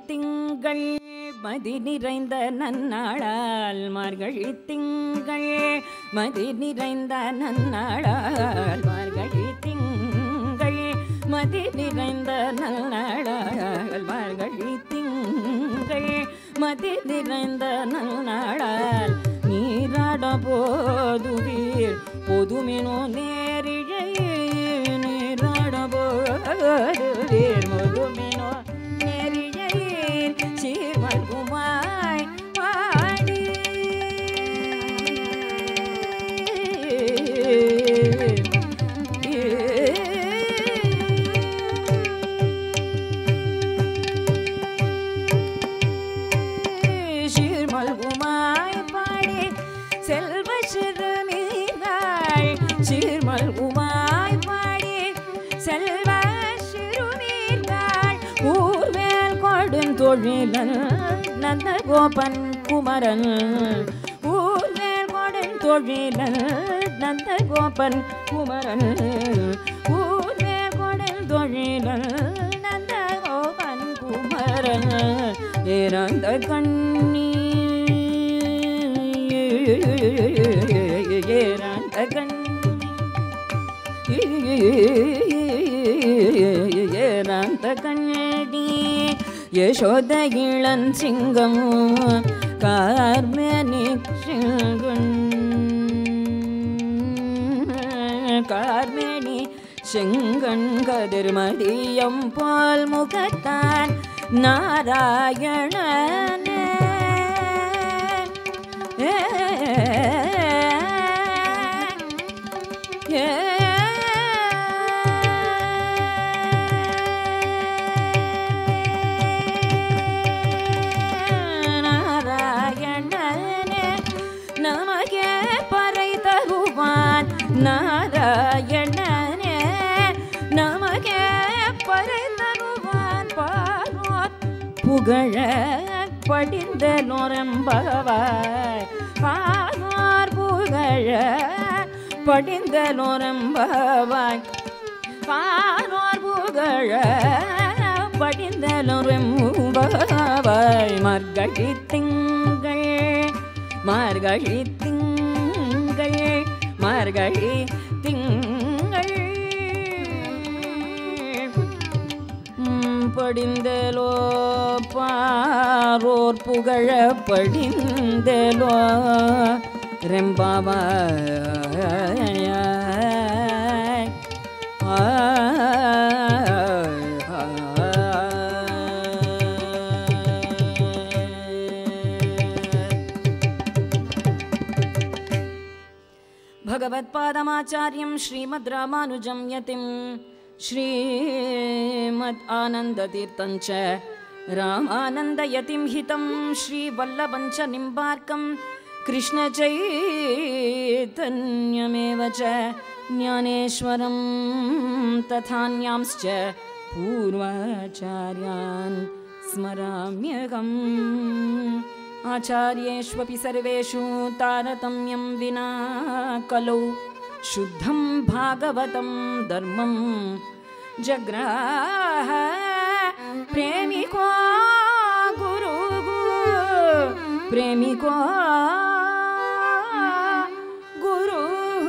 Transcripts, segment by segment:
திங்கள் மதி நிறைந்த நன்னாளால் மார்கழி திங்கள் மதி நிறைந்த நன்னாளால் மார்கழி திங்கள் மதி நிறைந்த நன்னாளால் மார்கழி திங்கள் மதி நிறைந்த நன்னாளால் நீராட போதுவீர் பொதுமினோ நேரிழை நீராட போதுவீர் பொதுமினோ நேரிழையீர் சீர்மல்குமாய் பாடி சீர்மல்குமாய் பாடி செல்வ சிறுமீர்கள் சீர்மல்குமாய் பாடி செல்வ சிறுமீர்கள் ஊர்வேல் கொடுந்தொழிலன் நந்தகோபன் குமரன் ஊர்வேல் கொடுந்தொழிலன் நந்தகோபன் குமரன் ஊர்வேல் கொடுந்தொழிலன் நந்தகோபன் குமரன் இறந்த கண்ணி இறந்த கண்ணி ஏறாந்த கண்ணடி யசோத இளன் சிங்கம் கார்மேனி சிங்கன் கார்மேனி செங்கண் கதிர்மதியம் போல் முகத்தான் நாராயணனே ஏ நாராயணனே நமக்கே பறை தருவான் நாராயணனே நமக்கே பறை தருவான் பாரோர் புகழ படிந்த நொரம்பவாய் பாரோர் புகழ படிந்த நொரம்பவாய் பாரோர் புகழ படிந்தலும்பவாய் மார்கழி திங்கள் மார்கழி திங்கள் மார்கழி திங்கள் ம், படிந்தலோ பாரோர் புகழ படிந்தலோ ரெம்பாவாய் भगवत्पादमाचार्यं श्रीमद् रामानुजं यतिं श्रीमद् आनन्दतीर्थं च रामानन्दयतिं हितं श्रीवल्लभं च निम्बार्कं कृष्णचैतन्यमेव च ज्ञानेश्वरं तथान्यांश्च पूर्वाचार्यान् स्मराम्यहम् आचार्येष्वपि सर्वेषु तारतम्यं विना कलौ शुद्धं भागवतं धर्मं जग्राह प्रेमिको गुरुः प्रेमिको गुरुः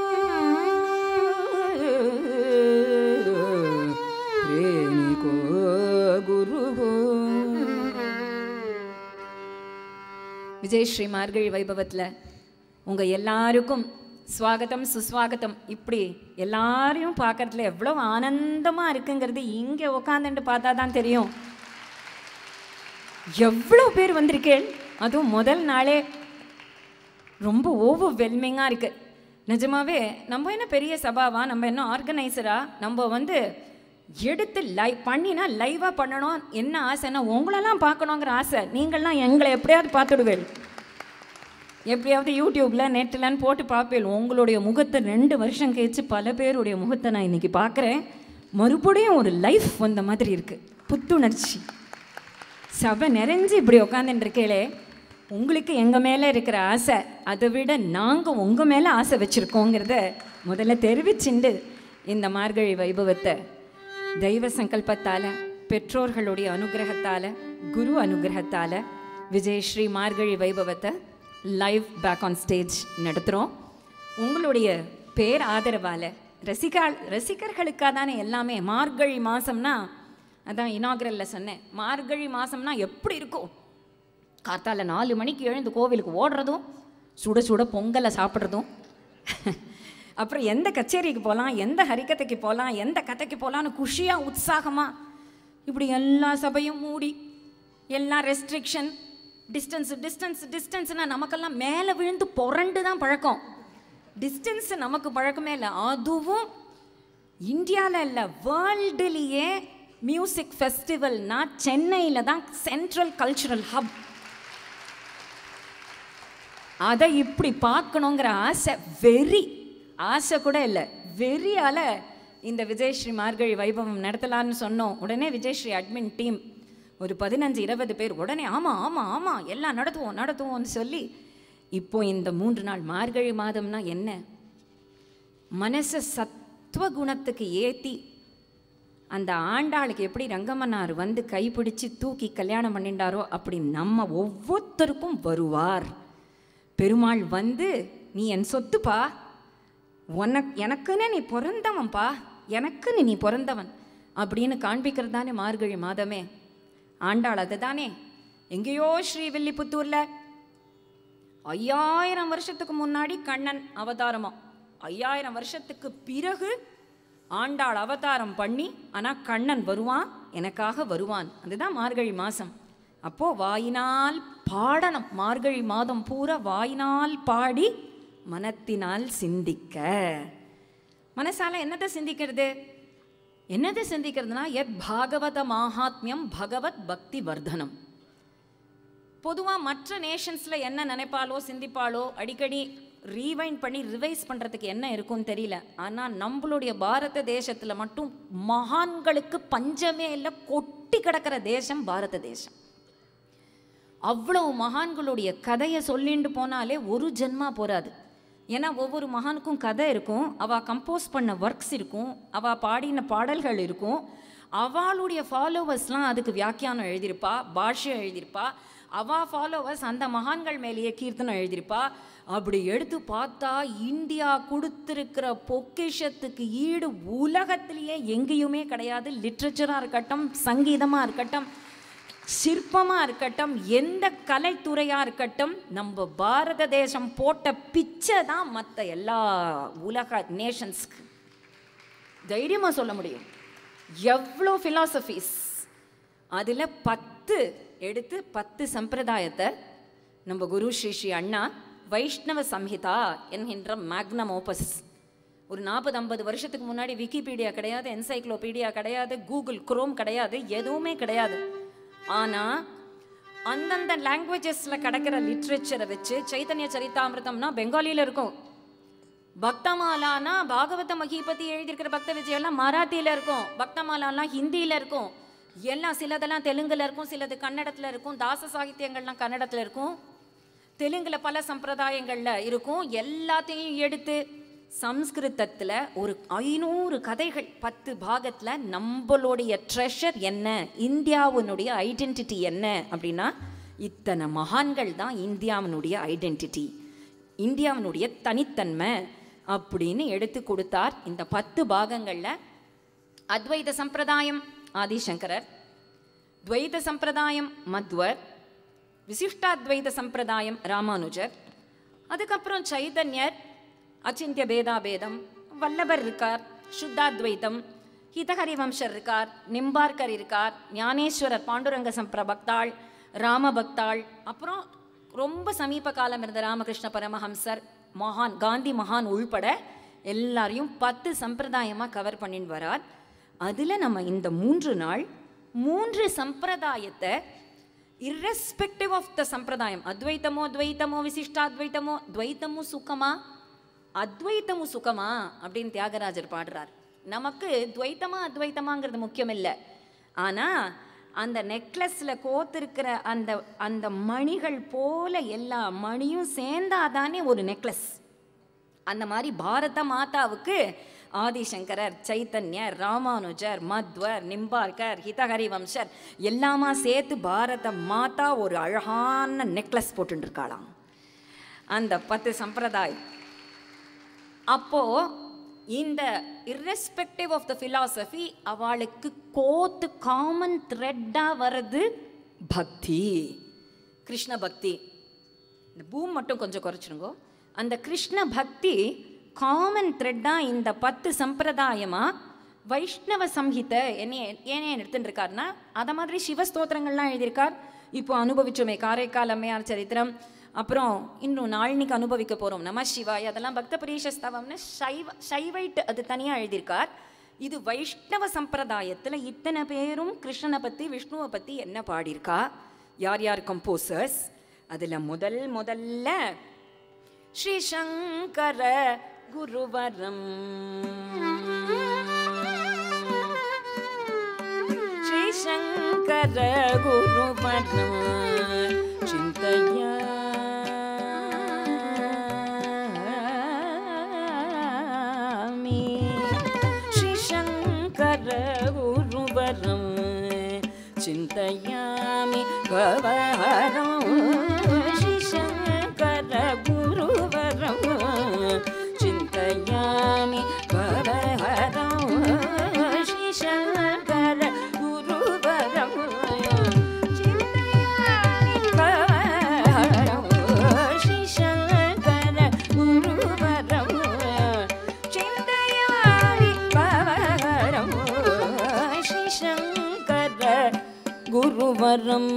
प्रेमिको गुरुः விஜயஸ்ரீ மார்கழி வைபவத்தில் உங்கள் எல்லாருக்கும் ஸ்வாகத்தம் சுஸ்வாகத்தம் இப்படி எல்லாரையும் பார்க்கறதுல எவ்வளோ ஆனந்தமாக இருக்குங்கிறது இங்கே உக்காந்துட்டு பார்த்தா தான் தெரியும் எவ்வளோ பேர் வந்திருக்கேன் அதுவும் முதல் நாளே ரொம்ப ஓவர் வெல்மிங்காக இருக்குது நிஜமாவே நம்ம என்ன பெரிய சபாவா நம்ம என்ன ஆர்கனைசரா நம்ம வந்து எடுத்து லைவ் பண்ணினா லைவாக பண்ணணும் என்ன ஆசைன்னா உங்களெல்லாம் பார்க்கணுங்கிற ஆசை நீங்கள்லாம் எங்களை எப்படியாவது பார்த்துடுவேன் எப்படியாவது யூடியூப்பில் நெட்டில்னு போட்டு பார்ப்பேன் உங்களுடைய முகத்தை ரெண்டு வருஷம் கழிச்சு பல பேருடைய முகத்தை நான் இன்றைக்கி பார்க்குறேன் மறுபடியும் ஒரு லைஃப் வந்த மாதிரி இருக்குது புத்துணர்ச்சி சபை நிறைஞ்சு இப்படி உட்காந்துட்டு இருக்கேளே உங்களுக்கு எங்கள் மேலே இருக்கிற ஆசை அதை விட நாங்கள் உங்கள் மேலே ஆசை வச்சுருக்கோங்கிறத முதல்ல தெரிவிச்சுண்டு இந்த மார்கழி வைபவத்தை தெய்வ சங்கல்பத்தால் பெற்றோர்களுடைய அனுகிரகத்தால் குரு அனுகிரகத்தால் விஜயஸ்ரீ மார்கழி வைபவத்தை லைவ் பேக் ஆன் ஸ்டேஜ் நடத்துகிறோம் உங்களுடைய பேர் ஆதரவால் ரசிகா ரசிகர்களுக்காக தானே எல்லாமே மார்கழி மாதம்னா அதான் இனாகரலில் சொன்னேன் மார்கழி மாதம்னா எப்படி இருக்கும் காத்தால நாலு மணிக்கு எழுந்து கோவிலுக்கு ஓடுறதும் சுட சுட பொங்கலை சாப்பிட்றதும் அப்புறம் எந்த கச்சேரிக்கு போகலாம் எந்த ஹரிக்கதைக்கு போகலாம் எந்த கதைக்கு போகலான்னு குஷியாக உற்சாகமாக இப்படி எல்லா சபையும் மூடி எல்லாம் ரெஸ்ட்ரிக்ஷன் டிஸ்டன்ஸ் டிஸ்டன்ஸ் டிஸ்டன்ஸ்னா நமக்கெல்லாம் மேலே விழுந்து புரண்டு தான் பழக்கம் டிஸ்டன்ஸ் நமக்கு பழக்கமே இல்லை அதுவும் இந்தியாவில் இல்லை வேர்ல்டுலேயே மியூசிக் ஃபெஸ்டிவல்னா சென்னையில் தான் சென்ட்ரல் கல்ச்சுரல் ஹப் அதை இப்படி பார்க்கணுங்கிற ஆசை வெறி ஆசை கூட இல்லை வெறியால் இந்த விஜயஸ்ரீ மார்கழி வைபவம் நடத்தலான்னு சொன்னோம் உடனே விஜயஸ்ரீ அட்மின் டீம் ஒரு பதினஞ்சு இருபது பேர் உடனே ஆமாம் ஆமாம் ஆமாம் எல்லாம் நடத்துவோம் நடத்துவோம்னு சொல்லி இப்போ இந்த மூன்று நாள் மார்கழி மாதம்னா என்ன மனசை சத்துவ குணத்துக்கு ஏற்றி அந்த ஆண்டாளுக்கு எப்படி ரங்கமன்னார் வந்து கைப்பிடிச்சு தூக்கி கல்யாணம் பண்ணிண்டாரோ அப்படி நம்ம ஒவ்வொருத்தருக்கும் வருவார் பெருமாள் வந்து நீ என் சொத்துப்பா உனக் எனக்குன்னு நீ பிறந்தவன்பா எனக்குன்னு நீ பிறந்தவன் அப்படின்னு காண்பிக்கிறது தானே மார்கழி மாதமே ஆண்டாள் அது தானே எங்கேயோ ஸ்ரீவில்லிபுத்தூரில் ஐயாயிரம் வருஷத்துக்கு முன்னாடி கண்ணன் அவதாரமா ஐயாயிரம் வருஷத்துக்கு பிறகு ஆண்டாள் அவதாரம் பண்ணி ஆனால் கண்ணன் வருவான் எனக்காக வருவான் அதுதான் மார்கழி மாதம் அப்போ வாயினால் பாடணும் மார்கழி மாதம் பூரா வாயினால் பாடி மனத்தினால் சிந்திக்க மனசால என்னத்தை சிந்திக்கிறது என்னதை சிந்திக்கிறதுனா எத் பாகவத மாஹாத்மியம் பகவத் பக்தி வர்தனம் பொதுவாக மற்ற நேஷன்ஸில் என்ன நினைப்பாலோ சிந்திப்பாலோ அடிக்கடி ரீவைண்ட் பண்ணி ரிவைஸ் பண்ணுறதுக்கு என்ன இருக்கும்னு தெரியல ஆனால் நம்மளுடைய பாரத தேசத்தில் மட்டும் மகான்களுக்கு பஞ்சமே இல்லை கொட்டி கிடக்கிற தேசம் பாரத தேசம் அவ்வளவு மகான்களுடைய கதையை சொல்லிட்டு போனாலே ஒரு ஜென்மா போராது ஏன்னா ஒவ்வொரு மகானுக்கும் கதை இருக்கும் அவள் கம்போஸ் பண்ண ஒர்க்ஸ் இருக்கும் அவள் பாடின பாடல்கள் இருக்கும் அவளுடைய ஃபாலோவர்ஸ்லாம் அதுக்கு வியாக்கியானம் எழுதியிருப்பா பாஷ்யம் எழுதியிருப்பா அவள் ஃபாலோவர்ஸ் அந்த மகான்கள் மேலேயே கீர்த்தனம் எழுதியிருப்பா அப்படி எடுத்து பார்த்தா இந்தியா கொடுத்துருக்கிற பொக்கிஷத்துக்கு ஈடு உலகத்திலேயே எங்கேயுமே கிடையாது லிட்ரேச்சராக இருக்கட்டும் சங்கீதமாக இருக்கட்டும் சிற்பமாக இருக்கட்டும் எந்த கலைத்துறையாக இருக்கட்டும் நம்ம பாரத தேசம் போட்ட பிச்சை தான் மற்ற எல்லா உலக நேஷன்ஸ்க்கு தைரியமாக சொல்ல முடியும் எவ்வளோ ஃபிலாசபிஸ் அதில் பத்து எடுத்து பத்து சம்பிரதாயத்தை நம்ம குரு ஸ்ரீ ஸ்ரீ அண்ணா வைஷ்ணவ சம்ஹிதா என்கின்ற மேக்னம் ஓபஸ் ஒரு நாற்பது ஐம்பது வருஷத்துக்கு முன்னாடி விக்கிபீடியா கிடையாது என்சைக்ளோபீடியா கிடையாது கூகுள் குரோம் கிடையாது எதுவுமே கிடையாது ஆனால் அந்தந்த லாங்குவேஜஸில் கிடக்கிற லிட்ரேச்சரை வச்சு சைத்தன்ய சரிதாமிரதம்னா பெங்காலியில் இருக்கும் பக்தமாலானா பாகவத மகிபதி எழுதியிருக்கிற பக்த விஜயெல்லாம் மராத்தியில் இருக்கும் பக்தமாலாலாம் ஹிந்தியில் இருக்கும் எல்லாம் சிலதெல்லாம் தெலுங்குல இருக்கும் சிலது கன்னடத்தில் இருக்கும் தாச சாகித்யங்கள்லாம் கன்னடத்தில் இருக்கும் தெலுங்குல பல சம்பிரதாயங்களில் இருக்கும் எல்லாத்தையும் எடுத்து சம்ஸ்கிருதத்தில் ஒரு ஐநூறு கதைகள் பத்து பாகத்தில் நம்மளுடைய ட்ரெஷர் என்ன இந்தியாவினுடைய ஐடென்டிட்டி என்ன அப்படின்னா இத்தனை மகான்கள் தான் இந்தியாவினுடைய ஐடென்டிட்டி இந்தியாவினுடைய தனித்தன்மை அப்படின்னு எடுத்து கொடுத்தார் இந்த பத்து பாகங்களில் அத்வைத சம்பிரதாயம் ஆதிசங்கரர் துவைத சம்பிரதாயம் மத்வர் விசிஷ்டாத்வைத சம்பிரதாயம் ராமானுஜர் அதுக்கப்புறம் சைதன்யர் அச்சிந்திய பேதாபேதம் வல்லபர் இருக்கார் சுத்தாத்வைத்தம் ஹிதஹரி வம்சர் இருக்கார் நிம்பார்கர் இருக்கார் ஞானேஸ்வரர் பாண்டுரங்க சம்பிர பக்தாள் ராம பக்தாள் அப்புறம் ரொம்ப சமீப காலம் இருந்த ராமகிருஷ்ண பரமஹம்சர் மகான் காந்தி மகான் உள்பட எல்லாரையும் பத்து சம்பிரதாயமாக கவர் பண்ணின்னு வரார் அதில் நம்ம இந்த மூன்று நாள் மூன்று சம்பிரதாயத்தை இர்ரெஸ்பெக்டிவ் ஆஃப் த சம்பிரதாயம் அத்வைத்தமோ துவைத்தமோ விசிஷ்டாத்வைத்தமோ துவைத்தமும் சுகமா அத்வைத்தமும் சுகமா அப்படின்னு தியாகராஜர் பாடுறார் நமக்கு துவைத்தமா அத்வைத்தமாங்கிறது முக்கியம் இல்லை ஆனால் அந்த நெக்லஸில் கோத்திருக்கிற அந்த அந்த மணிகள் போல எல்லா மணியும் சேர்ந்தாதானே ஒரு நெக்லஸ் அந்த மாதிரி பாரத மாதாவுக்கு ஆதிசங்கரர் சைத்தன்யர் ராமானுஜர் மத்வர் நிம்பார்கர் ஹிதஹரி வம்சர் எல்லாமா சேர்த்து பாரத மாதா ஒரு அழகான நெக்லஸ் போட்டுருக்காளாம் அந்த பத்து சம்பிரதாயம் அப்போ இந்த irrespective ஆஃப் த philosophy அவளுக்கு கோத்து காமன் த்ரெட்டாக வர்றது பக்தி கிருஷ்ண பக்தி இந்த பூம் மட்டும் கொஞ்சம் குறைச்சிருங்கோ அந்த கிருஷ்ண பக்தி காமன் த்ரெட்டாக இந்த பத்து சம்பிரதாயமாக வைஷ்ணவ சம்ஹிதை என்ன ஏன் எடுத்துட்டு இருக்காருன்னா அதை மாதிரி சிவஸ்தோத்திரங்கள்லாம் எழுதியிருக்கார் இப்போ அனுபவிச்சோமே காரைக்கால் அம்மையார் சரித்திரம் அப்புறம் இன்னும் நாள்னிக்கு அனுபவிக்க போகிறோம் நம சிவாய் அதெல்லாம் பக்த பரீஷஸ்தவம்னு சைவ சைவைட் அது தனியாக எழுதியிருக்கார் இது வைஷ்ணவ சம்பிரதாயத்தில் இத்தனை பேரும் கிருஷ்ணனை பற்றி விஷ்ணுவை பற்றி என்ன பாடியிருக்கா யார் யார் கம்போசர்ஸ் அதில் முதல் முதல்ல ஸ்ரீ சங்கர குருவரம் ஸ்ரீ சங்கர குருவரம் சிந்தயாமி ஸ்ரீ சங்கர குருவரம் சிந்தயாமி பவஹரம் ஸ்ரீ சங்கர குருவரம் சிந்தயாமி பவஹரம் ஸ்ரீ சங்கர குருவரம் சிந்தயாமி பவஹரம் ஸ்ரீ சங்கர குருவரம் சிந்தயாமி பவஹரம் ஸ்ரீ சங்கர குருவரம்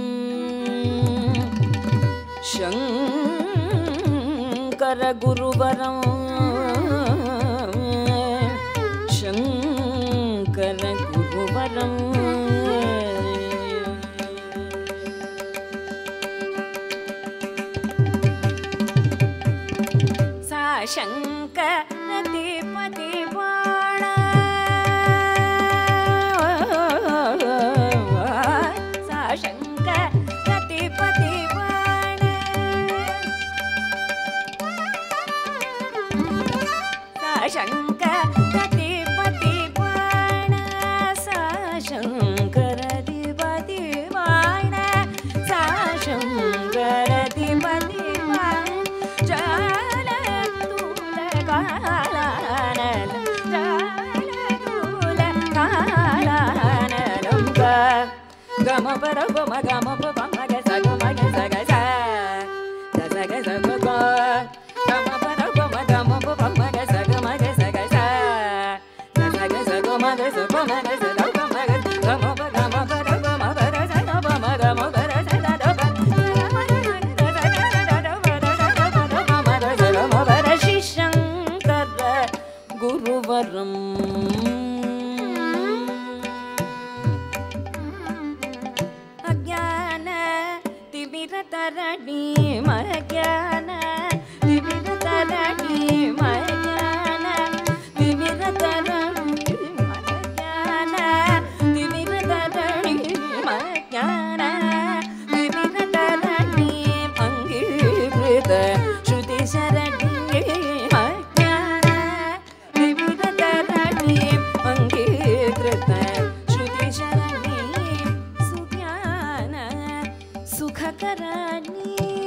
சங்கர குருவரம் சங்கர குருவரம் சா சங்கரதி பதிவாண சா சங்கரதி பதிவாண சா சங்கரதி பதிவாண சா சங்கரதி பதிவாண சா சங்கரதி பதிவாண ஜால தூல காலானலம் ஜால தூல காலானலம் க கம பர பம கம ப பம க ச க ம க ச க ச த ச க ச க க கம பர பம கம ப பம க ச க ம க ச க ச த ச க ச க ம க ச ப ம க ச த ப ம க கம ப கம பர பம பர ச த ப ம கம பர ச த த ப ஸ்ரீசங்கர குருவரம் அஜான திமிரதரணி மஜான திமிரதரணி மஜான திமிரதரணி மஜான திமிரதரணி மஜான திமிரதரணி அங்கீகிருத ஸ்ருதி சரணி மஜான திமிரதரணி அங்கீகிருத ஸ்ருதி சரணி சுஞான சுககரணி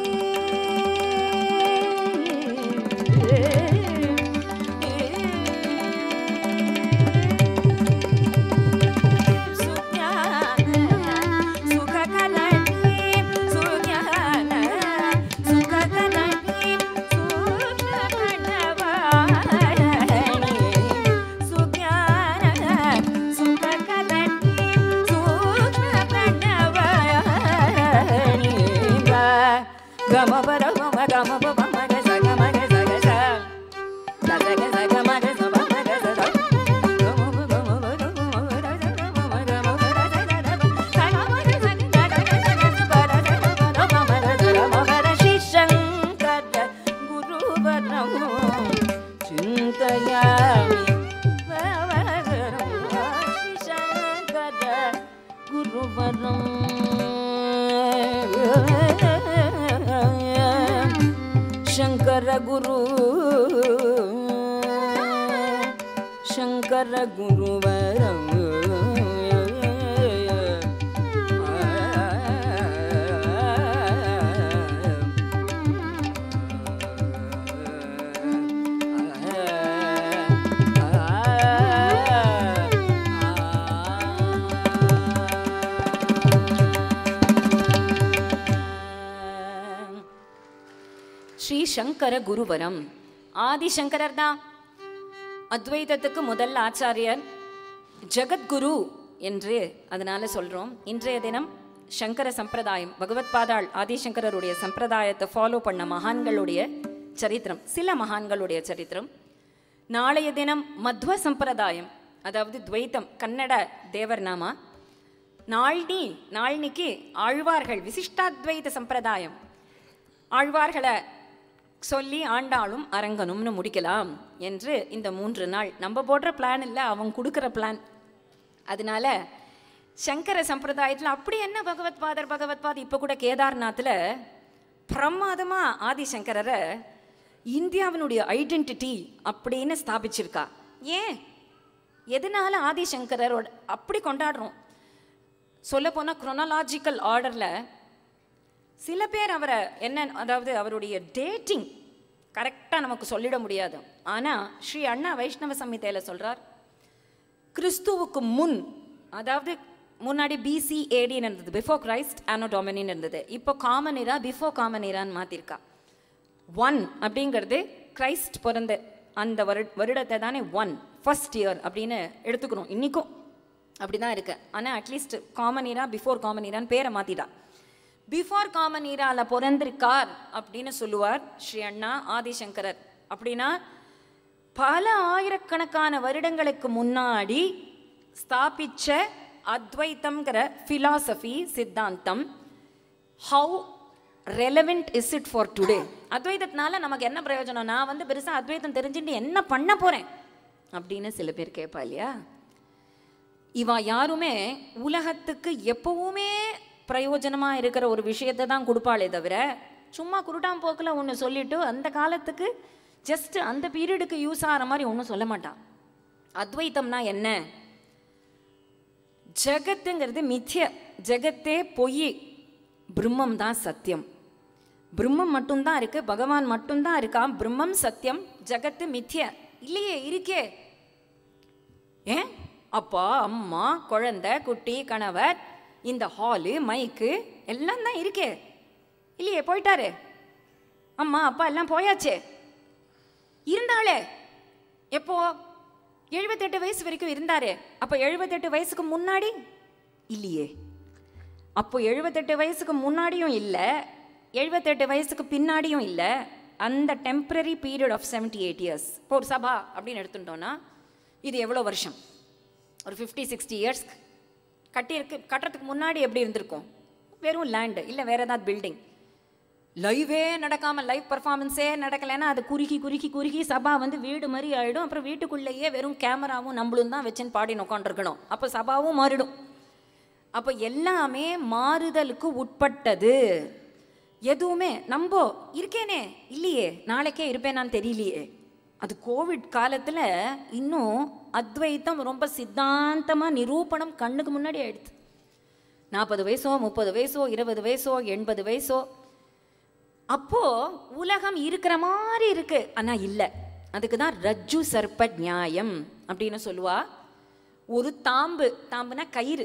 గమ పర గమ గమ ప పమ గ స గమ గ స గ స స స గ స గమ గ స ప మ గ స ద గమ ప గమ ప ర గమ ప ర స గమ మ గమ ప ర స ద ద ప స గమ గ స ద ద గ స గ స ప ర స గ ప ర గమ ర స గమ ప ర శ్రీ శంకర గురువరం చింతయామి భవగరం శ్రీ శంకర గురువరం శంకర గురు சங்கர குருவரம் ஸ்ரீ சங்கர குருவரம் ஆதிசங்கரர் தான் அத்வைதத்துக்கு முதல் ஆச்சாரியர் ஜெகத்குரு என்று அதனால சொல்றோம் இன்றைய தினம் சங்கர சம்பிரதாயம் பகவத் பாதாள் ஆதிசங்கரருடைய சம்பிரதாயத்தை ஃபாலோ பண்ண மகான்களுடைய சரித்திரம் சில மகான்களுடைய சரித்திரம் நாளைய தினம் மத்வ சம்பிரதாயம் அதாவது துவைத்தம் கன்னட தேவர் நாமா நாள்னி நாள்னிக்கு ஆழ்வார்கள் விசிஷ்டாத்வைத சம்பிரதாயம் ஆழ்வார்களை சொல்லி ஆண்டாளும் அரங்கனும்னு முடிக்கலாம் என்று இந்த மூன்று நாள் நம்ம போடுற பிளான் இல்லை அவங்க கொடுக்குற பிளான் அதனால சங்கர சம்பிரதாயத்தில் அப்படி என்ன பகவத் பாதர் பகவத் பாத் இப்போ கூட கேதார்நாத்தில் பிரமாதமாக ஆதிசங்கரரை இந்தியாவினுடைய ஐடென்டிட்டி அப்படின்னு ஸ்தாபிச்சிருக்கா ஏன் எதனால ஆதிசங்கரரோட அப்படி கொண்டாடுறோம் சொல்லப்போனால் குரோனாலாஜிக்கல் ஆர்டரில் சில பேர் அவரை என்ன அதாவது அவருடைய டேட்டிங் கரெக்டாக நமக்கு சொல்லிட முடியாது ஆனால் ஸ்ரீ அண்ணா வைஷ்ணவ சம்ஹிதையில் சொல்கிறார் கிறிஸ்துவுக்கு முன் அதாவது முன்னாடி பிசி ஏடின்னு இருந்தது பிஃபோர் கிரைஸ்ட் ஆனோ டொமினின்னு இருந்தது இப்போ காமன் இரா பிஃபோர் காமன் இரான்னு மாற்றிருக்கா ஒன் அப்படிங்கிறது கிரைஸ்ட் பிறந்த அந்த வருட வருடத்தை தானே ஒன் ஃபர்ஸ்ட் இயர் அப்படின்னு எடுத்துக்கணும் இன்றைக்கும் அப்படி தான் இருக்கு ஆனால் at least common era before common இரான்னு பேரை மாற்றிட்டா பிஃபோர் காமன் ஈரால பிறந்திருக்கார் அப்படின்னு சொல்லுவார் ஸ்ரீ அண்ணா ஆதிசங்கரர் அப்படின்னா பல ஆயிரக்கணக்கான வருடங்களுக்கு முன்னாடி ஸ்தாபிச்ச அத்வைத்தம்ங்கிற ஃபிலாசபி சித்தாந்தம் how relevant is it for today அத்வைதத்தினால நமக்கு என்ன பிரயோஜனம் நான் வந்து பெருசாக அத்வைத்தம் தெரிஞ்சுட்டு என்ன பண்ண போகிறேன் அப்படின்னு சில பேர் கேட்பா இல்லையா இவா யாருமே உலகத்துக்கு எப்பவுமே பிரயோஜனமாக இருக்கிற ஒரு விஷயத்தை தான் கொடுப்பாளே தவிர சும்மா குருட்டாம் போக்கில் ஒன்று சொல்லிட்டு அந்த காலத்துக்கு ஜஸ்ட் அந்த பீரியடுக்கு யூஸ் ஆகிற மாதிரி ஒன்றும் சொல்ல மாட்டான் அத்வைத்தம்னா என்ன ஜகத்துங்கிறது மித்ய ஜெகத்தே பொய் பிரம்மம் தான் சத்தியம் பிரம்மம் மட்டும்தான் இருக்கு பகவான் மட்டும்தான் இருக்கான் பிரம்மம் சத்தியம் ஜகத்து மித்ய இல்லையே இருக்கே ஏன் அப்பா அம்மா குழந்தை குட்டி கணவர் இந்த ஹாலு மைக்கு எல்லாம் தான் இருக்கே இல்லையே போயிட்டாரு அம்மா அப்பா எல்லாம் போயாச்சே இருந்தாளே எப்போ எழுபத்தெட்டு வயசு வரைக்கும் இருந்தாரு அப்போ எழுபத்தெட்டு வயசுக்கு முன்னாடி இல்லையே அப்போ எழுபத்தெட்டு வயசுக்கு முன்னாடியும் இல்லை எழுபத்தெட்டு வயசுக்கு பின்னாடியும் இல்லை அந்த temporary period of seventy eight years இப்போ ஒரு சபா அப்படின்னு எடுத்துட்டோன்னா இது எவ்வளோ வருஷம் ஒரு ஃபிஃப்டி சிக்ஸ்டி இயர்ஸ் கட்டியிருக்கு கட்டுறதுக்கு முன்னாடி எப்படி இருந்திருக்கும் வெறும் லேண்டு இல்லை வேறு ஏதாவது பில்டிங் லைவே நடக்காமல் லைவ் பர்ஃபார்மன்ஸே நடக்கலைன்னா அது குறுகி குறுகி குறுகி சபா வந்து வீடு மாதிரி ஆகிடும் அப்புறம் வீட்டுக்குள்ளேயே வெறும் கேமராவும் நம்மளும் தான் வச்சுன்னு பாடின்னு உட்காந்துருக்கணும் அப்போ சபாவும் மாறிடும் அப்போ எல்லாமே மாறுதலுக்கு உட்பட்டது எதுவுமே நம்போ இருக்கேனே இல்லையே நாளைக்கே இருப்பேனான்னு தெரியலையே அது கோவிட் காலத்தில் இன்னும் அத்வைத்தம் ரொம்ப சித்தாந்தமாக நிரூபணம் கண்ணுக்கு முன்னாடி ஆயிடுது நாற்பது வயசோ முப்பது வயசோ இருபது வயசோ எண்பது வயசோ அப்போ உலகம் இருக்கிற மாதிரி இருக்கு ஆனா இல்லை அதுக்கு தான் ரஜ்ஜு சர்ப்ப நியாயம் அப்படின்னு சொல்லுவா ஒரு தாம்பு தாம்புனா கயிறு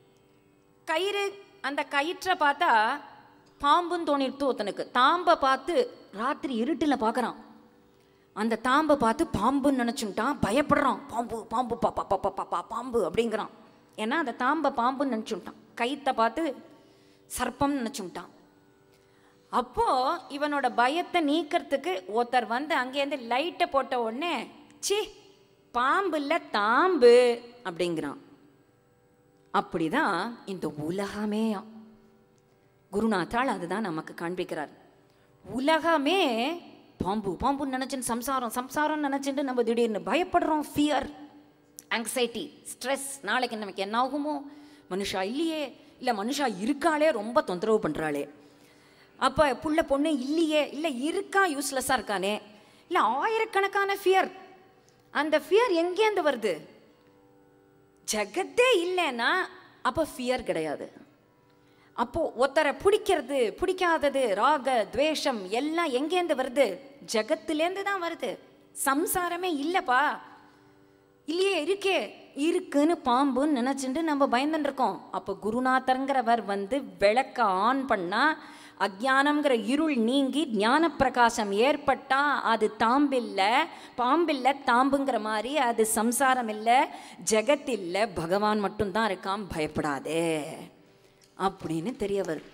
கயிறு அந்த கயிற்றை பார்த்தா பாம்புன்னு தோணிடுத்து ஒருத்தனுக்கு தாம்பை பார்த்து ராத்திரி இருட்டில் பார்க்குறான் அந்த தாம்பை பார்த்து பாம்புன்னு நினச்சுட்டான் பயப்படுறான் பாம்பு பாம்பு பா பா பா பா பா பா பாம்பு அப்படிங்கிறான் ஏன்னா அந்த தாம்பை பாம்புன்னு நினச்சுட்டான் கயித்தை பார்த்து சர்ப்பம்னு நினச்சுட்டான் அப்போ இவனோட பயத்தை நீக்கிறதுக்கு ஒருத்தர் வந்து அங்கேருந்து லைட்டை போட்ட உடனே சி பாம்பு இல்லை தாம்பு அப்படிங்கிறான் அப்படிதான் இந்த உலகமே குருநாத்தாள் அதுதான் நமக்கு காண்பிக்கிறார் உலகமே பாம்பு பாம்புன்னு நினச்சின்னு சம்சாரம் சம்சாரம் நினச்சிட்டு நம்ம திடீர்னு பயப்படுறோம் ஃபியர் ஆங்ஸைட்டி ஸ்ட்ரெஸ் நாளைக்கு நமக்கு என்ன ஆகுமோ மனுஷா இல்லையே இல்லை மனுஷா இருக்காளே ரொம்ப தொந்தரவு பண்ணுறாளே அப்போ புள்ள பொண்ணு இல்லையே இல்லை இருக்கா யூஸ்லெஸ்ஸாக இருக்கானே இல்லை ஆயிரக்கணக்கான ஃபியர் அந்த ஃபியர் எங்கேருந்து வருது ஜகத்தே இல்லைன்னா அப்போ ஃபியர் கிடையாது அப்போ ஒருத்தரை பிடிக்கிறது பிடிக்காதது ராக துவேஷம் எல்லாம் எங்கேருந்து வருது ஜகத்துலேருந்து தான் வருது சம்சாரமே இல்லைப்பா இல்லையே இருக்கே இருக்குன்னு பாம்புன்னு நினச்சிட்டு நம்ம பயந்துட்டு இருக்கோம் அப்போ குருநாதருங்கிறவர் வந்து விளக்க ஆன் பண்ணா அஜ்ஞானம்ங்கிற இருள் நீங்கி ஞான பிரகாசம் ஏற்பட்டா அது தாம்பில்ல பாம்பில்ல தாம்புங்கிற மாதிரி அது சம்சாரம் இல்லை ஜெகத் இல்லை பகவான் மட்டும்தான் இருக்கான் பயப்படாதே அப்படின்னு தெரிய வருது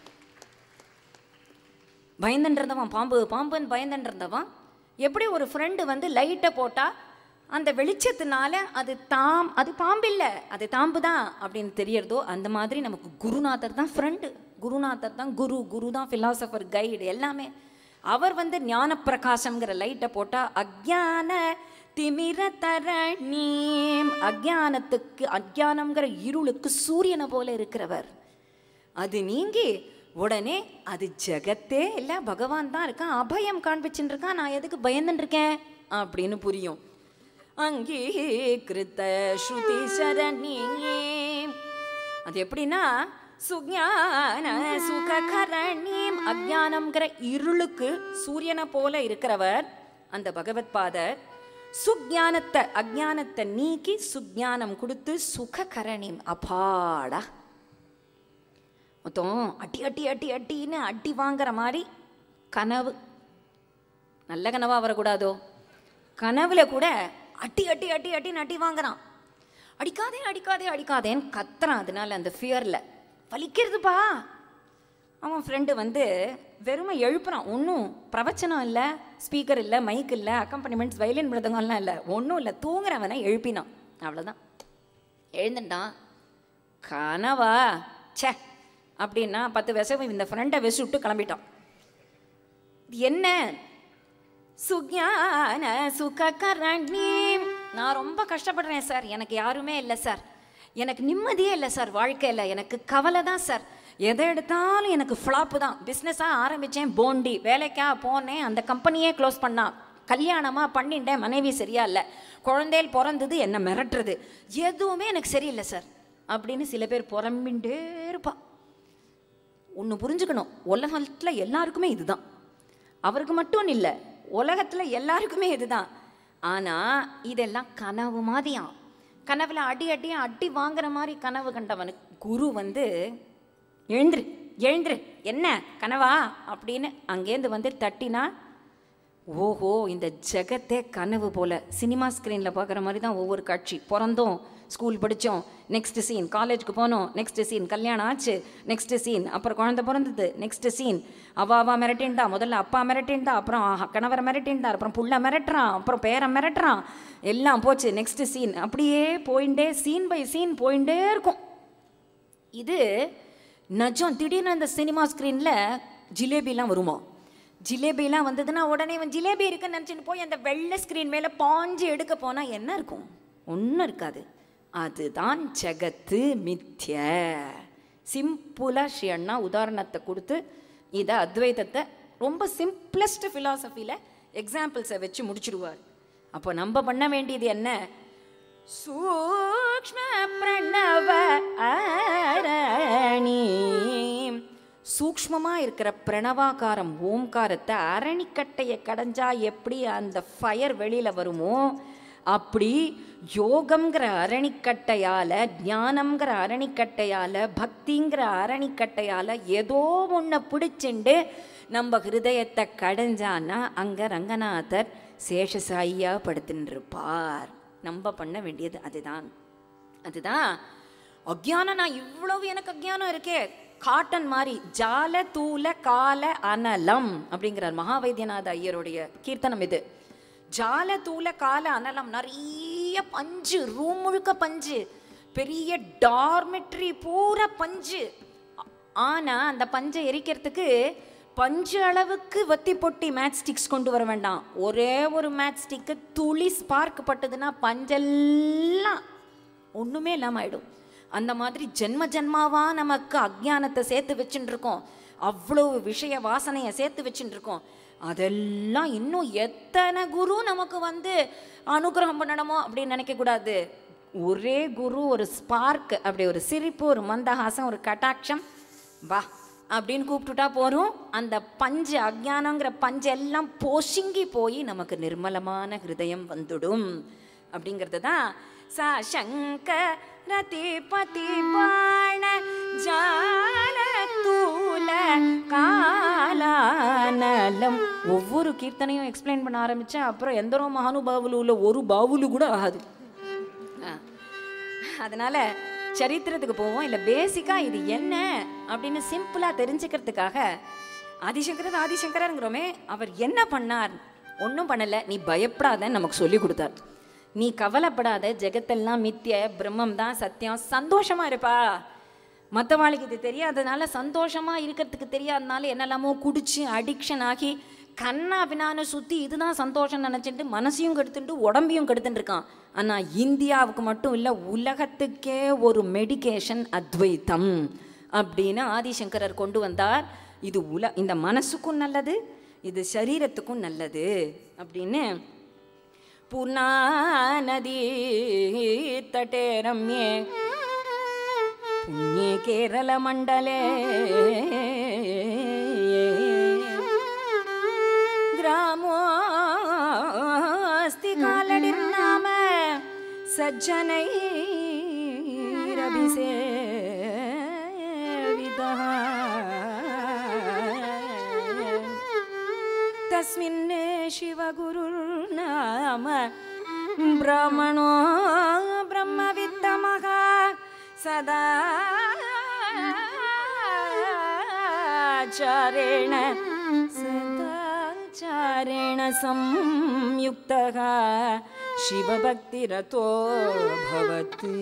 பயந்துன்றதவன் பாம்பு பாம்புன்னு பயந்துன்றதவன் எப்படி ஒரு ஃப்ரெண்டு வந்து லைட்டை போட்டால் அந்த வெளிச்சத்தினால அது தாம் அது பாம்பு இல்லை அது தாம்பு தான் அப்படின்னு தெரியறதோ அந்த மாதிரி நமக்கு குருநாதர் தான் ஃப்ரெண்டு குருநாதர் தான் குரு குரு தான் ஃபிலாசபர் கைடு எல்லாமே அவர் வந்து ஞான பிரகாசம்ங்கிற லைட்டை போட்டால் அக்ஞான திமிர தரணீம் அக்ஞானத்துக்கு அக்ஞானம்ங்கிற இருளுக்கு சூரியனை போல இருக்கிறவர் அது நீங்கி உடனே அது ஜெகத்தே இல்லை பகவான் தான் இருக்கான் அபயம் காண்பிச்சுட்டு இருக்கான் நான் எதுக்கு பயந்துட்டு இருக்கேன் அப்படின்னு புரியும் அங்கீகிருத்த ஸ்ருதி சரணியே அது எப்படின்னா சுஞான சுககரணீம் அஜானம்ங்கிற இருளுக்கு சூரியனை போல இருக்கிறவர் அந்த பகவத் பாதர் சுஜானத்தை அஜானத்தை நீக்கி சுஜானம் கொடுத்து சுககரணீம் அப்பாடா மொத்தம் அட்டி அட்டி அட்டி அட்டின்னு அட்டி வாங்குற மாதிரி கனவு நல்ல கனவா வரக்கூடாதோ கனவுல கூட அட்டி அட்டி அட்டி அட்டின்னு அட்டி வாங்குறான் அடிக்காதே அடிக்காதே அடிக்காதேன்னு கத்துறான் அதனால அந்த ஃபியரில் வலிக்கிறதுப்பா அவன் ஃப்ரெண்டு வந்து வெறுமை எழுப்புறான் ஒன்றும் பிரவச்சனம் இல்லை ஸ்பீக்கர் இல்லை மைக் இல்லை அக்கம்பனிமெண்ட்ஸ் வயலின் மிருதங்கம்லாம் இல்லை ஒன்றும் இல்லை தூங்குறவனை எழுப்பினான் அவ்வளோதான் எழுந்துட்டான் கனவா ச்சே அப்படின்னா பத்து விசவு இந்த ஃப்ரெண்டை விசு விட்டு கிளம்பிட்டான் இது என்ன சுக்ஞான சுககரணி நான் ரொம்ப கஷ்டப்படுறேன் சார் எனக்கு யாருமே இல்லை சார் எனக்கு நிம்மதியே இல்லை சார் வாழ்க்கையில் எனக்கு கவலை தான் சார் எதை எடுத்தாலும் எனக்கு ஃப்ளாப்பு தான் பிஸ்னஸாக ஆரம்பித்தேன் போண்டி வேலைக்கா போனேன் அந்த கம்பெனியே க்ளோஸ் பண்ணான் கல்யாணமாக பண்ணிட்டேன் மனைவி சரியா இல்லை குழந்தைகள் பிறந்தது என்னை மிரட்டுறது எதுவுமே எனக்கு சரியில்லை சார் அப்படின்னு சில பேர் புறம்பின்ண்டே இருப்பா ஒன்று புரிஞ்சுக்கணும் உலகத்தில் எல்லாருக்குமே இதுதான் அவருக்கு மட்டும் இல்லை உலகத்தில் எல்லாருக்குமே இதுதான் ஆனால் இதெல்லாம் கனவு மாதிரியாம் கனவுல அடி அடியா அடி வாங்குற மாதிரி கனவு கண்டவனுக்கு குரு வந்து எழுந்துரு எழுந்துரு என்ன கனவா அப்படின்னு அங்கேருந்து வந்து தட்டினா ஓஹோ இந்த ஜெகத்தே கனவு போல சினிமா ஸ்க்ரீனில் பார்க்குற மாதிரி தான் ஒவ்வொரு காட்சி பிறந்தோம் ஸ்கூல் படித்தோம் நெக்ஸ்ட் சீன் காலேஜுக்கு போனோம் நெக்ஸ்ட் சீன் கல்யாணம் ஆச்சு நெக்ஸ்ட் சீன் அப்புறம் குழந்தை பிறந்தது நெக்ஸ்ட் சீன் அவ அவா மிரட்டின்டா முதல்ல அப்பா மிரட்டின்டா அப்புறம் ஆஹா, கணவரை மிரட்டின்டா அப்புறம் புள்ள மிரட்டுறான் அப்புறம் பேரை மிரட்டுறான் எல்லாம் போச்சு நெக்ஸ்ட் சீன் அப்படியே போயிண்டே சீன் பை சீன் போயிண்டே இருக்கும் இது நிஜம் திடீர்னு அந்த சினிமா ஸ்க்ரீனில் ஜிலேபிலாம் வருமா ஜிலேபிலாம் வந்ததுன்னா உடனே இவன் ஜிலேபி இருக்குன்னு நினச்சிட்டு போய் அந்த வெள்ளை ஸ்க்ரீன் மேலே பாஞ்சு எடுக்க போனால் என்ன இருக்கும் ஒன்றும் இருக்காது அதுதான் ஜெகத்து மித்ய சிம்பிளாக ஸ்ரீ அண்ணா உதாரணத்தை கொடுத்து இதை அத்வைதத்தை ரொம்ப சிம்பிளஸ்ட் ஃபிலாசபியில் எக்ஸாம்பிள்ஸை வச்சு முடிச்சிடுவார் அப்போ நம்ம பண்ண வேண்டியது என்ன சூக்ஷ்ம பிரணவ அரணி சூக்ஷ்மமாக இருக்கிற பிரணவாகாரம் ஓம்காரத்தை அரணிக்கட்டையை கடைஞ்சா எப்படி அந்த ஃபயர் வெளியில் வருமோ அப்படி யோகம்ங்கிற அரணிக்கட்டையால் ஞானம்ங்கிற அரணிக்கட்டையால் பக்திங்கிற அரணிக்கட்டையால் ஏதோ ஒன்றை பிடிச்சிண்டு நம்ம ஹிருதயத்தை கடைஞ்சான்னா அங்கே ரங்கநாதர் சேஷசாயியா படுத்துன்னு இருப்பார் நம்ம பண்ண வேண்டியது அதுதான் அதுதான் அக்ஞானம் நான் இவ்வளவு எனக்கு அக்ஞானம் இருக்கே காட்டன் மாதிரி ஜால தூல கால அனலம் அப்படிங்கிறார் மகாவைத்தியநாத ஐயருடைய கீர்த்தனம் இது ஜால தூல கால அனலம் நிறைய பஞ்சு ரூம் முழுக்க பஞ்சு பெரிய டார்மெட்ரி பூரா பஞ்சு ஆனா அந்த பஞ்சை எரிக்கிறதுக்கு பஞ்சு அளவுக்கு வத்தி பொட்டி மேட்ச் ஸ்டிக்ஸ் கொண்டு வர வேண்டாம் ஒரே ஒரு மேட்ச் ஸ்டிக்கு துளி ஸ்பார்க் பட்டதுன்னா பஞ்செல்லாம் ஒன்றுமே இல்லாமல் ஆயிடும் அந்த மாதிரி ஜென்ம ஜென்மாவா நமக்கு அஜ்ஞானத்தை சேர்த்து வச்சுட்டு இருக்கோம் அவ்வளோ விஷய வாசனையை சேர்த்து வச்சுட்டு இருக்கோம் அதெல்லாம் இன்னும் எத்தனை குரு நமக்கு வந்து அனுகிரகம் பண்ணணுமோ அப்படின்னு நினைக்கக்கூடாது ஒரே குரு ஒரு ஸ்பார்க் அப்படி ஒரு சிரிப்பு ஒரு மந்தஹாசம் ஒரு கட்டாட்சம் வா அப்படின்னு கூப்பிட்டுட்டா போகிறோம் அந்த பஞ்சு அஜ்ஞானங்கிற பஞ்சு எல்லாம் பொசுங்கி போய் நமக்கு நிர்மலமான ஹிருதயம் வந்துடும் அப்படிங்கிறது தான் சா சங்கரதி பதி பாண ஜால தூல காலானலம் ஒவ்வொரு கீர்த்தனையும் எக்ஸ்பிளைன் பண்ண ஆரம்பித்தேன் அப்புறம் எந்தரோ மகானுபாவுலு உள்ள ஒரு பாவுலு கூட ஆகாது ஆ. அதனால சரித்திரத்துக்கு போவோம் இல்லை பேசிக்காக இது என்ன அப்படின்னு சிம்பிளாக தெரிஞ்சுக்கிறதுக்காக ஆதிசங்கரர் ஆதிசங்கரருங்கிறோமே அவர் என்ன பண்ணார் ஒன்றும் பண்ணலை நீ பயப்படாதன்னு நமக்கு சொல்லி கொடுத்தார் நீ கவலைப்படாத ஜெகத்தெல்லாம் மித்திய பிரம்மம் தான் சத்தியம் சந்தோஷமா இருப்பா மற்றவாளுக்கு இது தெரியாதனால சந்தோஷமா இருக்கிறதுக்கு தெரியாதனால என்னெல்லாமோ குடிச்சு அடிக்ஷன் ஆகி கண்ணா பின்னான்னு சுற்றி இதுதான் சந்தோஷம் நினச்சிட்டு மனசையும் கெடுத்துட்டு உடம்பையும் கெடுத்துட்டு இருக்கான் ஆனால் இந்தியாவுக்கு மட்டும் இல்லை உலகத்துக்கே ஒரு மெடிகேஷன் அத்வைத்தம் அப்படின்னு ஆதிசங்கரர் கொண்டு வந்தார் இது உல இந்த மனசுக்கும் நல்லது இது சரீரத்துக்கும் நல்லது அப்படின்னு பூர்ணா நதி தட்டே ரம்யே पुण्ये केरलमण्डले ग्रामोऽस्ति कालडिर्नाम सज्जनैरभिसेवितः तस्मिन् शिवगुरुर्नाम ब्राह्मणो ब्रह्मवित्तमः सदा चारेण सदाचारेण संयुक्तः शिवभक्तिरतो भवति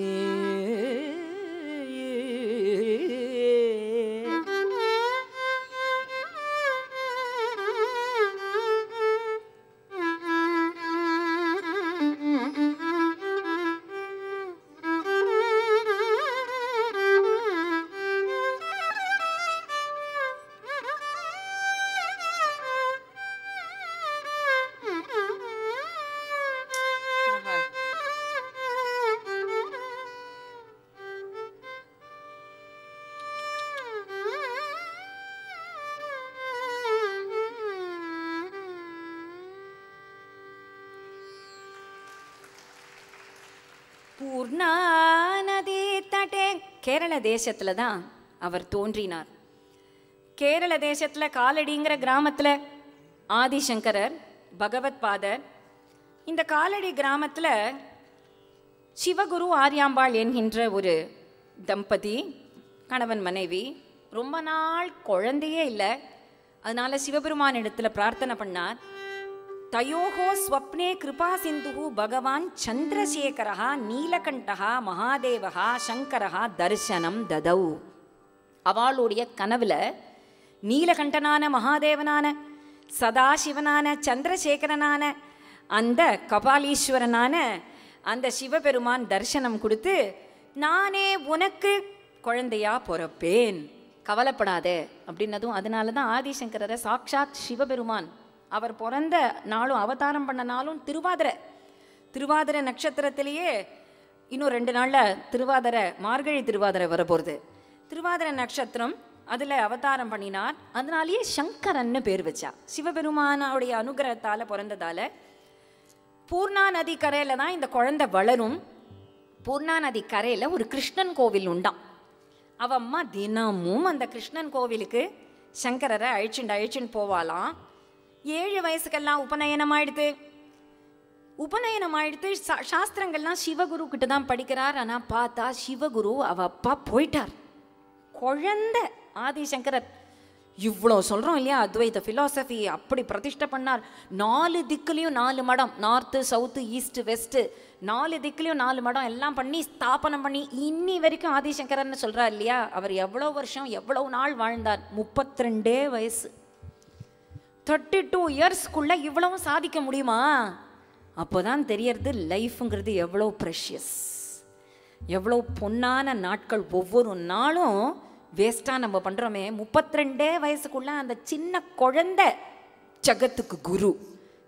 பூர்ணா நதி தட்டே கேரள தேசத்துல தான் அவர் தோன்றினார் கேரள தேசத்துல காலடிங்கிற கிராமத்துல ஆதிசங்கரர் பகவத் பாதர் இந்த காலடி கிராமத்துல சிவகுரு ஆரியாம்பாள் என்கின்ற ஒரு தம்பதி கணவன் மனைவி ரொம்ப நாள் குழந்தையே இல்லை அதனால சிவபெருமான் இடத்துல பிரார்த்தனை பண்ணார் தயோகோ ஸ்வப்னே கிருபா சிந்து பகவான் சந்திரசேகரா நீலகண்டகா மகாதேவகா சங்கரஹா தரிசனம் ததௌ அவளுடைய கனவுல நீலகண்டனான மகாதேவனான சதாசிவனான சந்திரசேகரனான அந்த கபாலீஸ்வரனான அந்த சிவபெருமான் தரிசனம் கொடுத்து நானே உனக்கு குழந்தையா பிறப்பேன் கவலைப்படாதே அப்படின்னதும் அதனால தான் ஆதிசங்கரரை சாக்ஷாத் சிவபெருமான் அவர் பிறந்த நாளும் அவதாரம் பண்ண நாளும் திருவாதிரை திருவாதிரை நட்சத்திரத்திலேயே இன்னும் ரெண்டு நாளில் திருவாதிரை மார்கழி திருவாதிரை வரப்போகிறது திருவாதிரை நட்சத்திரம் அதில் அவதாரம் பண்ணினார் அதனாலேயே சங்கரன்னு பேர் வச்சா சிவபெருமானோடைய அனுகிரகத்தால் பிறந்ததால பூர்ணா நதி கரையில் தான் இந்த குழந்தை வளரும் பூர்ணா நதி கரையில் ஒரு கிருஷ்ணன் கோவில் உண்டாம் அவ அம்மா தினமும் அந்த கிருஷ்ணன் கோவிலுக்கு சங்கரரை அழிச்சுண்டு அழிச்சுண்டு போவாளாம் ஏழு வயசுக்கெல்லாம் உபநயனம் ஆயிடுது உபநயனம் ஆயிடுத்து சா- சாஸ்திரங்கள்லாம் சிவகுரு கிட்ட தான் படிக்கிறார் ஆனால் பார்த்தா சிவகுரு அவ அப்பா போயிட்டார் குழந்தை ஆதிசங்கரர் இவ்வளோ சொல்கிறோம் இல்லையா அத்வைத ஃபிலாசபி அப்படி பிரதிஷ்டை பண்ணார் நாலு திக்குலேயும் நாலு மடம் நார்த்து சவுத்து ஈஸ்ட்டு வெஸ்ட்டு நாலு திக்குலேயும் நாலு மடம் எல்லாம் பண்ணி ஸ்தாபனம் பண்ணி இன்னி வரைக்கும் ஆதிசங்கரர்னு சொல்கிறார் இல்லையா அவர் எவ்வளோ வருஷம் எவ்வளோ நாள் வாழ்ந்தார் முப்பத்திரெண்டே வயசு தேர்ட்டி டூ இயர்ஸ்க்குள்ளே இவ்வளவும் சாதிக்க முடியுமா அப்போ தான் தெரியறது லைஃப்ங்கிறது எவ்வளோ ப்ரெஷியஸ் எவ்வளோ பொன்னான நாட்கள் ஒவ்வொரு நாளும் வேஸ்ட்டாக நம்ம பண்ணுறோமே முப்பத்திரெண்டே வயசுக்குள்ள அந்த சின்ன குழந்தை ஜகத்துக்கு குரு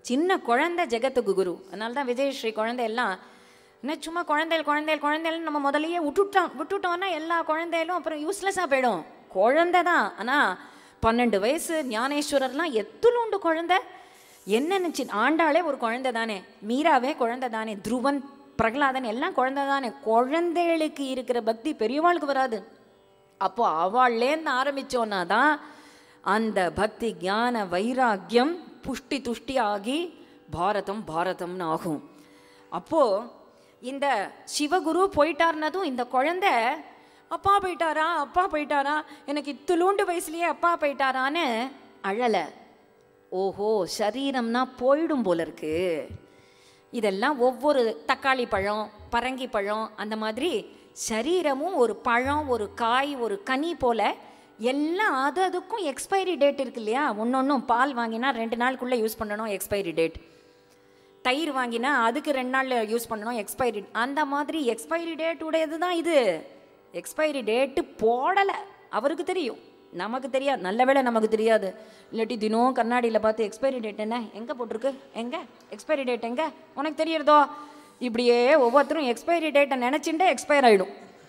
சின்ன குழந்தை ஜெகத்துக்கு குரு அதனால தான் விஜயஸ்ரீ குழந்தை எல்லாம் என்ன சும்மா குழந்தைகள் குழந்தைகள் குழந்தைகள் நம்ம முதல்லயே விட்டுட்டோம் விட்டுட்டோம்னா எல்லா குழந்தைகளும் அப்புறம் யூஸ்லெஸ்ஸாக போயிடும் குழந்தை தான் ஆனால் பன்னெண்டு வயசு ஞானேஸ்வரர்லாம் எத்துலுண்டு குழந்தை என்ன நினச்சி ஆண்டாளே ஒரு குழந்தை தானே மீராவே குழந்தை தானே துருவன் பிரகலாதன் எல்லாம் குழந்தை தானே குழந்தைகளுக்கு இருக்கிற பக்தி பெரியவாளுக்கு வராது அப்போ அவள்லேருந்து ஆரம்பிச்சோன்னா தான் அந்த பக்தி ஞான வைராக்கியம் புஷ்டி துஷ்டி ஆகி பாரதம் பாரதம்னு ஆகும் அப்போ இந்த சிவகுரு போயிட்டார்னதும் இந்த குழந்தை அப்பா போயிட்டாரா அப்பா போயிட்டாரா எனக்கு இத்துலூண்டு வயசுலயே அப்பா போயிட்டாரான்னு அழலை ஓஹோ சரீரம்னா போயிடும் போல இருக்கு இதெல்லாம் ஒவ்வொரு தக்காளி பழம் பரங்கி பழம் அந்த மாதிரி சரீரமும் ஒரு பழம் ஒரு காய் ஒரு கனி போல எல்லாம் அது அதுக்கும் எக்ஸ்பைரி டேட் இருக்கு இல்லையா ஒன்றொன்றும் பால் வாங்கினா ரெண்டு நாளுக்குள்ளே யூஸ் பண்ணணும் எக்ஸ்பைரி டேட் தயிர் வாங்கினா அதுக்கு ரெண்டு நாள் யூஸ் பண்ணணும் எக்ஸ்பைரி அந்த மாதிரி எக்ஸ்பைரி டேட் உடையது தான் இது எக்ஸ்பைரி டேட்டு போடலை அவருக்கு தெரியும் நமக்கு தெரியாது நல்ல வேளை நமக்கு தெரியாது இல்லாட்டி தினம் கண்ணாடியில் பார்த்து எக்ஸ்பைரி டேட் என்ன எங்கே போட்டிருக்கு எங்கே எக்ஸ்பைரி டேட் எங்கே உனக்கு தெரியறதோ இப்படியே ஒவ்வொருத்தரும் எக்ஸ்பைரி டேட்டை நினச்சிட்டு எக்ஸ்பயர் ஆகிடும்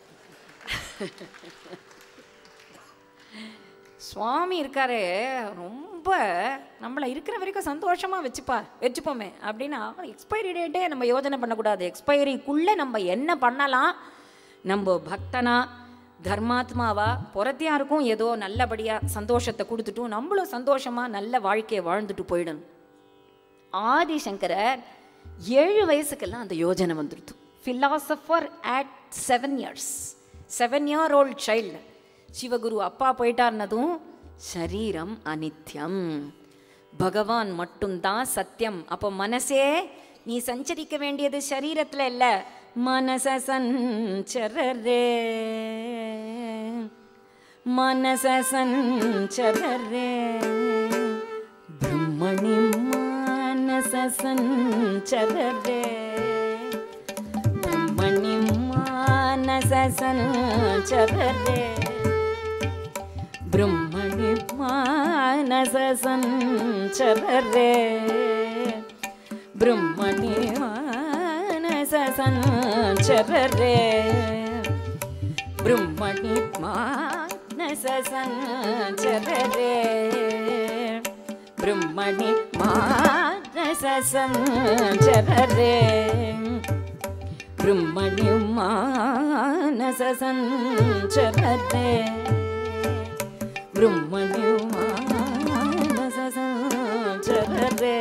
சுவாமி இருக்காரு ரொம்ப நம்மளை இருக்கிற வரைக்கும் சந்தோஷமா வச்சுப்பா வச்சுப்போமே அப்படின்னா எக்ஸ்பைரி டேட்டே நம்ம யோசனை பண்ணக்கூடாது எக்ஸ்பைரிக்குள்ளே நம்ம என்ன பண்ணலாம் நம்ம பக்தனா தர்மாத்மாவா புறத்தியாருக்கும் ஏதோ நல்லபடியாக சந்தோஷத்தை கொடுத்துட்டும் நம்மளும் சந்தோஷமாக நல்ல வாழ்க்கையை வாழ்ந்துட்டு போயிடணும் ஆதிசங்கரர் ஏழு வயசுக்கெல்லாம் அந்த யோஜனை வந்துடுது philosopher at seven years seven year old child Sivaguru அப்பா போயிட்டார்னதும் சரீரம் அனித்யம் பகவான் மட்டும்தான் சத்தியம் அப்போ மனசே நீ சஞ்சரிக்க வேண்டியது சரீரத்தில் இல்லை மனச சஞ்சரரே மனச சஞ்சரரே பிரம்மணி மானச சஞ்சரரே பிரம்மணி மானச சஞ்சரரே பிரம்மணி மானச சஞ்சரரே பிரம்மணி மானச சஞ்சரரே பிரம்மணி மானச சஞ்சரரே பிரம்மணி மானச சஞ்சரரே பிரம்மணி மானச சஞ்சரரே பிரம்மணி மானச சஞ்சரரே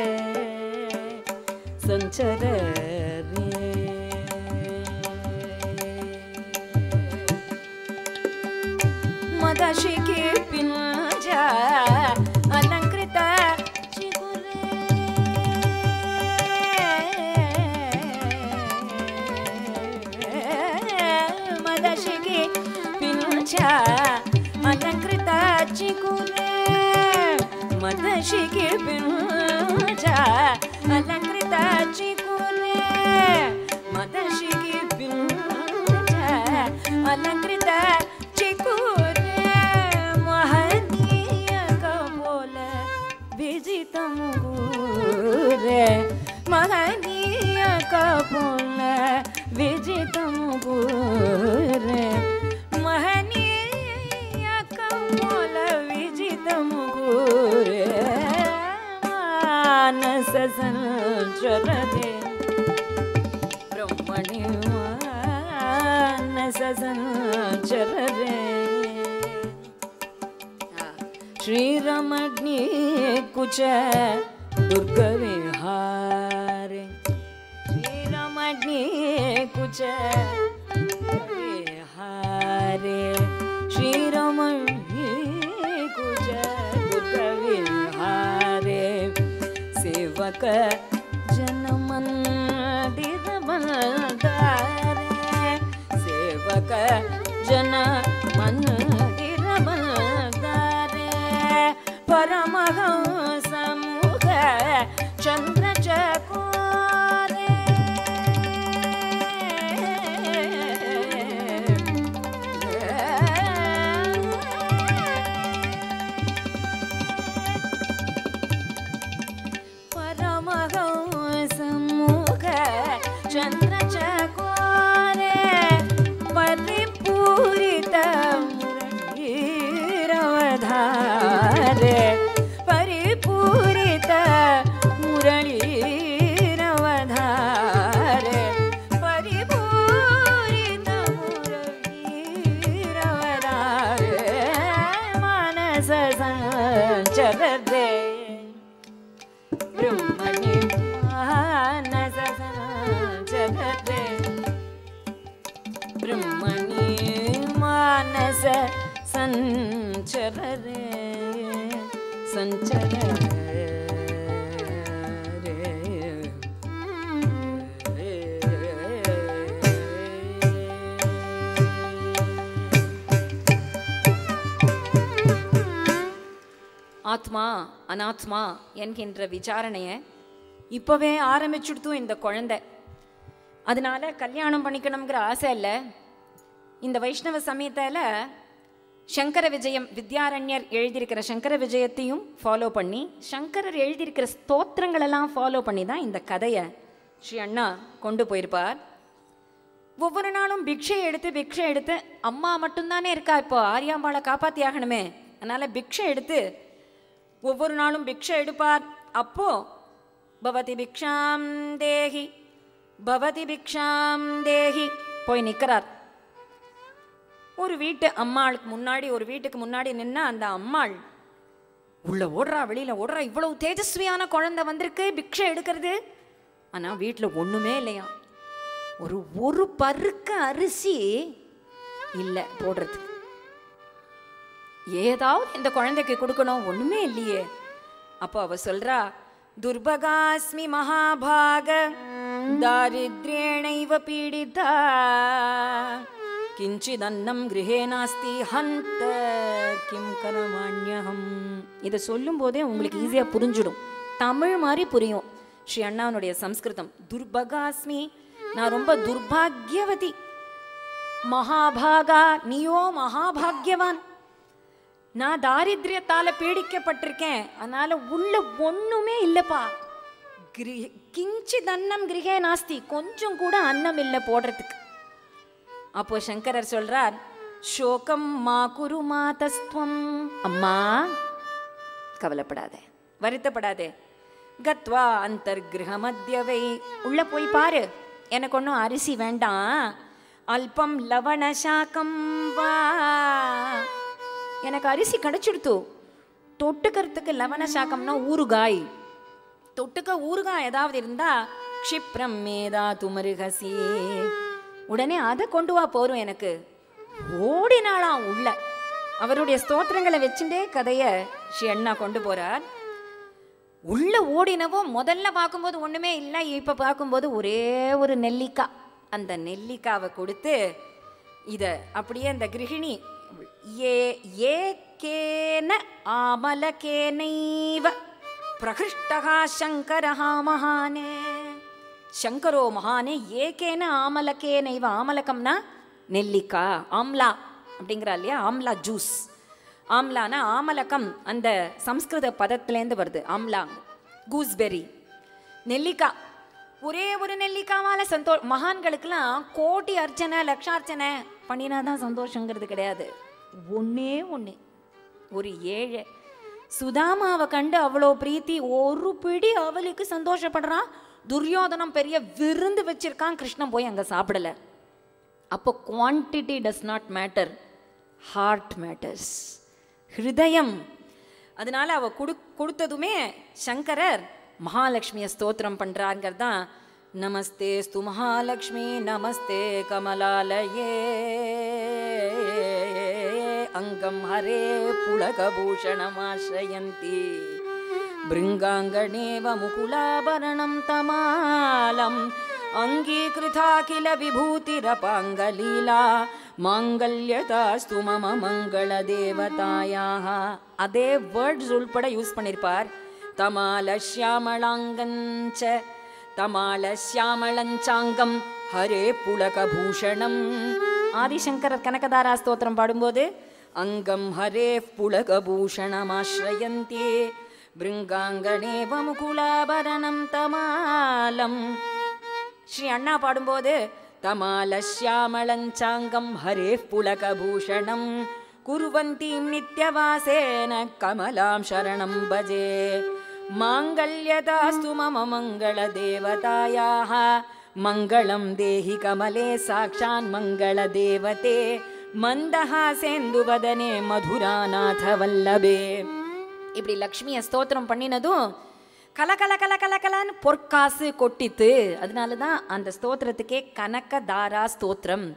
சஞ்சரரே ಮದಶಿಗೆ ಪಿಂಜ ಅಲಂಕೃತ ಚಿಗುರೆ ಮದಶಿಗೆ ಪಿಂಜ ಅಲಂಕೃತ ಚಿಗುರೆ ಮದಶಿಗೆ ಪಿಂಜ ಅಲಂಕೃತ ಚಿಗುರೆ ಮದಶಿಗೆ ಪಿಂಜ ಅಲಂಕೃತ ಚಿಗುರೆ ಮಹನೀಯ ಕಬೋಲ ವಿಜಿತ ಮುಗುರೆ ಮಹನೀಯ ಕಬೋಲ ವಿಜಿತ ಮುಗುರೆ ಮಹನೀಯ ಕಬೋಲ ವಿಜಿತ ಮುಗುರೆ ಮಾನಸ ಸಂಚರದೆ ಬ್ರಹ್ಮಣಿ ಮಾನಸ ಸಂಚರರೆ ಶ್ರೀರಮಗ್ನಿ ಕುಚ ದುರ್ಗ ವಿಹಾರೆ ಶ್ರೀರಮಗ್ನಿ ಕುಚ ವಿಹಾರೆ ಶ್ರೀರಮಗ್ನಿ ಕುಚ ದುರ್ಗ ವಿಹಾರೆ ಸೇವಕ ಜನಮಂದಿರ ಬಂದಾರೆ ಸೇವಕ ಜನ ಮಂದಿರ ಬಂದಾರೆ ಪರಮಹಂಸ ಮುಖ ಚಂದ್ರ ಚಕೋರೆ ಪರಮಹಂಸ பிரம்மணி மானச சஞ்சரரே ஆத்மா அனாத்மா என்கின்ற விசாரணையை இப்போவே ஆரம்பிச்சுடுத்து இந்த குழந்தை அதனால கல்யாணம் பண்ணிக்கணுங்கிற ஆசை இல்லை இந்த வைஷ்ணவ சமயத்தில் சங்கர விஜயம் வித்யாரண்யர் எழுதியிருக்கிற சங்கர விஜயத்தையும் ஃபாலோ பண்ணி சங்கரர் எழுதியிருக்கிற ஸ்தோத்திரங்களெல்லாம் ஃபாலோ பண்ணி தான் இந்த கதையை ஸ்ரீ அண்ணா கொண்டு போயிருப்பார் ஒவ்வொரு நாளும் பிக்ஷை எடுத்து பிக்ஷை எடுத்து அம்மா மட்டும்தானே இருக்கா இப்போ ஆரியாம்பாளை காப்பாத்தி ஆகணுமே அதனால பிக்ஷை எடுத்து ஒவ்வொரு நாளும் பிக்ஷை எடுப்பார் அப்போ பவதி பிக்ஷாம் தேஹி பவதி பிக்ஷாம் தேஹி போய் நிற்கிறார் ஒரு வீட்டு அம்மாளுக்கு முன்னாடி ஒரு வீட்டுக்கு முன்னாடி நின்னா அந்த அம்மாள் உள்ள ஓடுறா வெளியில ஓடுறா இவ்வளவு தேஜஸ்வியான குழந்தை வந்திருக்கு பிக்ஷை எடுக்கிறது ஆனா வீட்டுல ஒண்ணுமே இல்லையா ஒரு ஒரு பருக்க அரிசி இல்லை போடுறதுக்கு ஏதாவது இந்த குழந்தைக்கு கொடுக்கணும் ஒண்ணுமே இல்லையே அப்போ அவ சொல்றா துர்பகாஸ்மி மகாபாக தாரித்ரேணைவ பீடிதா கிஞ்சிதன்னம் கிரகே நாஸ்தி ஹந்த கிம் கரமாண்யகம் இதை சொல்லும் போதே உங்களுக்கு ஈஸியாக புரிஞ்சிடும் தமிழ் மாதிரி புரியும் ஸ்ரீ அண்ணாவனுடைய சம்ஸ்கிருதம் துர்பகாஸ்மி நான் ரொம்ப துர்பாகியவதி மகாபாகா நீயோ மகாபாகியவான் நான் தாரித்ரியத்தால பீடிக்கப்பட்டிருக்கேன் அதனால உள்ள ஒண்ணுமே இல்லப்பா கிரி- கிஞ்சித் அன்னம் கிரகே நாஸ்தி கொஞ்சம் கூட அன்னம் இல்லை போடுறதுக்கு அப்போ சங்கரர் சொல்றார் சோகம் மா குரு மாதஸ்துவம் அம்மா கவலைப்படாதே வருத்தப்படாதே கத்வா அந்தர்கிரக மத்தியவை உள்ள போய் பாரு எனக்கு ஒன்றும் அரிசி வேண்டாம் அல்பம் லவண சாக்கம் வா எனக்கு அரிசி கிடைச்சிடுத்து தொட்டுக்கிறதுக்கு லவண சாக்கம்னா ஊறுகாய் தொட்டுக்க ஊறுகாய் ஏதாவது இருந்தா க்ஷிப்ரம் மேதா துமருகசி உடனே அதை கொண்டு வா போரும் எனக்கு ஓடினாளாம் உள்ள அவருடைய ஸ்தோத்திரங்களை வச்சுட்டே கதையை ஸ்ரீ அண்ணா கொண்டு போறார் உள்ள ஓடினவோ முதல்ல பார்க்கும்போது ஒண்ணுமே இல்லை இப்ப பார்க்கும்போது ஒரே ஒரு நெல்லிக்காய் அந்த நெல்லிக்காவை கொடுத்து இத அப்படியே அந்த கிருகிணி ஏ ஏகேன ஆமலகேனைவ பிரகிருஷ்டகா சங்கரஹா மகானே சங்கரோ மகானே ஏகேன ஆமலகேனைவ ஆமலகம்னா நெல்லிக்கா ஆம்லா அப்படிங்கிறா இல்லையா ஆம்லா ஜூஸ் ஆம்லானா ஆமலகம் அந்த சம்ஸ்கிருத பதத்துலேருந்து வருது ஆம்லா கூஸ்பெரி நெல்லிக்காய் ஒரே ஒரு நெல்லிக்காவால சந்தோ மகான்களுக்கெல்லாம் கோடி அர்ச்சனை லட்சார்ச்சனை பண்ணினா தான் சந்தோஷங்கிறது கிடையாது ஒண்ணே ஒன்று ஒரு ஏழை சுதாமாவை கண்டு அவ்வளோ பிரீத்தி ஒரு பிடி அவளுக்கு சந்தோஷப்படுறான் துரியோதனம் பெரிய விருந்து வச்சிருக்கான் கிருஷ்ணன் போய் அங்கே சாப்பிடல அப்போ quantity does not matter heart matters ஹிருதயம் அதனால அவ கொடு கொடுத்ததுமே சங்கரர் மகாலட்சுமியை ஸ்தோத்திரம் பண்றாங்கிறது தான் நமஸ்தே ஸ்து மகாலட்சுமி நமஸ்தே கமலாலயே அங்கம் ஹரே புலகபூஷணமாश्रयन्ति भृङ्गाङ्गणेव मुकुलाभरणं तमालम् अङ्गीकृता किल विभूतिरपाङ्गलीला மாங்கல்யதாஸ்து மம மங்கள தேவதாயாக அதே வேர்ட்ஸ் உள்பட யூஸ் பண்ணியிருப்பார் தமால ஷியாமளாங்கஞ்ச தமால ஷியாமளஞ்சாங்கம் ஹரே புலகபூஷணம் ஆதிசங்கரர் கனகதாரா ஸ்தோத்திரம் பாடும்போது அங்கம் ஹரே புலகபூஷணமாश्रयन्ति பிருங்காங்கணேவ முகுலாபரணம் தமாலம் ஸ்ரீ அண்ணா பாடும்போது தமாலஷ்யாமளஞ்சாங்கம் ஹரே புலகபூஷணம் குருவந்தீம் நித்யவாசேன கமலாம் சரணம் பஜே மாங்கல்யதாஸ்து மம மங்கள தேவதாயாக மங்களம் தேஹி கமலே சாட்சான் மங்கள தேவதே மந்தஹாசேந்துவதனே மதுராநாத வல்லபே இப்படி லக்ஷ்மியை ஸ்தோத்திரம் பண்ணினதும் கல கல கல கல கலன்னு பொற்காசு கொட்டித்து அதனால தான் அந்த ஸ்தோத்திரத்துக்கே கனக தாரா ஸ்தோத்திரம்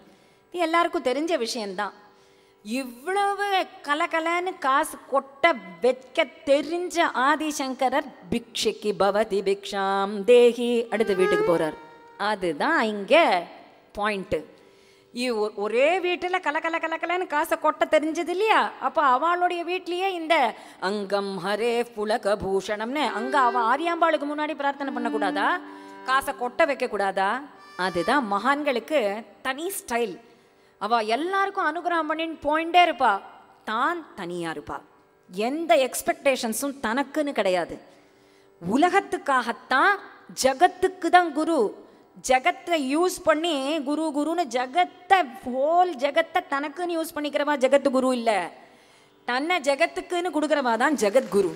இது எல்லாருக்கும் தெரிஞ்ச விஷயம்தான் இவ்வளவு கலகலன்னு காசு கொட்ட வைக்க தெரிஞ்ச ஆதிசங்கரர் பிக்ஷைக்கு பவதி பிக்ஷாம் தேஹி அடுத்த வீட்டுக்கு போறார் அதுதான் இங்க பாயிண்ட்டு ஒரே வீட்டில் கல கல கலக்கலன்னு காசை கொட்ட தெரிஞ்சது இல்லையா அப்போ அவளுடைய வீட்லேயே இந்த அங்கம் ஹரே புலக பூஷணம்னு அங்கே அவள் ஆரியாம்பாளுக்கு முன்னாடி பிரார்த்தனை பண்ணக்கூடாதா காசை கொட்ட வைக்கக்கூடாதா அதுதான் மகான்களுக்கு தனி ஸ்டைல் அவ எல்லாருக்கும் அனுகிரகம் பண்ணின்னு போயிட்டே இருப்பா தான் தனியா இருப்பா எந்த எக்ஸ்பெக்டேஷன்ஸும் தனக்குன்னு கிடையாது உலகத்துக்காகத்தான் ஜகத்துக்கு தான் குரு ஜகத்தை யூஸ் பண்ணி குரு குருன்னு ஜகத்தை ஹோல் ஜகத்தை தனக்குன்னு யூஸ் பண்ணிக்கிறவா ஜகத்து குரு இல்லை தன்னை ஜகத்துக்குன்னு கொடுக்குறவா தான் ஜெகத்குரு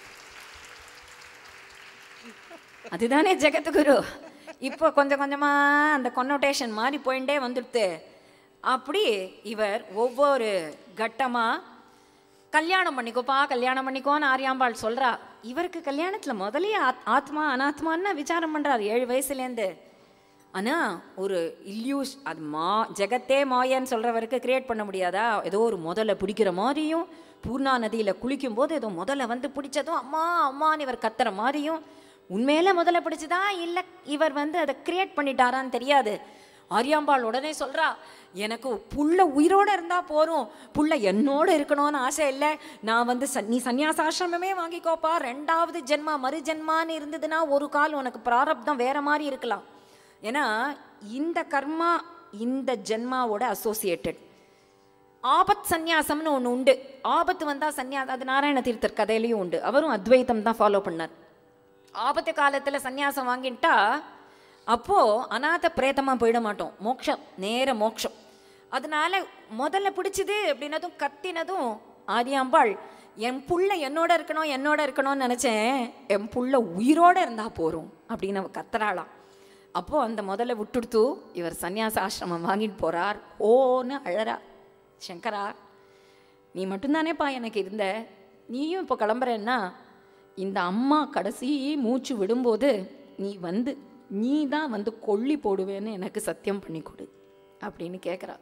அதுதானே ஜெகத்குரு இப்போ கொஞ்சம் கொஞ்சமா அந்த கொன்னோட்டேஷன் மாதிரி போயிட்டே வந்துடுது அப்படி இவர் ஒவ்வொரு கட்டமா கல்யாணம் பண்ணிக்கோப்பா கல்யாணம் பண்ணிக்கோன்னு ஆரியாம்பாள் சொல்றா இவருக்கு கல்யாணத்துல முதலே ஆத்- ஆத்மா அனாத்மான்னு விசாரம் பண்றாரு ஏழு வயசுலேருந்து ஆனா ஒரு இல்யூஸ் அது மா ஜெகத்தே மாயன்னு சொல்றவருக்கு கிரியேட் பண்ண முடியாதா ஏதோ ஒரு முதல்ல பிடிக்கிற மாதிரியும் பூர்ணா நதியில குளிக்கும் போது ஏதோ முதல்ல வந்து பிடிச்சதும் அம்மா அம்மான்னு இவர் கத்துற மாதிரியும் உண்மையில முதல்ல பிடிச்சதா இல்ல இவர் வந்து அதை கிரியேட் பண்ணிட்டாரான்னு தெரியாது ஆரியாம்பாள் உடனே சொல்றா எனக்கு புள்ள உயிரோட இருந்தா போரும் புள்ள என்னோட இருக்கணும்னு ஆசை இல்லை நான் வந்து சன்- நீ சன்னியாசாசிரமமே வாங்கிக்கோப்பா ரெண்டாவது ஜென்மா மறு ஜென்மான்னு இருந்ததுன்னா ஒரு கால் உனக்கு பிராரப்தம் வேற மாதிரி இருக்கலாம் ஏன்னா இந்த கர்மா இந்த ஜென்மாவோட அசோசியேட்டட் ஆபத் சந்நியாசம்னு ஒன்று உண்டு ஆபத்து வந்தால் சந்நியாசம் அது நாராயண தீர்த்தர் கதையிலையும் உண்டு அவரும் அத்வைத்தம் தான் ஃபாலோ பண்ணார் ஆபத்து காலத்தில் சந்நியாசம் வாங்கிட்டா அப்போது அநாத பிரேதமாக போயிட மாட்டோம் மோட்சம் நேர மோட்சம் அதனால முதல்ல பிடிச்சது அப்படின்னதும் கத்தினதும் ஆரியாம்பாள் என் புள்ள என்னோட இருக்கணும் என்னோட இருக்கணும்னு நினச்சேன் என் புள்ள உயிரோட இருந்தா போரும் அப்படின்னு அவ கத்துறாளாம் அப்போ அந்த முதல்ல விட்டுடுத்து இவர் சந்நியாச ஆசிரமம் வாங்கிட்டு போறார் ஓன்னு அழறா சங்கரா நீ மட்டும்தானேப்பா எனக்கு இருந்த நீயும் இப்போ கிளம்புறேன்னா இந்த அம்மா கடைசி மூச்சு விடும்போது நீ வந்து நீ தான் வந்து கொள்ளி போடுவேன்னு எனக்கு சத்தியம் பண்ணி கொடு அப்படின்னு கேட்குறா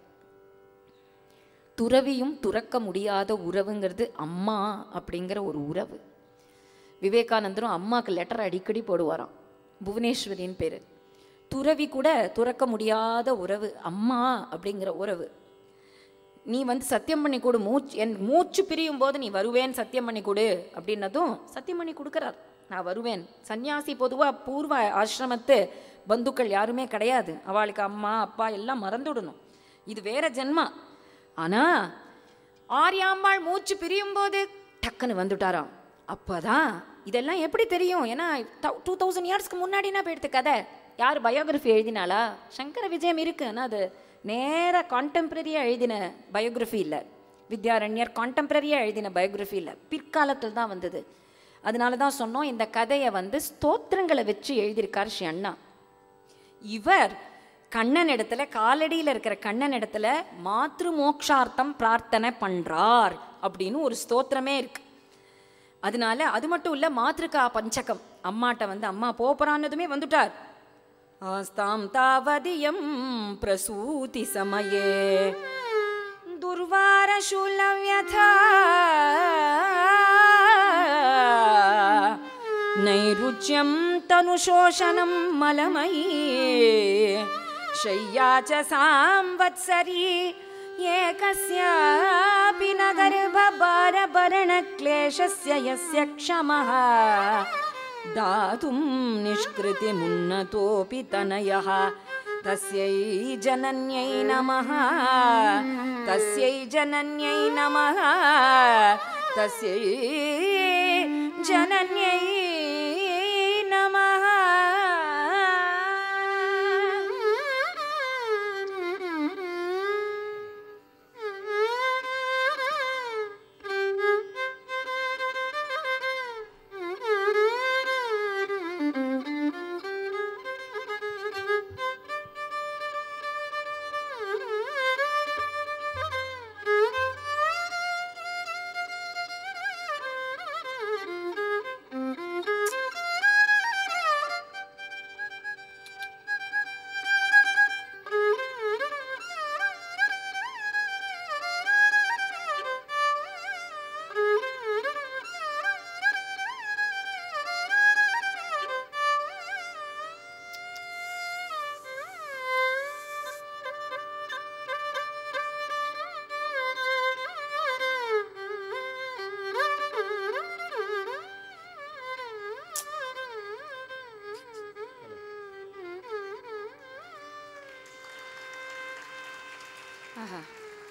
துறவியும் துறக்க முடியாத உறவுங்கிறது அம்மா அப்படிங்கிற ஒரு உறவு விவேகானந்தரும் அம்மாக்கு லெட்டர் அடிக்கடி போடுவாராம் புவனேஸ்வரின் பேர் துறவி கூட துறக்க முடியாத உறவு அம்மா அப்படிங்கிற உறவு நீ வந்து சத்தியம் பண்ணி கொடு மூச்சு என் மூச்சு பிரியும் போது நீ வருவேன் சத்தியம் பண்ணி கொடு அப்படின்னதும் சத்தியம் பண்ணி கொடுக்குறார் நான் வருவேன் சன்னியாசி பொதுவாக பூர்வ ஆசிரமத்து பந்துக்கள் யாருமே கிடையாது அவளுக்கு அம்மா அப்பா எல்லாம் மறந்துடணும் இது வேற ஜென்மா ஆனா ஆரியாம்பாள் மூச்சு பிரியும் போது டக்குன்னு வந்துட்டாராம் அப்பதான் இதெல்லாம் எப்படி தெரியும் ஏன்னா டூ தௌசண்ட் இயர்ஸ்க்கு முன்னாடினா போயிடுது கதை யார் பயோகிராஃபி எழுதினாளா சங்கர விஜயம் இருக்கு ஆனால் அது நேர கான்டெம்பரரியாக எழுதின பயோகிராஃபி இல்லை வித்யாரண்யர் கான்டெம்பரரியாக எழுதின பயோகிராஃபி இல்லை பிற்காலத்தில் தான் வந்தது அதனால தான் சொன்னோம் இந்த கதையை வந்து ஸ்தோத்திரங்களை வச்சு எழுதியிருக்கார் ஸ்ரீ அண்ணா இவர் கண்ணன் இடத்துல காலடியில் இருக்கிற கண்ணன் இடத்துல மாத்ரு மோக்ஷார்த்தம் பிரார்த்தனை பண்றார் அப்படின்னு ஒரு ஸ்தோத்திரமே இருக்கு அதனால அது மட்டும் இல்ல மாத்ருகா பஞ்சகம் அம்மாட்ட வந்து அம்மா போறான்னதுமே வந்துட்டார் ஆஸ்தாம் தாவதியம் பிரசூதி சமயே துர்வார சூலவ்யதா नैरुच्यं तनुशोषणं मलमयी शय्या च सांवत्सरी एकस्यापि न गर्भभारभरणक्लेशस्य यस्य क्षमः दातुं निष्कृतिमुन्नतोऽपि तनयः तस्यै जनन्यै नमः तस्यै जनन्यै नमः तस्यै जनन्यै नमः Thank you. ஆஹா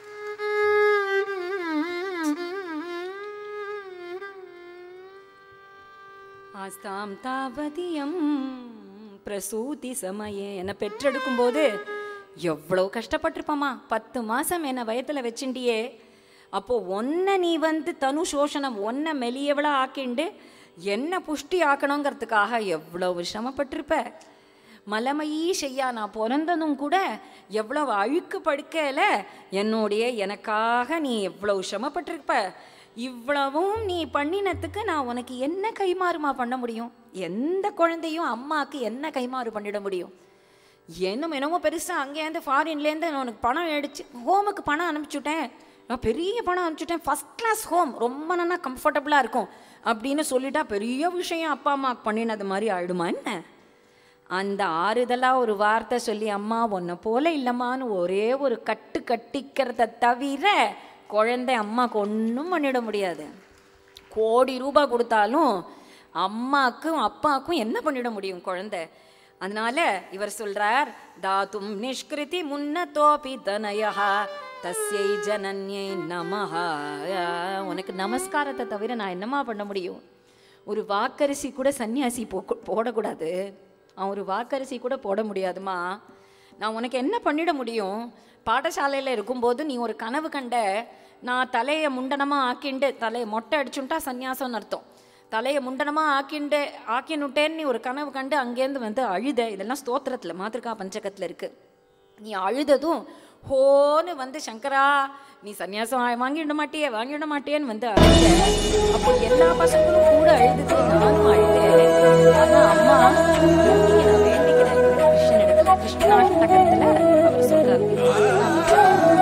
ஆஸ்தாம் தாவதியம் பிரசூதி சமயே என்னை பெற்றெடுக்கும் போது எவ்வளோ கஷ்டப்பட்டிருப்பம்மா பத்து மாசம் என்னை வயத்துல வச்சுட்டியே அப்போ ஒன்றை நீ வந்து தனு சோஷணம் ஒன்றை மெலியவளா ஆக்கிண்டு என்ன புஷ்டி ஆக்கணுங்கிறதுக்காக எவ்வளவு சிரமப்பட்டிருப்ப மலமயீ செய்யா நான் பிறந்ததும் கூட எவ்வளவு அழுக்கு படுக்கையில என்னுடைய எனக்காக நீ எவ்வளவு சிரமப்பட்டிருப்ப இவ்வளவும் நீ பண்ணினத்துக்கு நான் உனக்கு என்ன கைமாறுமா பண்ண முடியும் எந்த குழந்தையும் அம்மாவுக்கு என்ன கைமாறு பண்ணிட முடியும் என்னமோ என்னமோ பெருசாக அங்கேருந்து ஃபாரின்லேருந்து நான் உனக்கு பணம் எடுத்து ஹோமுக்கு பணம் அனுப்பிச்சுட்டேன் நான் பெரிய பணம் அனுப்பிச்சுட்டேன் ஃபஸ்ட் கிளாஸ் ஹோம் ரொம்ப நல்லா கம்ஃபர்டபுளாக இருக்கும் அப்படின்னு சொல்லிட்டா பெரிய விஷயம் அப்பா அம்மாவுக்கு பண்ணினது மாதிரி ஆயிடுமா என்ன அந்த ஆறுதலாக ஒரு வார்த்தை சொல்லி அம்மா உன்னை போல இல்லைம்மான்னு ஒரே ஒரு கட்டு கட்டிக்கிறத தவிர குழந்தை அம்மாவுக்கு ஒன்றும் பண்ணிட முடியாது கோடி ரூபாய் கொடுத்தாலும் அம்மாக்கும் அப்பாவுக்கும் என்ன பண்ணிட முடியும் குழந்தை அதனால இவர் சொல்றார் தாத்தும் நிஷ்கிருதி முன்னத்தோபி தனயா தஸ்யை ஜனன்யை நமஹா உனக்கு நமஸ்காரத்தை தவிர நான் என்னம்மா பண்ண முடியும் ஒரு வாக்கரிசி கூட சன்னியாசி போ போடக்கூடாது அவன் ஒரு வாக்கரிசி கூட போட முடியாதுமா நான் உனக்கு என்ன பண்ணிட முடியும் பாடசாலையில் இருக்கும்போது நீ ஒரு கனவு கண்ட நான் தலையை முண்டனமாக ஆக்கிண்டு தலையை மொட்டை அடிச்சுட்டா சந்நியாசம்னு அர்த்தம் தலையை முண்டனமாக ஆக்கிண்டு ஆக்கினுட்டேன்னு நீ ஒரு கனவு கண்டு அங்கேருந்து வந்து அழுத இதெல்லாம் ஸ்தோத்திரத்தில் மாத்திருக்கா பஞ்சகத்தில் இருக்குது நீ அழுததும் ஹோன்னு வந்து சங்கரா நீ சன்னியாசம் வா- வாங்கிட மாட்டியே வாங்கிட மாட்டியேன்னு வந்து அழுத அப்போ எல்லா பசங்களும் கூட அழுதுட்டு நானும் அழுதேன் ஆனா அம்மா இன்னைக்கு நான் வேண்டிக்கிறேன் கிருஷ்ணன் இடத்துல கிருஷ்ணாஷ்டகத்துல அவர் சொல்றார்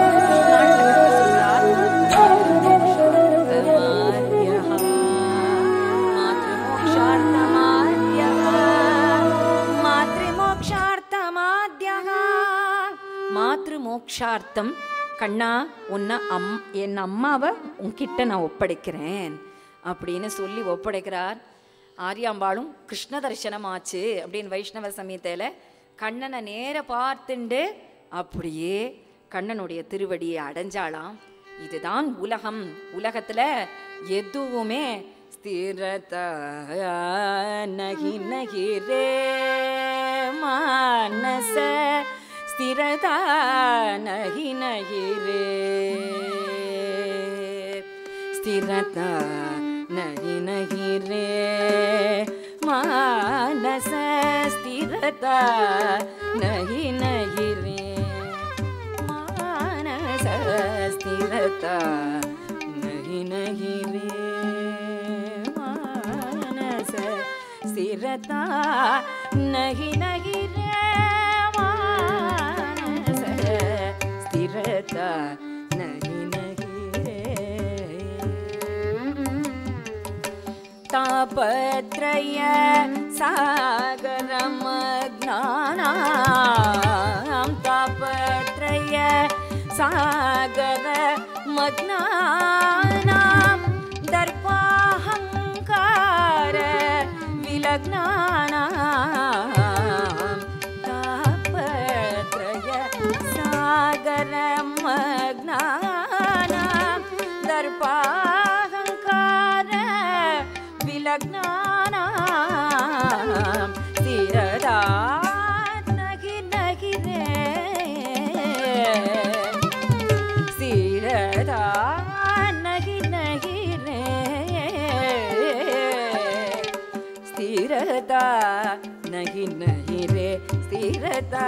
மாத்ருமோக்ஷார்த்தம் கண்ணா உன்னை அம் என் அம்மாவை உன்கிட்ட நான் ஒப்படைக்கிறேன் அப்படின்னு சொல்லி ஒப்படைக்கிறார் ஆரியாம்பாளும் கிருஷ்ண தரிசனம் ஆச்சு அப்படின்னு வைஷ்ணவ சமயத்தில் கண்ணனை நேர பார்த்துண்டு அப்படியே கண்ணனுடைய திருவடியை அடைஞ்சாளாம் இதுதான் உலகம் உலகத்துல எதுவுமே ஸ்திரத நகி நகி ரே மானச ஸ்திரதா நகி நகி ரே स्थिरता नहि नहि रे मानस स्थिरता नहि नहि रे मानस स्थिरता नहि नहि रे मानस स्थिरता नहि नहि रे मानस स्थिरता नहि नहि रे तापत्रय सागरमग्नानां तापत्रय सागरमग्नानां दर्पाहङ्कार विलग्नानां तापत्रय सागरमग्नानां दर्पाहङ्कार विलग्नानां स्थिरदा नगि नगि रे स्थिरदा नगि नगि रे स्थिरता नगि नगि रे स्थिरता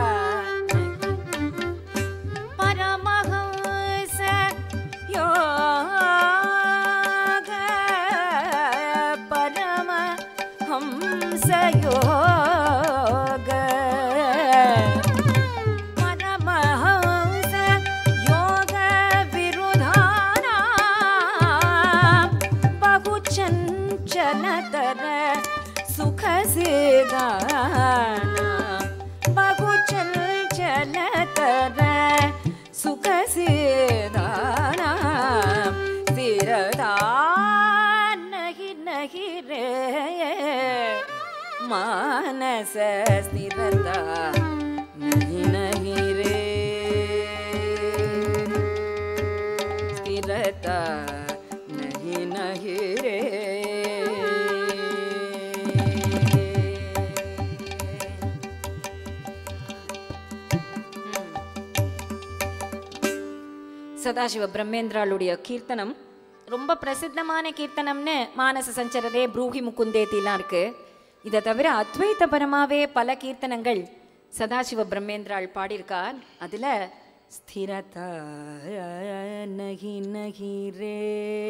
परमहंस योग परमहंस योग परमहंस योग विरुधाना बहुचञ्चलतर सुख सिदाना बहुचञ्चलतर सुख सिदाना स्थिरदा नहि नहि रे मानस स्थिरता नहि नहि रे சதாசிவ பிரம்மேந்திராளுடைய கீர்த்தனம் ரொம்ப பிரசித்தமான கீர்த்தனம்னு மானச சஞ்சரரே ப்ரூஹி முகுந்தேத்திலாம் இருக்கு இதை தவிர அத்வைத பரமாவே பல கீர்த்தனங்கள் சதாசிவ பிரம்மேந்திராள் பாடியிருக்கார் அதில் ஸ்திரதா நகி நகி ரே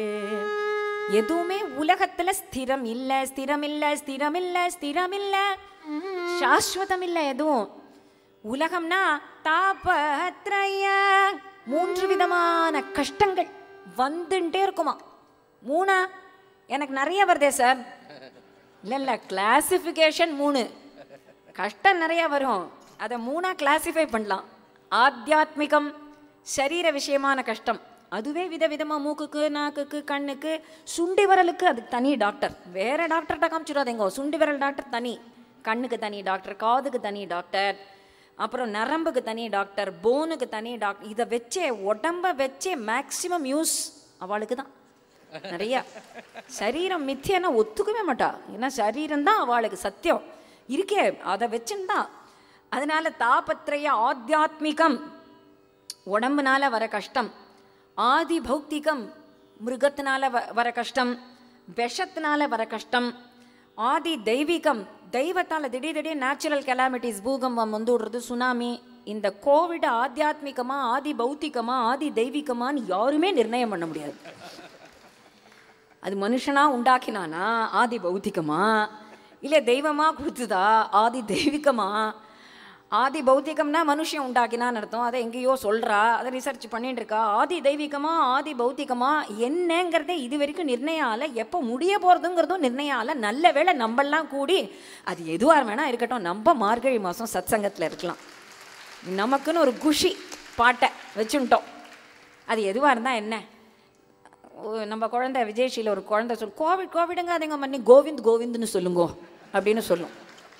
எதுவுமே உலகத்துல ஸ்திரம் இல்ல ஸ்திரம் இல்ல ஸ்திரம் இல்ல ஸ்திரம் இல்ல சாஸ்வதம் இல்ல எதுவும் உலகம்னா தாபத்ரய மூன்று விதமான கஷ்டங்கள் வந்துட்டே இருக்குமா மூணா எனக்கு நிறைய வருதே சார் இல்ல இல்ல கிளாசிஃபிகேஷன் மூணு கஷ்டம் நிறைய வரும் அதை மூணா கிளாசிஃபை பண்ணலாம் ஆத்தியாத்மிகம் சரீர விஷயமான கஷ்டம் அதுவே விதவிதமா மூக்குக்கு நாக்குக்கு கண்ணுக்கு சுண்டி விரலுக்கு அதுக்கு தனி டாக்டர் வேற டாக்டர்கிட்ட காமிச்சிடாதீங்க சுண்டி விரல் டாக்டர் தனி கண்ணுக்கு தனி டாக்டர் காதுக்கு தனி டாக்டர் அப்புறம் நரம்புக்கு தனி டாக்டர் போனுக்கு தனி டாக்டர் இதை வச்சே உடம்ப வச்சே மேக்சிமம் யூஸ் அவளுக்கு தான் நிறைய சரீரம் மித்தியன்னா ஒத்துக்கவே மாட்டா ஏன்னா சரீரம் தான் அவளுக்கு சத்தியம் இருக்கே அதை வச்சுன்னு அதனால தாபத்திரைய ஆத்தியாத்மிகம் உடம்புனால வர கஷ்டம் ஆதி பௌத்திகம் மிருகத்தினால வ வர கஷ்டம் விஷத்தினால வர கஷ்டம் ஆதி தெய்வீகம் தெய்வத்தால் திடீர் திடீர் நேச்சுரல் கெலாமிட்டிஸ் பூகம்பம் வந்து விடுறது சுனாமி இந்த கோவிட் ஆத்தியாத்மிகமா ஆதி பௌத்திகமா ஆதி தெய்வீகமான்னு யாருமே நிர்ணயம் பண்ண முடியாது அது மனுஷனா உண்டாக்கினானா ஆதி பௌத்திகமா இல்லை தெய்வமா கொடுத்துதா ஆதி தெய்வீகமா ஆதி பௌத்திகம்னா மனுஷன் உண்டாக்கினான்னு அர்த்தம் அதை எங்கேயோ சொல்றா அதை ரிசர்ச் பண்ணிட்டு இருக்கா ஆதி தெய்வீகமா ஆதி பௌத்திகமா என்னங்கிறதே இது வரைக்கும் நிர்ணயம் ஆல எப்போ முடிய போகிறதுங்கிறதும் நிர்ணயம் ஆல நல்ல வேளை நம்மெல்லாம் கூடி அது எதுவாக வேணா இருக்கட்டும் நம்ம மார்கழி மாதம் சத்சங்கத்தில் இருக்கலாம் நமக்குன்னு ஒரு குஷி பாட்டை வச்சுட்டோம் அது எதுவாக இருந்தால் என்ன ஓ, நம்ம குழந்தை விஜயஷியில் ஒரு குழந்தை சொல் கோவிட் கோவிடுங்க அதுங்க பண்ணி கோவிந்த் கோவிந்த்னு சொல்லுங்கோ அப்படின்னு சொல்லும்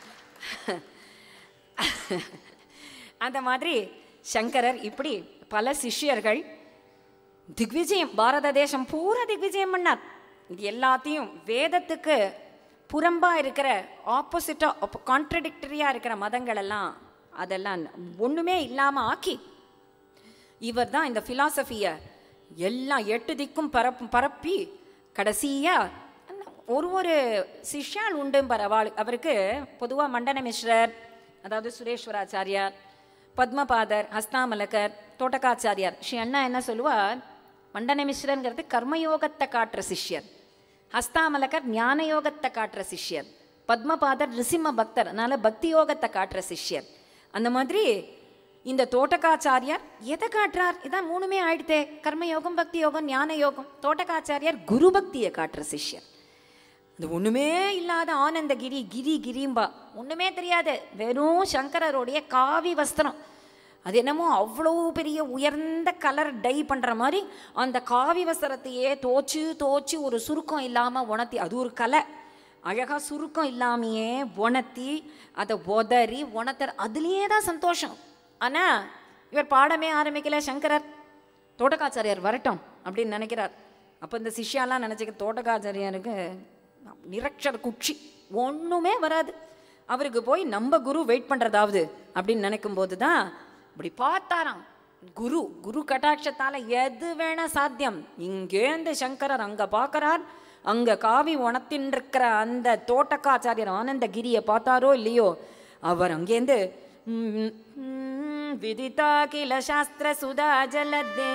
அந்த மாதிரி சங்கரர் இப்படி பல சிஷ்யர்கள் திக்விஜயம் பாரத தேசம் பூரா திக்விஜயம் பண்ணார் இது எல்லாத்தையும் வேதத்துக்கு புறம்பா இருக்கிற ஆப்போசிட்டா கான்ட்ரடிக்டரியா இருக்கிற மதங்கள் எல்லாம் அதெல்லாம் ஒண்ணுமே இல்லாம ஆக்கி இவர் தான் இந்த ஃபிலாசபியை எல்லாம் எட்டு திக்கும் பரப்பு பரப்பி கடைசியா ஒரு ஒரு சிஷ்யால் உண்டு பரவாள் அவருக்கு பொதுவாக மண்டன மிஸ்ரர் அதாவது சுரேஸ்வராச்சாரியார் பத்மபாதர் ஹஸ்தாமலகர் தோட்டக்காச்சாரியார் ஸ்ரீ அண்ணா என்ன சொல்லுவார் மண்டன மிஸ்ரங்கிறது கர்மயோகத்தை காட்டுற சிஷ்யர் ஹஸ்தாமலகர் ஞான யோகத்தை காட்டுற சிஷ்யர் பத்மபாதர் ரிசிம்ம பக்தர் அதனால பக்தி யோகத்தை காட்டுற சிஷ்யர் அந்த மாதிரி இந்த தோட்டக்காச்சாரியார் எதை காட்டுறார் இதான் மூணுமே ஆயிடுத்தே கர்மயோகம் பக்தி யோகம் ஞான யோகம் தோட்டக்காச்சாரியார் குரு பக்தியை காட்டுற சிஷ்யர் இது ஒண்ணுமே இல்லாத ஆனந்தகிரி கிரி கிரிம்பா ஒண்ணுமே தெரியாது வெறும் சங்கரருடைய காவி வஸ்திரம் அது என்னமோ அவ்வளோ பெரிய உயர்ந்த கலர் டை பண்ற மாதிரி அந்த காவி வஸ்திரத்தையே தோச்சு தோச்சு ஒரு சுருக்கம் இல்லாம உணர்த்தி அது ஒரு கலை அழகா சுருக்கம் இல்லாமையே உணர்த்தி அதை உதறி உணர்த்தர் அதுலேயே தான் சந்தோஷம் ஆனா இவர் பாடமே ஆரம்பிக்கல சங்கரர் தோட்டக்காச்சாரியார் வரட்டும் அப்படின்னு நினைக்கிறார் அப்போ இந்த சிஷ்யாலாம் நினச்சிக்க தோட்டக்காச்சாரியாருக்கு நிரக்ஷர குச்சி ஒன்றுமே வராது அவருக்கு போய் நம்ம குரு வெயிட் பண்ணுறதாவது அப்படின்னு நினைக்கும் போது தான் இப்படி பார்த்தாராம் குரு குரு கட்டாட்சத்தால் எது வேணா சாத்தியம் இங்கேருந்து சங்கரர் அங்கே பார்க்கறார் அங்கே காவி உணத்தின்றிருக்கிற அந்த தோட்டக்காச்சாரியர் ஆனந்தகிரியை பார்த்தாரோ இல்லையோ அவர் அங்கேருந்து ம், ம், விதிதா கில சாஸ்திர சுதா ஜலதே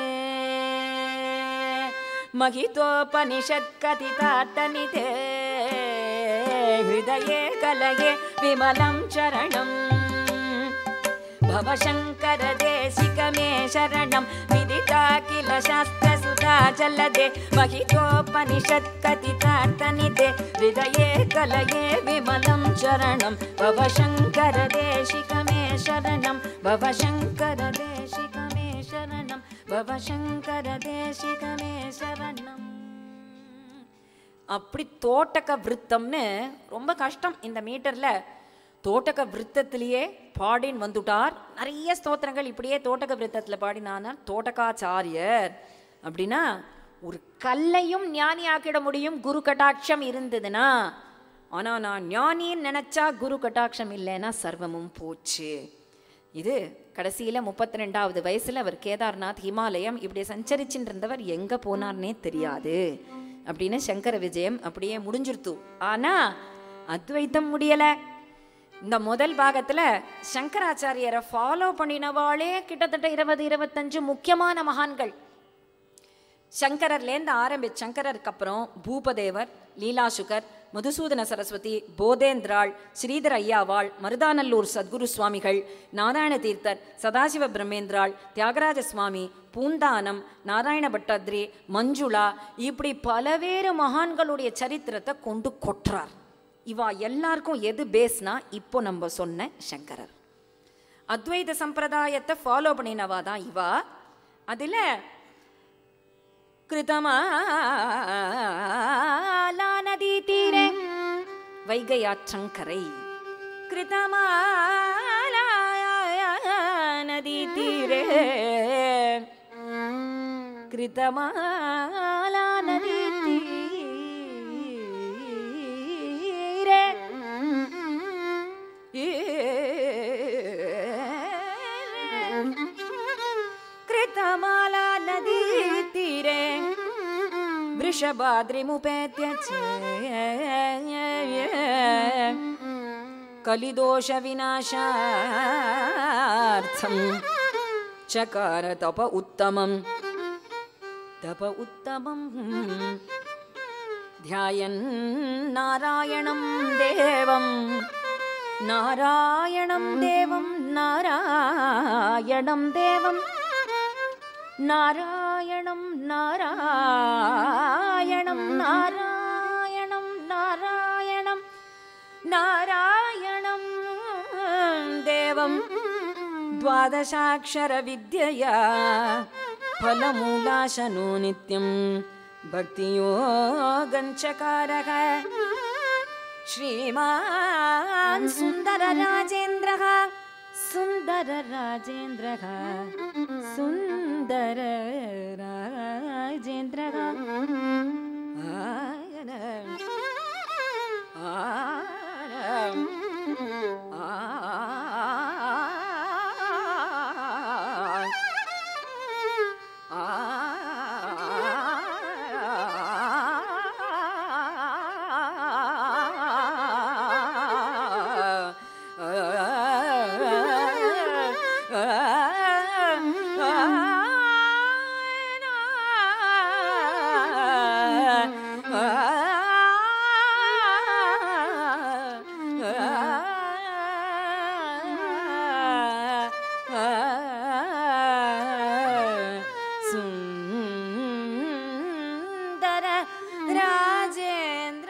महितोपनिषत्कथितार्थनिते हृदये कलये विमलं चरणम् भवशङ्करदेशिक मे शरणं विदिता किल शास्त्रसुधा जलदे महितोपनिषत्कथितार्थनिते हृदये कलये विमलं चरणं भवशङ्करदेशिक मे शरणं भवशङ्करदेशिक मे शरणं भवशङ्करदेशिक मे शरणम् அப்படி தோட்டக்க விருத்தம்னு ரொம்ப கஷ்டம் இந்த மீட்டர்ல தோட்டக்க விருத்தத்திலேயே பாடின் வந்துட்டார் நிறைய ஸ்தோத்திரங்கள் இப்படியே தோட்டக்க விருத்தத்தில் பாடினானார் தோட்டக்காச்சாரியர் அப்படின்னா ஒரு கல்லையும் ஞானி ஆக்கிட முடியும் குரு கட்டாட்சம் இருந்ததுன்னா ஆனா நான் ஞானின்னு நினைச்சா குரு கட்டாட்சம் இல்லைன்னா சர்வமும் போச்சு இது கடைசியில் முப்பத்தி ரெண்டாவது வயசில் அவர் கேதார்நாத் ஹிமாலயம் இப்படி சஞ்சரிச்சுட்டு இருந்தவர் எங்கே போனார்னே தெரியாது அப்படின்னு சங்கர விஜயம் அப்படியே முடிஞ்சிருத்து ஆனால் அத்வைத்தம் முடியலை இந்த முதல் பாகத்தில் சங்கராச்சாரியரை ஃபாலோ பண்ணினவாளே கிட்டத்தட்ட இருபது இருபத்தஞ்சு முக்கியமான மகான்கள் சங்கரர்லேருந்து ஆரம்பி சங்கரருக்கு அப்புறம் பூபதேவர் லீலாசுகர் மதுசூதன சரஸ்வதி போதேந்திராள் ஸ்ரீதர் ஐயாவாள் மருதானல்லூர் சத்குரு சுவாமிகள் நாராயண தீர்த்தர் சதாசிவ பிரம்மேந்திராள் தியாகராஜ சுவாமி பூந்தானம் நாராயண பட்டாத்ரி மஞ்சுளா இப்படி பலவேறு மகான்களுடைய சரித்திரத்தை கொண்டு கொட்டுறார் இவா எல்லாருக்கும் எது பேஸ்னா இப்போ நம்ம சொன்ன சங்கரர் அத்வைத சம்பிரதாயத்தை ஃபாலோ பண்ணினவா தான் இவா அதில் கிருதமாலா நதி தீரே வைகை ஆற்றங்கரை கிருதமாலா நதி தீரே கிருதமாலா நதி தீரே कृतमाला नदी तीरे वृषभाद्रिमुपेत्य च कलिदोषविनाशार्थं चकार तप उत्तमं तप उत्तमं ध्यायन् नारायणं देवं नारायणं देवं नारायणं देवं नारायणं नारायणं नारायणं नारायणं नारायणं देवं द्वादशाक्षरविद्यया फलमूलाशनो नित्यं भक्तियोगञ्चकारः श्रीमान् सुन्दरराजेन्द्रः सुन्दरराजेन्द्रः सुन्दरराजेन्द्रः आयन आयन சுந்தர ராஜேந்திர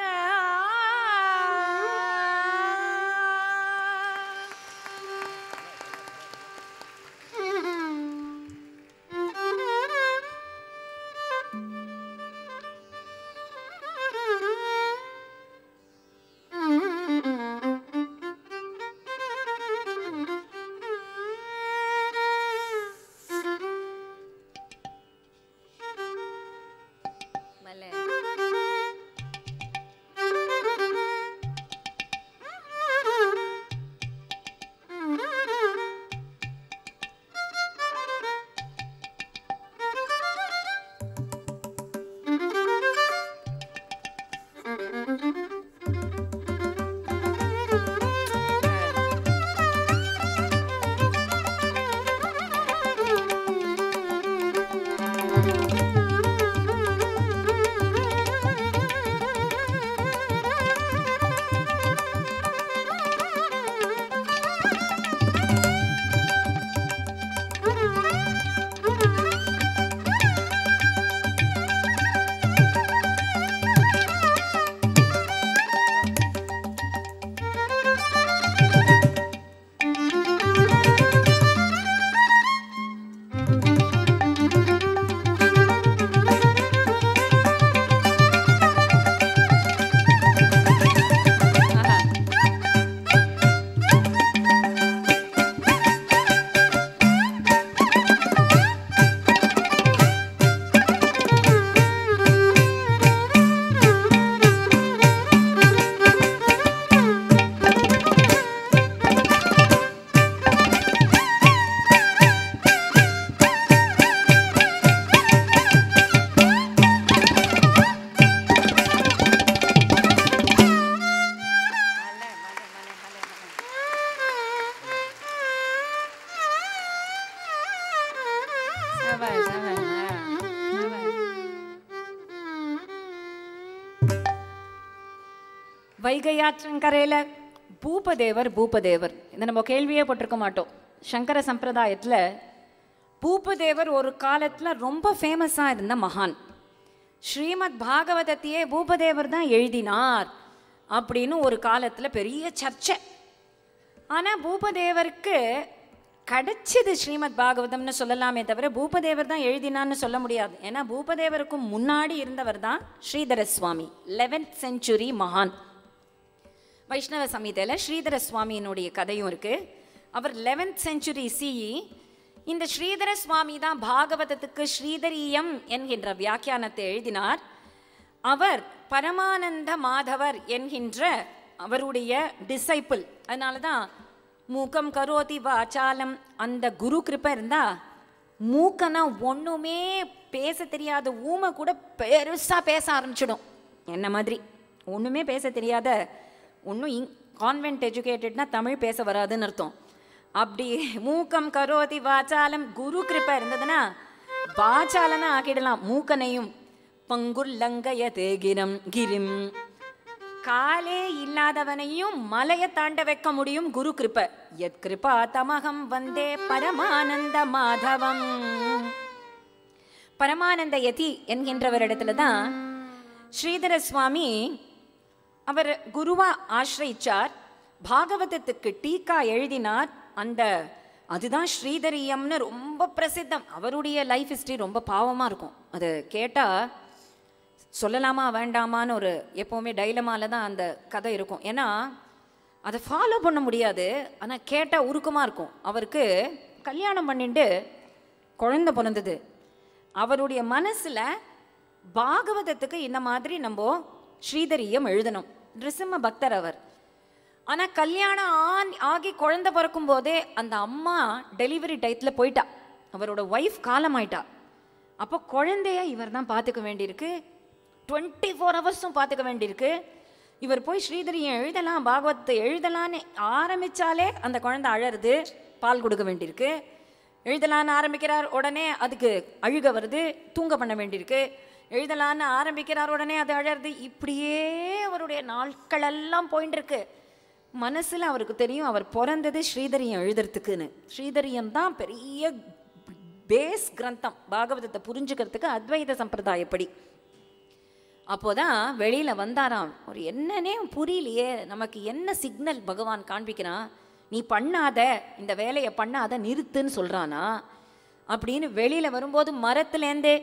சபாஷ், சபாஷ். வைகையாற்றங்கரையில் பூபதேவர் பூபதேவர் இதை நம்ம கேள்வியே போட்டிருக்க மாட்டோம் சங்கர சம்பிரதாயத்தில் பூபதேவர் ஒரு காலத்தில் ரொம்ப ஃபேமஸாக இருந்த மகான் ஸ்ரீமத் பாகவதத்தையே பூபதேவர் தான் எழுதினார் அப்படின்னு ஒரு காலத்தில் பெரிய சர்ச்சை ஆனால் பூபதேவருக்கு கிடைச்சது ஸ்ரீமத் பாகவதம்னு சொல்லலாமே தவிர பூபதேவர் தான் எழுதினான்னு சொல்ல முடியாது ஏன்னா பூபதேவருக்கு முன்னாடி இருந்தவர் தான் ஸ்ரீதர சுவாமி லெவன்த் செஞ்சுரி மகான் வைஷ்ணவ சமீதையில் ஸ்ரீதர சுவாமியினுடைய கதையும் இருக்கு அவர் லெவன்த் செஞ்சுரி சிஇ இந்த ஸ்ரீதர சுவாமி தான் பாகவதத்துக்கு ஸ்ரீதரியம் என்கின்ற வியாக்கியானத்தை எழுதினார் அவர் பரமானந்த மாதவர் என்கின்ற அவருடைய டிசைப்பிள் அதனால தான் மூக்கம் கரோதி வாச்சாலம் அந்த குரு கிருப்பை இருந்தா மூக்கனா ஒன்றுமே பேச தெரியாத ஊமை கூட பெருசாக பேச ஆரம்பிச்சிடும் என்ன மாதிரி ஒன்றுமே பேச தெரியாத ஒன்றும் இங் கான்வென்ட் எஜுகேட்டட்னா தமிழ் பேச வராதுன்னு அர்த்தம் அப்படி மூக்கம் கரோதி வாச்சாலம் குரு கிருப்பை இருந்ததுன்னா வாச்சாலனா ஆக்கிடலாம் மூக்கனையும் பங்குல்லங்கயதே கிரம் கிரிம் காலே இல்லாதவனையும் மலையை தாண்ட வைக்க முடியும் குரு கிருப எத் கிருபா தமகம் வந்தே பரமானந்த மாதவம் பரமானந்த யதி என்கின்றவரிடத்துல தான் ஸ்ரீதர சுவாமி அவர் குருவா ஆசிரிச்சார் பாகவதத்துக்கு டீக்கா எழுதினார் அந்த அதுதான் ஸ்ரீதரியம்னு ரொம்ப பிரசித்தம் அவருடைய லைஃப் ஹிஸ்ட்ரி ரொம்ப பாவமாக இருக்கும் அதை கேட்டால் சொல்லலாமா வேண்டாமான்னு ஒரு எப்போவுமே டைலமால தான் அந்த கதை இருக்கும் ஏன்னா அதை ஃபாலோ பண்ண முடியாது ஆனால் கேட்டால் உருக்கமாக இருக்கும் அவருக்கு கல்யாணம் பண்ணிட்டு குழந்தை பிறந்தது அவருடைய மனசில் பாகவதத்துக்கு இந்த மாதிரி நம்ம ஸ்ரீதரியம் எழுதணும் நிருசிம்ம பக்தர் அவர் ஆனால் கல்யாணம் ஆன் ஆகி குழந்தை பிறக்கும் போதே அந்த அம்மா டெலிவரி டயத்தில் போயிட்டா அவரோட ஒய்ஃப் காலமாயிட்டா அப்போ குழந்தைய இவர் தான் பார்த்துக்க வேண்டியிருக்கு டுவெண்ட்டி ஃபோர் ஹவர்ஸும் பார்த்துக்க வேண்டியிருக்கு இவர் போய் ஸ்ரீதரியம் எழுதலாம் பாகவத்தை எழுதலான்னு ஆரம்பிச்சாலே அந்த குழந்தை அழறது பால் கொடுக்க வேண்டியிருக்கு எழுதலான்னு ஆரம்பிக்கிறார் உடனே அதுக்கு அழுக வருது தூங்க பண்ண வேண்டியிருக்கு எழுதலான்னு ஆரம்பிக்கிறார் உடனே அது அழறது இப்படியே அவருடைய நாட்கள் எல்லாம் போயின்னு இருக்கு மனசில் அவருக்கு தெரியும் அவர் பிறந்தது ஸ்ரீதரியம் எழுதுறதுக்குன்னு ஸ்ரீதரியம் தான் பெரிய பேஸ் கிரந்தம் பாகவதத்தை புரிஞ்சுக்கிறதுக்கு அத்வைத சம்பிரதாயப்படி அப்போதான் வெளியில வந்தாராம் ஒரு என்னன்னே புரியலையே நமக்கு என்ன சிக்னல் பகவான் காண்பிக்கிறான் நீ பண்ணாத இந்த வேலையை பண்ணாத நிறுத்துன்னு சொல்றானா அப்படின்னு வெளியில வரும்போது மரத்துலேருந்தே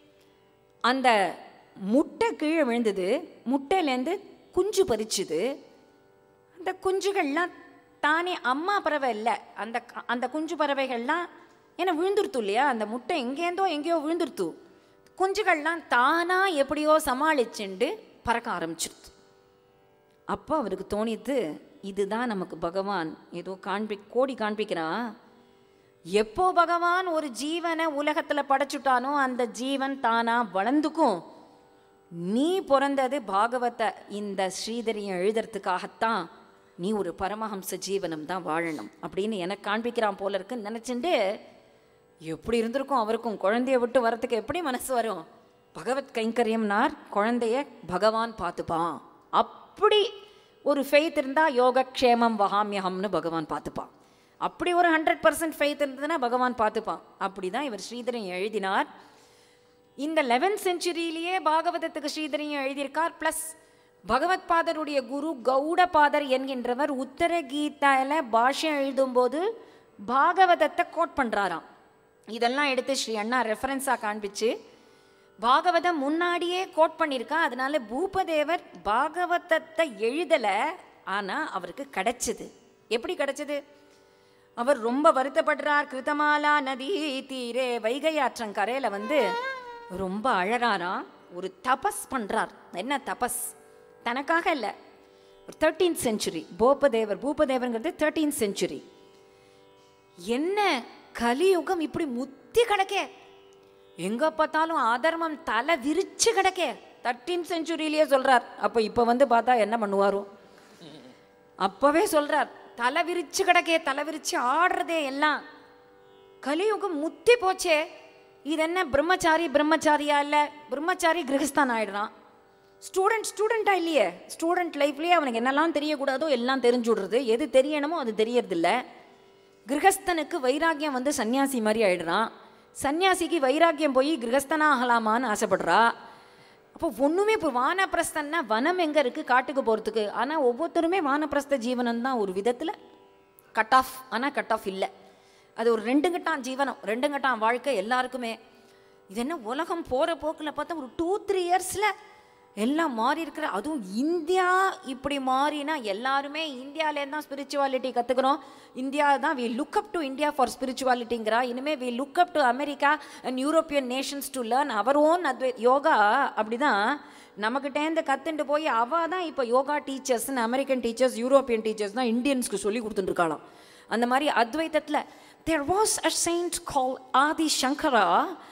அந்த முட்டை கீழே விழுந்தது முட்டையிலேருந்து குஞ்சு பறிச்சுது அந்த குஞ்சுகள்லாம் தானே அம்மா பறவை இல்லை அந்த க- அந்த குஞ்சு பறவைகள்லாம் ஏன்னா விழுந்துருத்து இல்லையா அந்த முட்டை எங்கேருந்தோ எங்கேயோ விழுந்துருத்து குஞ்சுகள்லாம் தானாக எப்படியோ சமாளிச்சுண்டு பறக்க ஆரம்பிச்சிருது அப்போ அவருக்கு தோணித்து இதுதான் நமக்கு பகவான் ஏதோ காண்பி கோடி காண்பிக்கிறான் எப்போ பகவான் ஒரு ஜீவனை உலகத்தில் படைச்சுட்டானோ அந்த ஜீவன் தானா வளர்ந்துக்கும் நீ பிறந்தது பாகவத இந்த ஸ்ரீதரியம் எழுதுறதுக்காகத்தான் நீ ஒரு பரமஹம்ச ஜீவனம் தான் வாழணும் அப்படின்னு எனக்கு காண்பிக்கிறான் போல இருக்குன்னு நினச்சிண்டு எப்படி இருந்திருக்கும் அவருக்கும் குழந்தைய விட்டு வரத்துக்கு எப்படி மனசு வரும் பகவத் கைங்கரியம்னார் குழந்தைய பகவான் பார்த்துப்பான் அப்படி ஒரு ஃபெய்த் இருந்தால் யோகக்ஷேமம் வகாமியகம்னு பகவான் பார்த்துப்பான் அப்படி ஒரு ஹண்ட்ரட் பர்சன்ட் ஃபெய்த் இருந்ததுன்னா பகவான் பார்த்துப்பான் அப்படி தான் இவர் ஸ்ரீதரன் எழுதினார் இந்த லெவன்த் செஞ்சுரியிலேயே பாகவதத்துக்கு ஸ்ரீதரியம் எழுதியிருக்கார் ப்ளஸ் பகவத் பாதருடைய குரு கௌடபாதர் என்கின்றவர் உத்தர கீதால பாஷ்யம் எழுதும்போது பாகவதத்தை கோட் பண்ணுறாராம் இதெல்லாம் எடுத்து ஸ்ரீ அண்ணா ரெஃபரன்ஸாக காண்பிச்சு பாகவதம் முன்னாடியே கோட் பண்ணியிருக்கா அதனால பூபதேவர் பாகவதத்தை எழுதலை ஆனால் அவருக்கு கிடைச்சது எப்படி கிடைச்சது அவர் ரொம்ப வருத்தப்படுறார் கிருத்தமாலா நதி தீரே வைகை ஆற்றங்கரையில் வந்து ரொம்ப அழறாராம் ஒரு தபஸ் பண்றார் என்ன தபஸ் தனக்காக இல்லை ஒரு தேர்ட்டீன்த் செஞ்சுரி பூபதேவர் பூபதேவர்ங்கிறது தேர்ட்டீன்த் செஞ்சுரி என்ன கலியுகம் இப்படி முத்தி கிடக்கே எங்க பார்த்தாலும் அதர்மம் தலை விரிச்சு கிடக்கே தேர்ட்டீன் செஞ்சுரியிலேயே சொல்றார் அப்போ இப்போ வந்து பார்த்தா என்ன பண்ணுவாரோ அப்பவே சொல்றார் தலை விரிச்சு கிடக்கே தலை விரிச்சு ஆடுறதே எல்லாம் கலியுகம் முத்தி போச்சே இது என்ன பிரம்மச்சாரி பிரம்மச்சாரியா இல்லை பிரம்மச்சாரி கிரகஸ்தான் ஆயிடுறான் ஸ்டூடெண்ட் ஸ்டூடெண்ட்டா இல்லையே ஸ்டூடெண்ட் லைஃப்லேயே அவனுக்கு என்னெல்லாம் தெரியக்கூடாதோ எல்லாம் தெரிஞ்சு விடுறது எது தெரியணுமோ அது தெரியறதில்ல கிரகஸ்தனுக்கு வைராக்கியம் வந்து சன்னியாசி மாதிரி ஆயிடுறான் சன்னியாசிக்கு வைராக்கியம் போய் கிரகஸ்தனா ஆகலாமான்னு ஆசைப்படுறா அப்போ ஒன்றுமே இப்போ வானப்பிரஸ்தன்னா வனம் எங்கே இருக்குது காட்டுக்கு போகிறதுக்கு ஆனால் ஒவ்வொருத்தருமே வானப்பிரஸ்த ஜீவனம் தான் ஒரு விதத்தில் கட் ஆஃப் ஆனால் கட் ஆஃப் இல்லை அது ஒரு ரெண்டு கட்டான் ஜீவனம் ரெண்டு கட்டான் வாழ்க்கை எல்லாருக்குமே இது என்ன உலகம் போகிற போக்கில் பார்த்தா ஒரு டூ த்ரீ இயர்ஸில் எல்லாம் மாறி இருக்கிற அதுவும் இந்தியா இப்படி மாறினா எல்லாருமே இந்தியாவிலேருந்து தான் ஸ்பிரிச்சுவாலிட்டி கற்றுக்குறோம் இந்தியா தான் we look up to India for ஸ்பிரிச்சுவாலிட்டிங்கிறா இனிமேல் we look up to America and European nations to learn our own அத்வை யோகா அப்படிதான் நமக்கிட்டேருந்து கற்றுண்டு போய் அவள் தான் இப்போ யோகா டீச்சர்ஸ்னு அமெரிக்கன் டீச்சர்ஸ் யூரோப்பியன் டீச்சர்ஸ் தான் இந்தியன்ஸ்க்கு சொல்லி கொடுத்துட்டுருக்காளாம் அந்த மாதிரி அத்வைத்தத்தில் there was a saint call Adi Shankara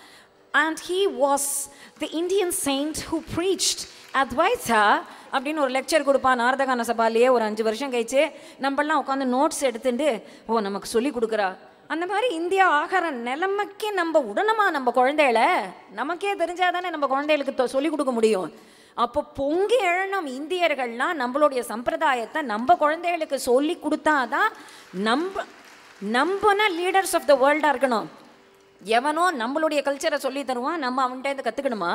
and he was the Indian saint who preached Advaita அப்படின்னு ஒரு லெக்சர் கொடுப்பான் நாரதகான சபாலேயே ஒரு அஞ்சு வருஷம் கழிச்சு நம்மளாம் உட்காந்து நோட்ஸ் எடுத்துட்டு ஓ நமக்கு சொல்லி கொடுக்குறா அந்த மாதிரி இந்தியா ஆகிற நிலைமைக்கே நம்ம உடனமா நம்ம குழந்தைகள நமக்கே தெரிஞ்சாதானே நம்ம குழந்தைகளுக்கு சொல்லி கொடுக்க முடியும் அப்போ பொங்கி எழணும் இந்தியர்கள்லாம் நம்மளுடைய சம்பிரதாயத்தை நம்ம குழந்தைகளுக்கு சொல்லி கொடுத்தாதான் நம்ம நம்பனா லீடர்ஸ் ஆஃப் த வேர்ல்டாக இருக்கணும் எவனோ நம்மளுடைய கல்ச்சரை சொல்லி தருவான் நம்ம அவன்கிட்ட கற்றுக்கணுமா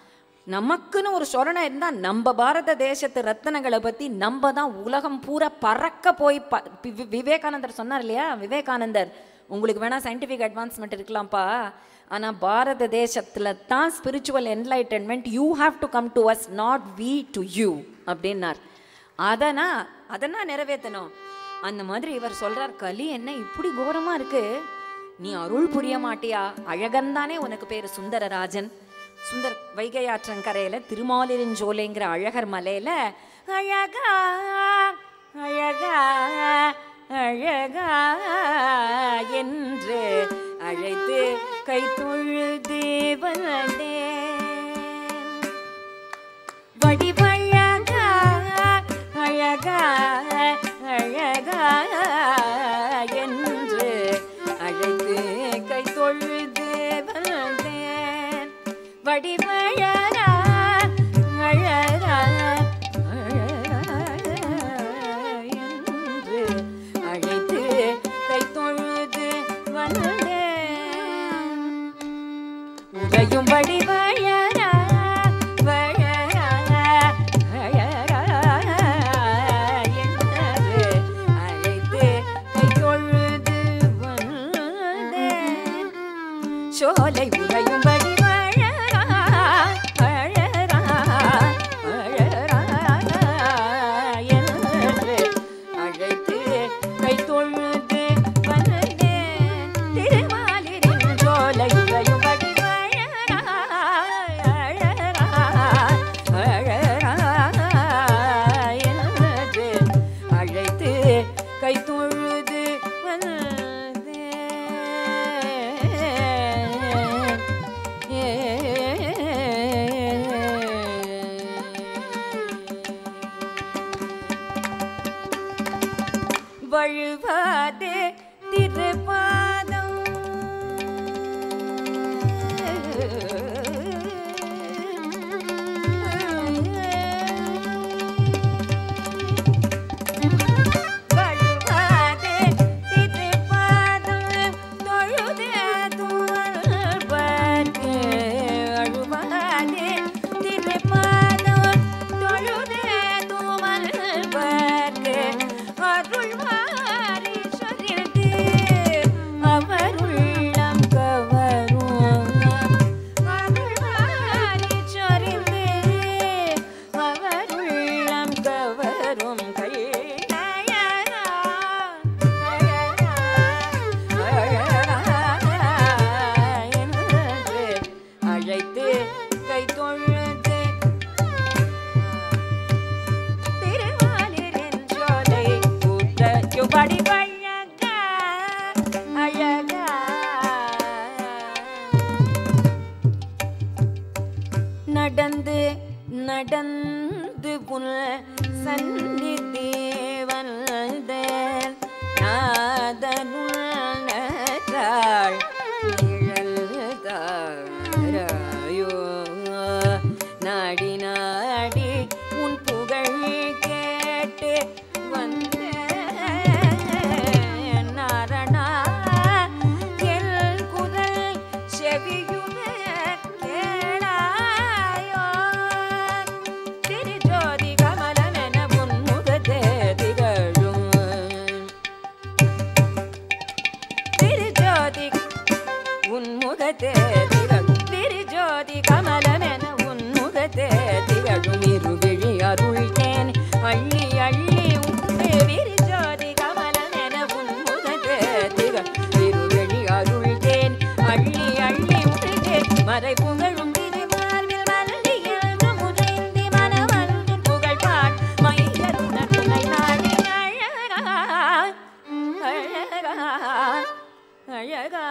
நமக்குன்னு ஒரு சொரணை இருந்தால் நம்ம பாரத தேசத்து ரத்தனங்களை பற்றி நம்ம தான் உலகம் பூரா பறக்க போய் ப வி- விவேகானந்தர் சொன்னார் இல்லையா விவேகானந்தர் உங்களுக்கு வேணால் சயின்டிஃபிக் அட்வான்ஸ்மெண்ட் இருக்கலாம்ப்பா ஆனால் பாரத தேசத்தில் தான் spiritual enlightenment you have to come to us not we to you அப்படின்னார் அதனா அதனா நிறைவேற்றணும் அந்த மாதிரி இவர் சொல்றார் கலி என்ன இப்படி கோரமா இருக்கு நீ அருள் புரிய மாட்டியா அழகன்தானே உனக்கு பேரு சுந்தரராஜன் சுந்தர் வைகை ஆற்றங்கரையில திருமாலிருஞ்சோலைங்கிற அழகர் மலையில அழகா அழகா அழகா என்று அழைத்து கை தொழுது வந்தேன் வடிவழகா அழகா அழகா என்று அழைத்து கை தொழுது வந்தேன் வடிவழகா அழகா என்று அழைத்து கை தொழுது வந்தேன் உறையும்படி வழரா வழரா வழரா என்று அழைத்து கைதொழுது வந்தேன். சோலை உறையும்படி வழரா வழரா வழரா என்று அழைத்து கைதொழுது வந்தேன். திருமாலிரின் சோலை உறையும்படி வழரா வழரா வழரா என்று அழைத்து கைதொழுது வந்தேன். வழுவாது திருப்பாதம் வழுவாது திருப்பாதம் தொழுதே துவர்பர்க்கு வழுவாது திருப்பாதம் தொழுதே துவர்பர்க்கு அருள்வாரி சொல்லிட்டு அவருள்ளம் கவரும் அருள்வாரி சொரிந்து அவருள்ளம் கவரும் கையரா என்று அழைத்து கை தொழுது திருவாலிரின் சோலை கூட்டச்சுபடி வழகா அழகா நடந்து நடந்து புல் சந்நிதி வந்தேன் நாதனுள் நற்றாள் நிழல்தான் உன்முகத்தே திகழும் விரிஜோதி கமலமென உன்முகத்தே திகழும் இருவிழி அருள்தேன் அள்ளி அள்ளி உண்டே விரிஜோதி கமலமென உன்முகத்தே திகழும் இருவிழி அருள்தேன் அள்ளி அள்ளி உண்டே மறை புகழும் திருமார்பில் மலர்ந்து எழுந்து முதைந்தி மனமல்கு புகழ் பாட் மையருண துணை நாடி அழகா அழகா அழகா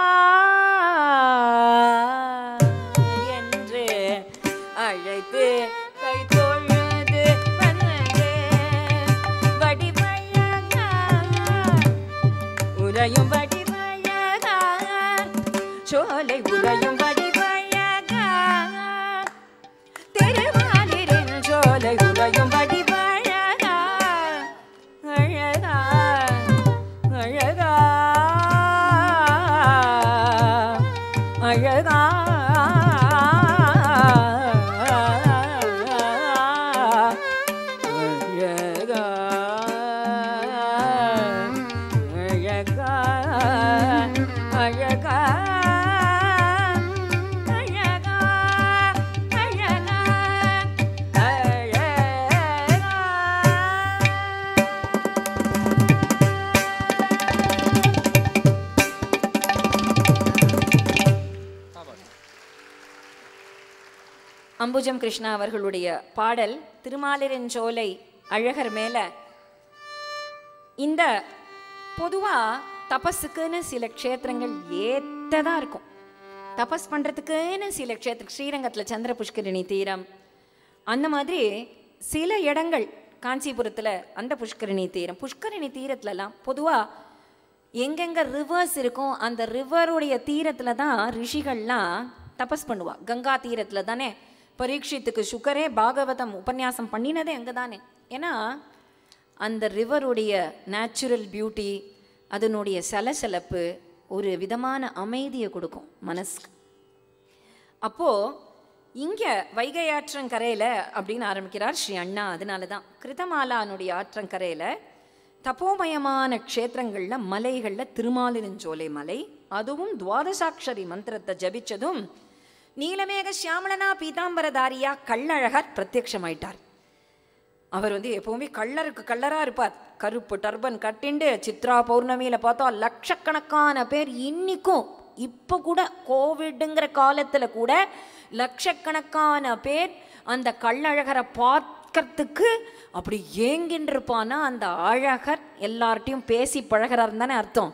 என்று அழைத்து கை தொழுது வந்தே வடிவழகா உறையும் வடிவழகா சோலை உறையும் வடிவழகா திருவாலிரின் சோலை உறையும் வடிவழகா அழகா அழகா அழகா அழகா அழகா அழகா அழகா அழகா அம்புஜம் கிருஷ்ணா அவர்களுடைய பாடல் திருமாலிரன் சோலை அழகர் மேல இந்த பொதுவா தபஸுக்குன்னு சில க்ஷேத்திரங்கள் ஏத்ததா இருக்கும் தபஸ் பண்றதுக்குன்னு சில க்ஷேத்திரம் ஸ்ரீரங்கத்துல சந்திர புஷ்கரிணி தீரம் அந்த மாதிரி சில இடங்கள் காஞ்சிபுரத்துல அந்த புஷ்கரிணி தீரம் புஷ்கரிணி தீரத்துலலாம் பொதுவா எங்கெங்க ரிவர்ஸ் இருக்கும் அந்த ரிவருடைய தீரத்துல தான் ரிஷிகள்லாம் தபஸ் பண்ணுவா கங்கா தீரத்துல தானே பரீட்சித்துக்கு சுகரே பாகவதம் உபன்யாசம் பண்ணினதே அங்கே தானே ஏன்னா அந்த ரிவருடைய நேச்சுரல் பியூட்டி அதனுடைய சலசலப்பு ஒரு விதமான அமைதியை கொடுக்கும் மனசுக்கு அப்போ இங்க வைகை ஆற்றங்கரையில அப்படின்னு ஆரம்பிக்கிறார் ஸ்ரீ அண்ணா அதனால தான் கிருதமாலானுடைய ஆற்றங்கரையில தப்போமயமான க்ஷேத்திரங்கள்ல மலைகள்ல திருமாலிருஞ்சோலை மலை அதுவும் துவாதசாட்சரி மந்திரத்தை ஜபிச்சதும் நீலமேக சியாமளனா பீதாம்பரதாரியா கள்ளழகர் பிரத்யக்ஷமாயிட்டார் அவர் வந்து எப்பவுமே கள்ளருக்கு கள்ளரா இருப்பார் கருப்பு டர்பன் கட்டிண்டு சித்ரா பௌர்ணமியில பார்த்தா லட்சக்கணக்கான பேர் இன்னிக்கும் இப்போ கூட கோவிடுங்கிற காலத்துல கூட லட்சக்கணக்கான பேர் அந்த கள்ளழகரை பார்க்கறதுக்கு அப்படி ஏங்கின்னு இருப்பானா அந்த அழகர் எல்லார்ட்டையும் பேசி பழகிறாருன்னு தானே அர்த்தம்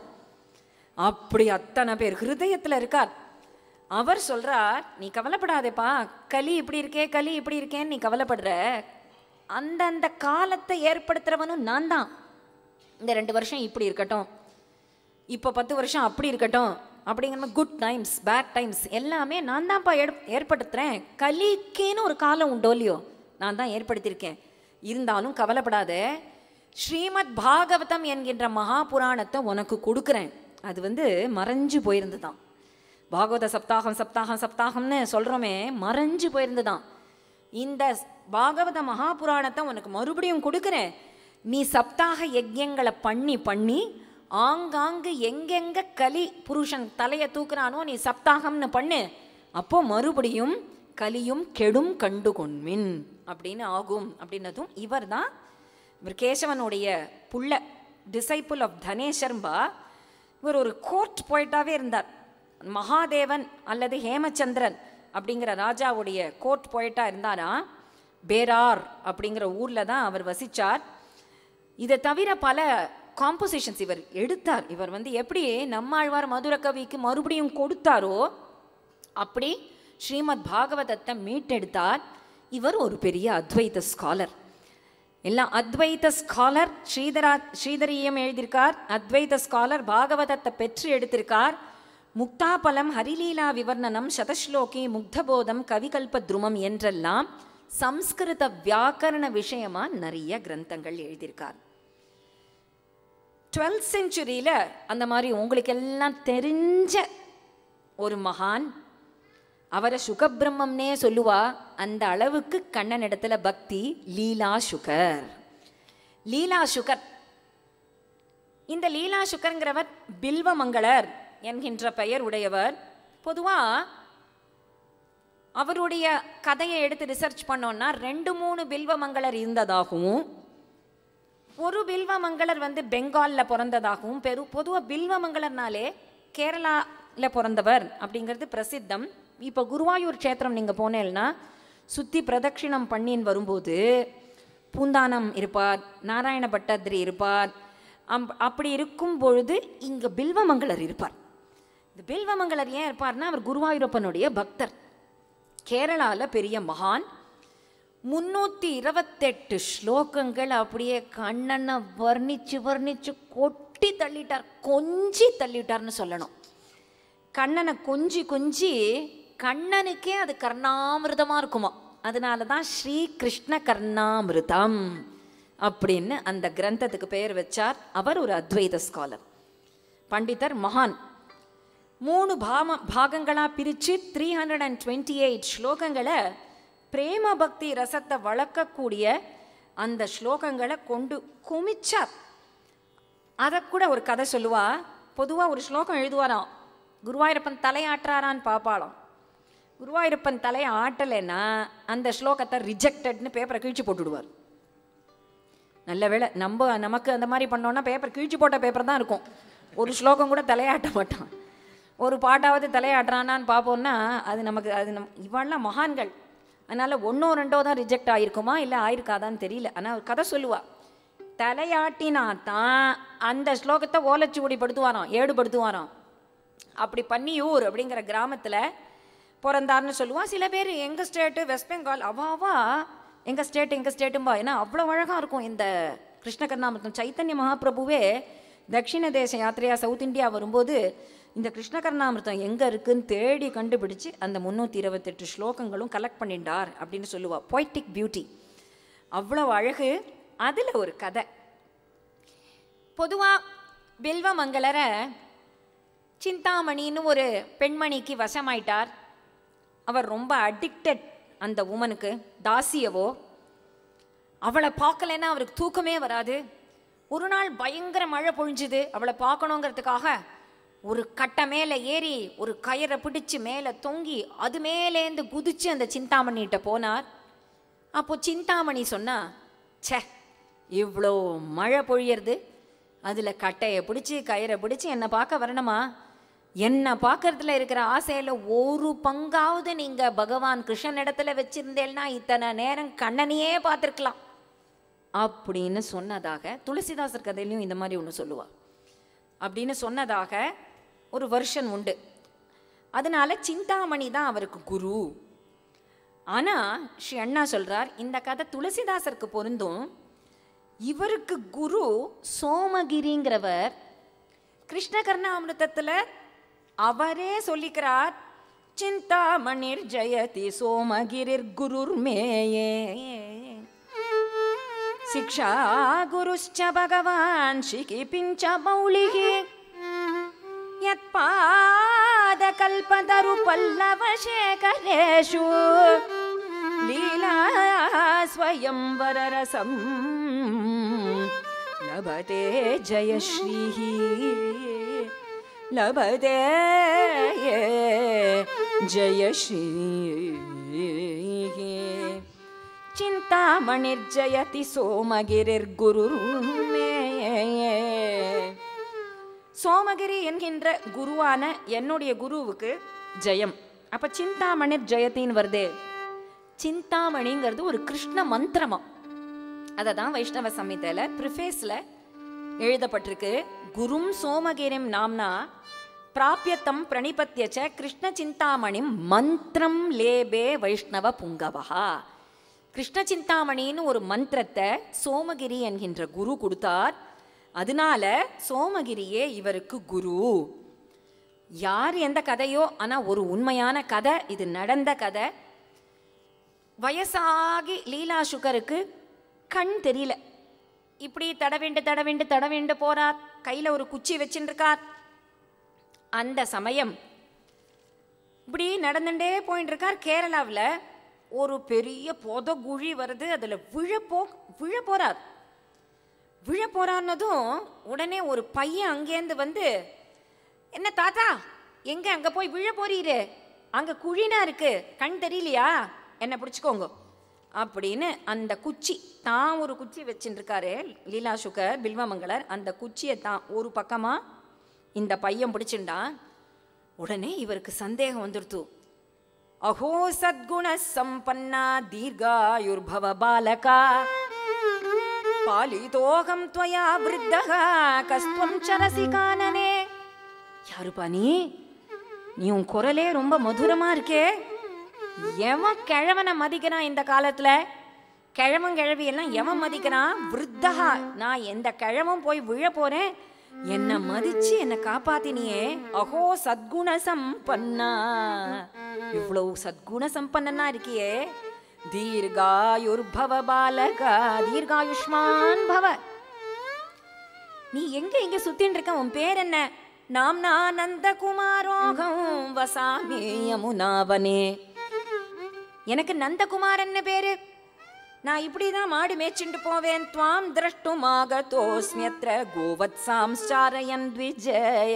அப்படி அத்தனை பேர் ஹிருதயத்துல இருக்கார் அவர் சொல்றார் நீ கவலைப்படாதேப்பா கலி இப்படி இருக்கே கலி இப்படி இருக்கேன்னு நீ கவலைப்படுற அந்தந்த காலத்தை ஏற்படுத்துறவனும் நான் தான் இந்த ரெண்டு வருஷம் இப்படி இருக்கட்டும் இப்போ பத்து வருஷம் அப்படி இருக்கட்டும் அப்படிங்கிற குட் டைம்ஸ் பேட் டைம்ஸ் எல்லாமே நான் தான்ப்பா ஏற் ஏற்படுத்துகிறேன் கலிக்கேன்னு ஒரு காலம் உண்டோ இல்லையோ நான் தான் ஏற்படுத்தியிருக்கேன் இருந்தாலும் கவலைப்படாத ஸ்ரீமத் பாகவதம் என்கின்ற மகா புராணத்தை உனக்கு கொடுக்குறேன் அது வந்து மறைஞ்சு போயிருந்துதான் பாகவத சப்தாகம் சப்தாகம் சப்தாகம்னு சொல்கிறோமே மறைஞ்சு போயிருந்துதான் இந்த பாகவத மகாபுராணத்தை உனக்கு மறுபடியும் கொடுக்குறேன் நீ சப்தாக யஜ்யங்களை பண்ணி பண்ணி ஆங்காங்கு எங்கெங்க கலி புருஷன் தலையை தூக்குறானோ நீ சப்தாகம்னு பண்ணு அப்போ மறுபடியும் கலியும் கெடும் கண்டு கொண்மின் அப்படின்னு ஆகும் அப்படின்னதும் இவர் தான் இவர் கேசவனுடைய புள்ள டிசைப்புள் ஆஃப் தனேஷர்பா இவர் ஒரு கோர்ட் போயிட்டாவே இருந்தார் மகாதேவன் அல்லது ஹேமச்சந்திரன் அப்படிங்கிற ராஜாவுடைய கோர்ட் போயிட்டா இருந்தாரா பேரார் அப்படிங்கிற ஊர்ல தான் அவர் வசிச்சார் இதை தவிர பல காம்போசிஷன்ஸ் இவர் எடுத்தார் இவர் வந்து எப்படி நம்மாழ்வார் மதுர கவிக்கு மறுபடியும் கொடுத்தாரோ அப்படி ஸ்ரீமத் பாகவதத்தை மீட்டெடுத்தார் இவர் ஒரு பெரிய அத்வைத ஸ்காலர் எல்லாம் அத்வைத ஸ்காலர் ஸ்ரீதரா ஸ்ரீதரியம் எழுதியிருக்கார் அத்வைத ஸ்காலர் பாகவதத்தை பெற்று எடுத்திருக்கார் முக்தாபலம் ஹரிலீலா விவர்ணனம் சதஸ்லோகி முக்தபோதம் கவிகல்ப துருமம் என்றெல்லாம் சம்ஸ்கிருத வியாக்கரண விஷயமா நிறைய கிரந்தங்கள் எழுதியிருக்கார் டுவெல்த் செஞ்சுரியில் அந்த மாதிரி உங்களுக்கு எல்லாம் தெரிஞ்ச ஒரு மகான் அவரை சுகபிரம்மம்னே சொல்லுவா அந்த அளவுக்கு கண்ணன் இடத்துல பக்தி லீலா சுகர் லீலா சுகர் இந்த லீலா சுகர்ங்கிறவர் பில்வமங்களர் என்கின்ற பெயர் உடையவர் பொதுவாக அவருடைய கதையை எடுத்து ரிசர்ச் பண்ணோம்னா ரெண்டு மூணு பில்வமங்கலர் இருந்ததாகவும் ஒரு பில்வமங்கலர் வந்து பெங்காலில் பிறந்ததாகவும் பெரு பொதுவாக பில்வமங்கலர்னாலே கேரளாவில் பிறந்தவர் அப்படிங்கிறது பிரசித்தம் இப்போ குருவாயூர் க்ஷேத்திரம் நீங்கள் போனேன்னா சுற்றி பிரதட்சிணம் பண்ணின்னு வரும்போது பூந்தானம் இருப்பார் நாராயண பட்டாத்ரி இருப்பார் அம்- அப்படி இருக்கும் பொழுது இங்கே பில்வமங்கலர் இருப்பார் இந்த பில்வமங்கலர் ஏன் இருப்பார்னா அவர் குருவாயூரப்பனுடைய பக்தர் கேரளாவில் பெரிய மகான் முன்னூற்றி இருபத்தெட்டு ஸ்லோகங்கள் அப்படியே கண்ணனை வர்ணிச்சு வர்ணிச்சு கொட்டி தள்ளிட்டார் கொஞ்சி தள்ளிட்டார்னு சொல்லணும் கண்ணனை கொஞ்சி கொஞ்சி கண்ணனுக்கே அது கர்ணாமிருதமாக இருக்குமா அதனால தான் ஸ்ரீ கிருஷ்ண கர்ணாமிருதம் அப்படின்னு அந்த கிரந்தத்துக்கு பெயர் வச்சார் அவர் ஒரு அத்வைத ஸ்காலர் பண்டிதர் மகான் மூணு பாம பாகங்களாக பிரித்து three hundred and twenty eight ஸ்லோகங்களை பிரேம பக்தி ரசத்தை வளர்க்கக்கூடிய அந்த ஸ்லோகங்களை கொண்டு குமிச்சார் அதை கூட ஒரு கதை சொல்லுவா பொதுவாக ஒரு ஸ்லோகம் எழுதுவாராம் குருவாயூரப்பன் தலையாட்டுறாரான்னு பாப்பாளாம் குருவாயூரப்பன் தலையை ஆட்டலைன்னா அந்த ஸ்லோகத்தை ரிஜெக்டட்னு பேப்பரை கிழிச்சு போட்டுடுவார் நல்ல வேளை நம்ம நமக்கு அந்த மாதிரி பண்ணோன்னா பேப்பர் கிழிச்சு போட்ட பேப்பர் தான் இருக்கும் ஒரு ஸ்லோகம் கூட தலையாட்ட மாட்டான் ஒரு பாட்டாவது தலையாட்டுறானான்னு பார்ப்போம்னா அது நமக்கு அது நம் இவெல்லாம் மகான்கள் அதனால் ஒன்றோ ரெண்டோ தான் ரிஜெக்ட் ஆகிருக்குமா இல்லை ஆயிருக்காதான்னு தெரியல ஆனால் ஒரு கதை சொல்லுவா தலையாட்டினா தான் அந்த ஸ்லோகத்தை ஓலைச்சுவடி படுத்துவாராம் ஏடுபடுத்துவாராம் அப்படி பண்ணியூர் அப்படிங்கிற கிராமத்தில் பிறந்தார்னு சொல்லுவான் சில பேர் எங்கள் ஸ்டேட்டு வெஸ்ட் பெங்கால் அவாவா எங்கள் ஸ்டேட் எங்கள் ஸ்டேட்டும்பா ஏன்னா அவ்வளோ அழகாக இருக்கும் இந்த கிருஷ்ணகர்ணாமிருத்தம் சைத்தன்ய மகாபிரபுவே தட்சிண தேச யாத்திரையா சவுத் இந்தியா வரும்போது இந்த கிருஷ்ணகர்ணாமிருத்தம் எங்கே இருக்குன்னு தேடி கண்டுபிடிச்சு அந்த முந்நூற்றி இருபத்தெட்டு ஸ்லோகங்களும் கலெக்ட் பண்ணிட்டார் அப்படின்னு சொல்லுவா பொய்டிக் பியூட்டி அவ்வளோ அழகு அதில் ஒரு கதை பொதுவாக பில்வமங்கலரை சிந்தாமணின்னு ஒரு பெண்மணிக்கு வசமாயிட்டார் அவர் ரொம்ப அடிக்டட் அந்த உமனுக்கு தாசியவோ அவளை பார்க்கலைன்னா அவருக்கு தூக்கமே வராது ஒரு நாள் பயங்கர மழை பொழிஞ்சுது அவளை பார்க்கணுங்கிறதுக்காக ஒரு கட்டை மேலே ஏறி ஒரு கயிறை பிடிச்சு மேலே தொங்கி அது மேலேந்து குதிச்சு அந்த சிந்தாமணிகிட்ட போனார் அப்போ சிந்தாமணி சொன்னா ச்சே இவ்வளோ மழை பொழியறது அதில் கட்டையை பிடிச்சி கயிறை பிடிச்சி என்னை பார்க்க வரணுமா என்னை பார்க்கறதுல இருக்கிற ஆசையில் ஒரு பங்காவது நீங்கள் பகவான் கிருஷ்ணன் இடத்துல வச்சிருந்தேன்னா இத்தனை நேரம் கண்ணனையே பார்த்துருக்கலாம் அப்படின்னு சொன்னதாக துளசிதாசர் கதையிலையும் இந்த மாதிரி ஒன்று சொல்லுவா அப்படின்னு சொன்னதாக ஒரு வருஷன் உண்டு அதனால சிந்தாமணி தான் அவருக்கு குரு ஆனால் ஸ்ரீ அண்ணா சொல்றார் இந்த கதை துளசிதாசருக்கு பொருந்தும் இவருக்கு குரு சோமகிரிங்கிறவர் கிருஷ்ணகர்ண அமிர்தத்தில் அவரே சொல்லிக்கிறார் சிந்தாமணிர் ஜெயதி சோமகிரிர் குருர் மேயே शिक्षा गुरुश्च भगवान् शिखिपिञ्च मौलिः यत्पादकल्पतरुपल्लवशेखरेषु लीला स्वयंवररसं लभते जयश्रीः लभते जयश्रीः चिन्तामणिर्जयति சோமகிரிர்குருர்மே சோமகிரி என்கின்ற குருவான என்னுடைய குருவுக்கு ஜெயம் அப்ப சிந்தாமணிர் ஜெயத்தின்னு வருதே சிந்தாமணிங்கிறது ஒரு கிருஷ்ண மந்திரமா அதை தான் வைஷ்ணவ சம்ஹிதையில ப்ரிஃபேஸில் எழுதப்பட்டிருக்கு குரும் சோமகிரிம் நாம்னா பிராபியத்தம் பிரணிபத்தியச்ச கிருஷ்ண சிந்தாமணிம் மந்திரம் லேபே வைஷ்ணவ புங்கவஹா கிருஷ்ண சிந்தாமணின்னு ஒரு மந்திரத்தை சோமகிரி என்கின்ற குரு கொடுத்தார் அதனால சோமகிரியே இவருக்கு குரு யார் எந்த கதையோ ஆனால் ஒரு உண்மையான கதை இது நடந்த கதை வயசாகி லீலா சுகருக்கு கண் தெரியல இப்படி தடவிண்டு தடவிண்டு தடவிண்டு போறார் கையில் ஒரு குச்சி வச்சுட்டு இருக்கார் அந்த சமயம் இப்படி நடந்துட்டே போயிட்டு இருக்கார் கேரளாவில் ஒரு பெரிய புதகுழி வருது அதில் விழ போ விழ போறார் விழ போறான்னதும் உடனே ஒரு பையன் அங்கேருந்து வந்து என்ன தாத்தா எங்க அங்க போய் விழ போறீரு அங்க குழினா இருக்கு கண் தெரியலையா என்ன பிடிச்சுக்கோங்க அப்படின்னு அந்த குச்சி தான் ஒரு குச்சி வச்சுட்டு இருக்காரு லீலா சுகர் பில்வமங்கலர் அந்த குச்சியை தான் ஒரு பக்கமா இந்த பையன் பிடிச்சுண்டான் உடனே இவருக்கு சந்தேகம் வந்துடுத்து அஹோ சத்குண சம்பன்னா தீர்காயுர்பவ பாலகா பாலிதோகம் त्वया விருத்தக கஸ்துவம் சரசி கானனே யாருப்பா நீ நீ உன் குரலே ரொம்ப மதுரமா இருக்கே எவன் கிழவனை மதிக்கிறான் இந்த காலத்துல கிழவன் கிழவி எல்லாம் எவன் மதிக்கிறான் விருத்தகா நான் எந்த கிழவன் போய் விழ போறேன் என்னை மதிச்சு என்னை காப்பாத்தினியே அஹோ சத்குண சம்பன்னா இவ்வளவு சத்குண சம்பன்னா இருக்கியே தீர்காயுர்பவ பாலகா தீர்காயுஷ்மான் பவ நீ எங்க இங்க சுத்தின்னு இருக்க உன் பேர் என்ன நாம் நந்தகுமாரோகம் வசாமி யமுனாவனே எனக்கு நந்தகுமாரன்னு பேரு நான் இப்படிதான் மாடு மேய்ச்சிண்டு போவேன் துவாம் திரஷ்டுமாகதோஸ்மியத்ர கோவத்சாம்சாரயன் விஜய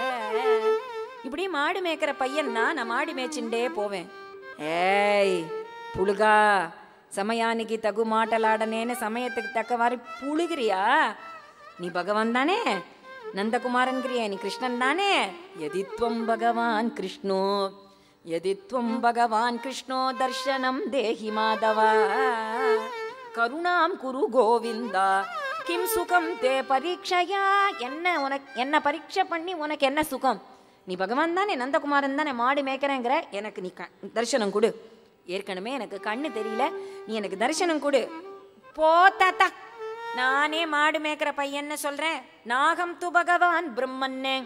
இப்படி மாடு மேய்க்கிற பையன்னா நான் மாடு மேய்ச்சிண்டே போவேன் ஏய் புழுகா சமயானிக்கு தகு மாட்டலாடனேன்னு சமயத்துக்கு தக்கவாறு புழுகிறியா நீ பகவான் தானே நந்தகுமாரன்கிறிய நீ கிருஷ்ணன் தானே எதித்வம் பகவான் கிருஷ்ணோ எதித்வம் பகவான் கிருஷ்ணோ தர்ஷனம் தேஹி மாதவா கருணாம் குரு கோவிந்தா கிம் சுகம் தே பரீட்சையா என்ன உனக்கு என்ன பரீட்சை பண்ணி உனக்கு என்ன சுகம் நீ பகவான் தானே நந்தகுமாரன் தானே மாடு மேய்க்கிறேங்கிற எனக்கு நீ க தரிசனம் கொடு ஏற்கனவே எனக்கு கண்ணு தெரியல நீ எனக்கு தரிசனம் கொடு போ தாத்தா நானே மாடு மேய்க்கிற பையன்னு சொல்றேன் நாகம் து பகவான் பிரம்மன்னே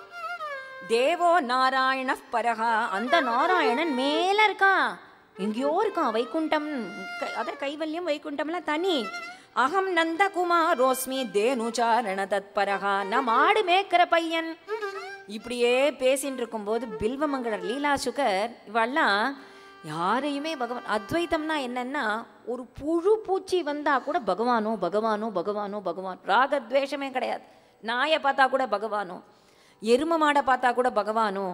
தேவோ நாராயண பரகா அந்த நாராயணன் மேல இருக்கான் எங்கேயோ இருக்கான் வைகுண்டம் க- அத கைவல்யம் வைகுண்டம்லாம் தனி அகம் நந்தகுமாரோஸ்மி தேனுச்சாரண தத்பரகா நான் மாடு மேய்க்கிற பையன் இப்படியே பேசின்னு இருக்கும்போது பில்வமங்கலர் லீலா சுகர் இவெல்லாம் யாரையுமே பகவான் அத்வைத்தம்னா என்னன்னா ஒரு புழு பூச்சி வந்தா கூட பகவானோ பகவானோ பகவானோ பகவான் ராகத்வேஷமே கிடையாது நாயை பார்த்தா கூட பகவானோ எரும மாடை பார்த்தா கூட பகவானோ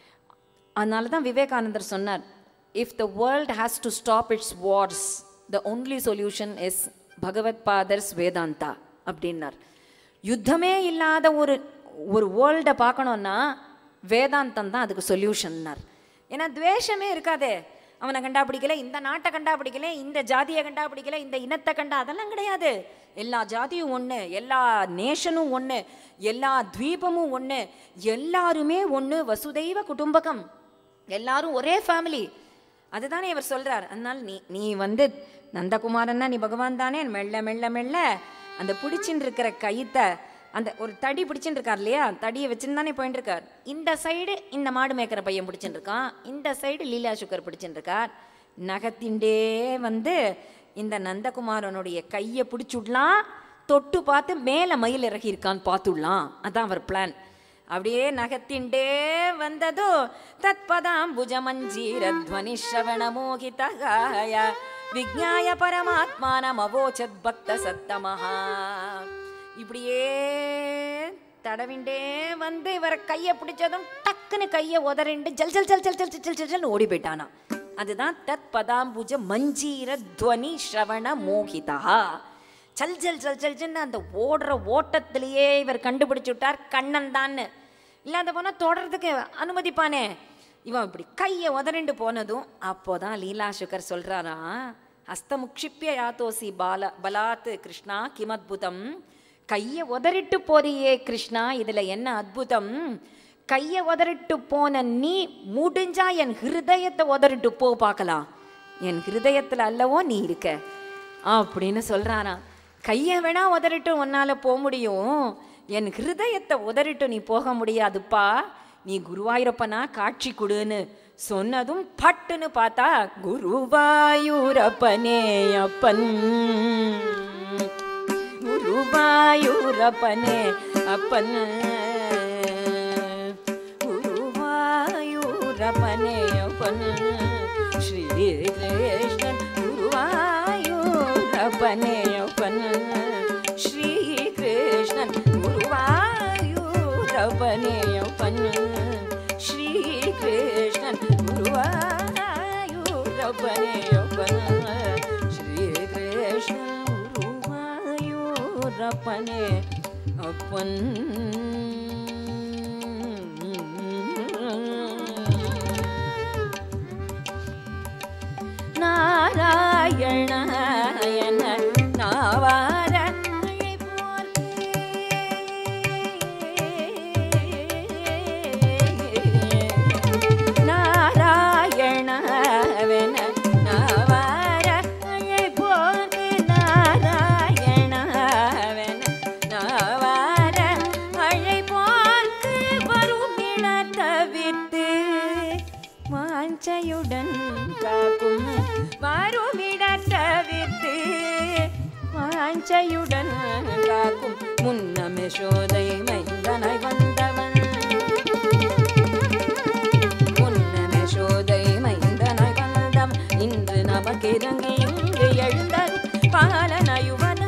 அதனால தான் விவேகானந்தர் சொன்னார் if the world has to stop its wars the only solution is Bhagavad பாதர்ஸ் வேதாந்தா அப்படின்னார் யுத்தமே இல்லாத ஒரு ஒரு வேர்ல்டை பார்க்கணுன்னா வேதாந்தம் தான் அதுக்கு சொல்யூஷன்னார் ஏன்னா துவேஷமே இருக்காதே அவனை கண்டா பிடிக்கல இந்த நாட்டை கண்டா பிடிக்கல இந்த ஜாதியை கண்டா பிடிக்கல இந்த இனத்தை கண்டா அதெல்லாம் கிடையாது எல்லா ஜாதியும் ஒன்று எல்லா நேஷனும் ஒன்று எல்லா தீபமும் ஒன்று எல்லாருமே ஒன்று வசுதைவ குடும்பகம் எல்லாரும் ஒரே ஃபேமிலி அதுதானே இவர் சொல்றார் அதனால நீ நீ வந்து நந்தகுமாரன்னா நீ பகவான் தானே மெல்ல மெல்ல மெல்ல அந்த பிடிச்சின்னு இருக்கிற கயித்தை அந்த ஒரு தடி பிடிச்சின்னு இருக்கார் இல்லையா தடியை வச்சுன்னு தானே போயிட்டு இருக்கார் இந்த சைடு இந்த மாடு மேய்க்கிற பையன் பிடிச்சின்னு இருக்கான் இந்த சைடு லீலா சுகர் பிடிச்சின்னு இருக்கார் நகத்தின்டே வந்து இந்த நந்தகுமாரனுடைய கையை பிடிச்சுடலாம் தொட்டு பார்த்து மேலே மயில் இறக்கி இருக்கான்னு பார்த்துடலாம் அதான் அவர் பிளான் அப்படியே நகத்திண்டே வந்ததோ தத்பதாம் புஜமஞ்சீரத்வனி ஸ்ரவண மோகிதகாய விஜ்ஞாய பரமாத்மானம் அவோச்சத் பக்த சத்தமஹா இப்படியே தடவிண்டே வந்து இவரை கையை பிடிச்சதும் டக்குன்னு கையை உதறிண்டு ஜல் ஜல் ஜல் ஜல் ஜல் ஜல் ஜல் ஜல் ஓடி போயிட்டானா அதுதான் தத் பதாம்புஜ மஞ்சீர துவனி ஸ்ரவண மோகிதா சல் ஜல் ஜல் ஜல் ஜல்னு அந்த ஓடுற ஓட்டத்திலேயே இவர் கண்டுபிடிச்சு விட்டார் கண்ணன் தான்னு இல்லாத போனால் தொடர்றதுக்கு அனுமதிப்பானே இவன் இப்படி கையை உதறிண்டு போனதும் அப்போதான் லீலா சுகர் சொல்றாராம் ஹஸ்தமுக்ஷிப்பிய யாத்தோசி பால பலாத் கிருஷ்ணா கிமத்புதம் கையை உதறிட்டு போறியே கிருஷ்ணா இதுல என்ன அத்புதம் கையை உதறிட்டு போன நீ முடிஞ்சா என் ஹிருதயத்தை உதறிட்டு போ பார்க்கலாம் என் ஹிருதயத்துல அல்லவோ நீ இருக்க அப்படின்னு சொல்றாராம் கையை வேணா உதறிட்டு உன்னால போக முடியும் என் ஹிருதயத்தை உதறிட்டு நீ போக முடியாதுப்பா நீ குருவாயூரப்பனா காட்சி கொடுன்னு சொன்னதும் பட்டுன்னு பார்த்தா குருவாயூரப்பனே அப்பன் குருவாயூரப்பனே அப்பன் குருவாயூரப்பனே அப்பன் ஸ்ரீ கிருஷ்ணன் குருவாயூரப்பனே அப்பன் ஸ்ரீ கிருஷ்ணன் குருவாயூரப்பனே அப்பன் ஸ்ரீ கிருஷ்ணன் குருவாயூரப்பனே அப்பன ஸ்ரீ கிருஷ்ணன் குருவாயூரப்பனே அப்பன் நாராயணாயன நாவார நாராயணவன நாவார போர்க்கு நாராயணவன நாவார அழை போர்க்கு வருமிட தவிர்த்து வாஞ்சையுடன் காக்கும் வருமிட தவிர்த்து வாஞ்சையுடன் காக்கும் முன்னமே சோதை மைந்தனை வந்தவன் முன்னமே சோதை மைந்தனை வந்தம் இன்று நமக்கிறங்கி இங்கு எழுந்தது பாலனயுவனா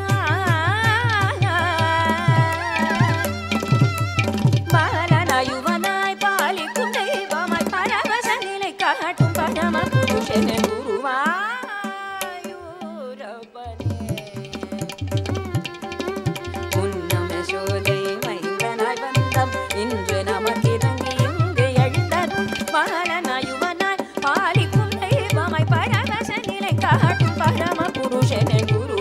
பாலனயுவனாய் பாலிக்கும் தெய்வமாய் பரவச நிலை காட்டும் பரம புருஷன குருவாயூரப்பனே உன்னம சோதை மைந்தனாய் வந்தம் இன்று நமக்கிறங்கி இங்கு எழுந்ததும் பாலனாயுவனாய் பாலிக்கும் தெய்வமாய் பரவச நிலை காட்டும் பரம புருஷனே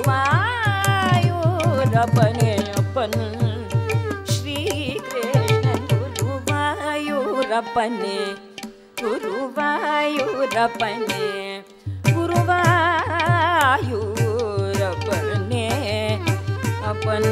குருவாயூரப்பனே அப்பன் ஸ்ரீ கிருஷ்ணன் குருவாயூரப்பனே குருவாயூரப்பனே குருவாயூரப்பனே அப்பன்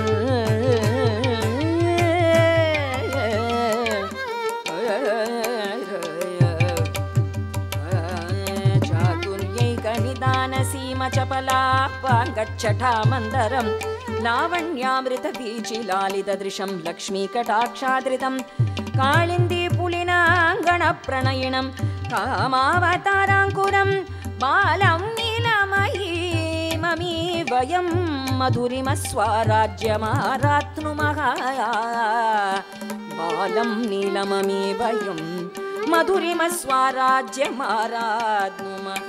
चातुर्यैकनिदानसीमचपलापाङ्गच्छठामन्दरं लावण्यामृतबीचिलालितदृशं लक्ष्मीकटाक्षादृतं काळिन्दीपुलिनाङ्गणप्रणयिनं कामावताराङ्कुरं बालं नीलमयीममी वयं मधुरिमस्वाराज्यमारात्नुमः बालं नीलममी वयं मधुरिमस्वाराज्यमारात्नुमः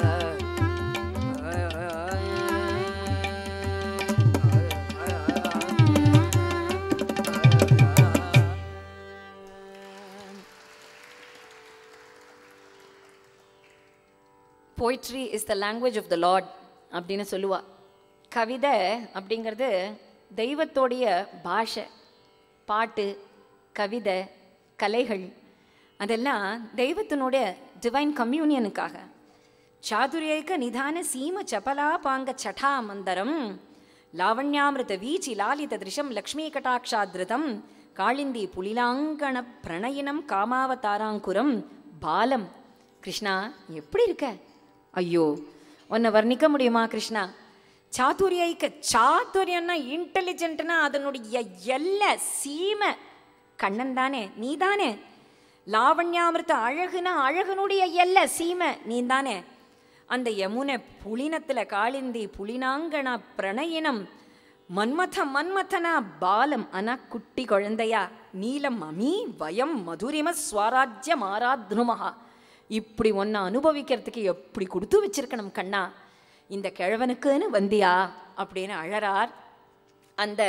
poetry is the language of the lord அப்படின்னு சொல்லுவா கவிதை அப்படிங்கிறது தெய்வத்தோடைய பாஷை பாட்டு கவிதை கலைகள் அதெல்லாம் தெய்வத்தினுடைய டிவைன் கம்யூனியனுக்காக சாதுரியைக்க நிதான சீம சபலா பாங்க சடா மந்தரம் லாவண்யாமிருத வீச்சி லாலித திருஷம் லக்ஷ்மீ கட்டாட்சாதிருதம் காளிந்தி புலிலாங்கண பிரணயினம் காமாவதாராங்குரம் பாலம் கிருஷ்ணா எப்படி இருக்க ஐயோ உன்னை வர்ணிக்க முடியுமா கிருஷ்ணா சாதுரியைக்க சாதுரியம்னா இன்டெலிஜென்ட்னா அதனுடைய எல்லை சீமை கண்ணன் தானே நீ தானே லாவண்யாமிருத்த அழகுனா அழகனுடைய எல்லை சீமை நீ தானே அந்த யமுனை புலினத்துல காளிந்தி புலினாங்கனா பிரணயினம் மன்மத மன்மதனா பாலம் ஆனா குட்டி குழந்தையா நீலம் அமி வயம் மதுரிம ஸ்வராஜ்ய மாராத்னுமகா இப்படி ஒன்றை அனுபவிக்கிறதுக்கு எப்படி கொடுத்து வச்சிருக்கணும் கண்ணா இந்த கிழவனுக்குன்னு வந்தியா அப்படின்னு அழறார் அந்த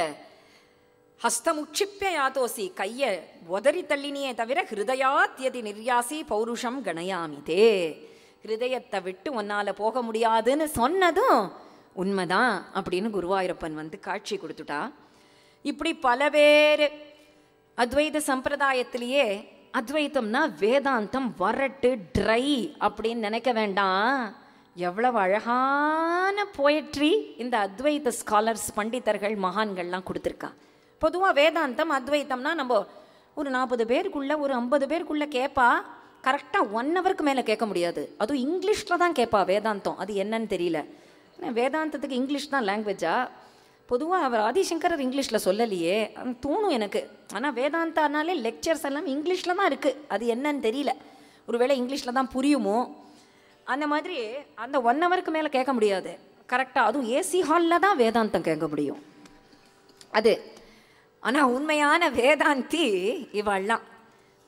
ஹஸ்தமுட்சிப்பிய யாதோசி கையை உதறி தள்ளினியே தவிர ஹிருதயாத்யதி நிர்யாசி பௌருஷம் கணயாமி தே ஹிருதயத்தை விட்டு உன்னால போக முடியாதுன்னு சொன்னதும் உண்மைதான் அப்படின்னு குருவாயூரப்பன் வந்து காட்சி கொடுத்துட்டா இப்படி பல பேர் அத்வைத சம்பிரதாயத்திலேயே அத்வைத்தம்னா வேதாந்தம் வரட்டு ட்ரை அப்படின்னு நினைக்க வேண்டாம் எவ்வளவு அழகான போயட்ரி இந்த அத்வைத ஸ்காலர்ஸ் பண்டிதர்கள் மகான்கள்லாம் கொடுத்துருக்கா பொதுவாக வேதாந்தம் அத்வைத்தம்னா நம்ம ஒரு நாற்பது பேருக்குள்ள ஒரு ஐம்பது பேருக்குள்ள கேட்பா கரெக்டாக ஒன் ஹவருக்கு மேலே கேட்க முடியாது அதுவும் இங்கிலீஷில் தான் கேட்பா வேதாந்தம் அது என்னன்னு தெரியல ஆனா வேதாந்தத்துக்கு இங்கிலீஷ் தான் லாங்குவேஜா பொதுவாக அவர் ஆதிசங்கரர் இங்கிலீஷில் சொல்லலையே அது தோணும் எனக்கு ஆனால் வேதாந்தானாலே லெக்சர்ஸ் எல்லாம் இங்கிலீஷில் தான் இருக்குது அது என்னன்னு தெரியல ஒருவேளை இங்கிலீஷில் தான் புரியுமோ அந்த மாதிரி அந்த ஒன் ஹவருக்கு மேலே கேட்க முடியாது கரெக்டாக அதுவும் ஏசி ஹாலில் தான் வேதாந்தம் கேட்க முடியும் அது ஆனால் உண்மையான வேதாந்தி இவள்லாம்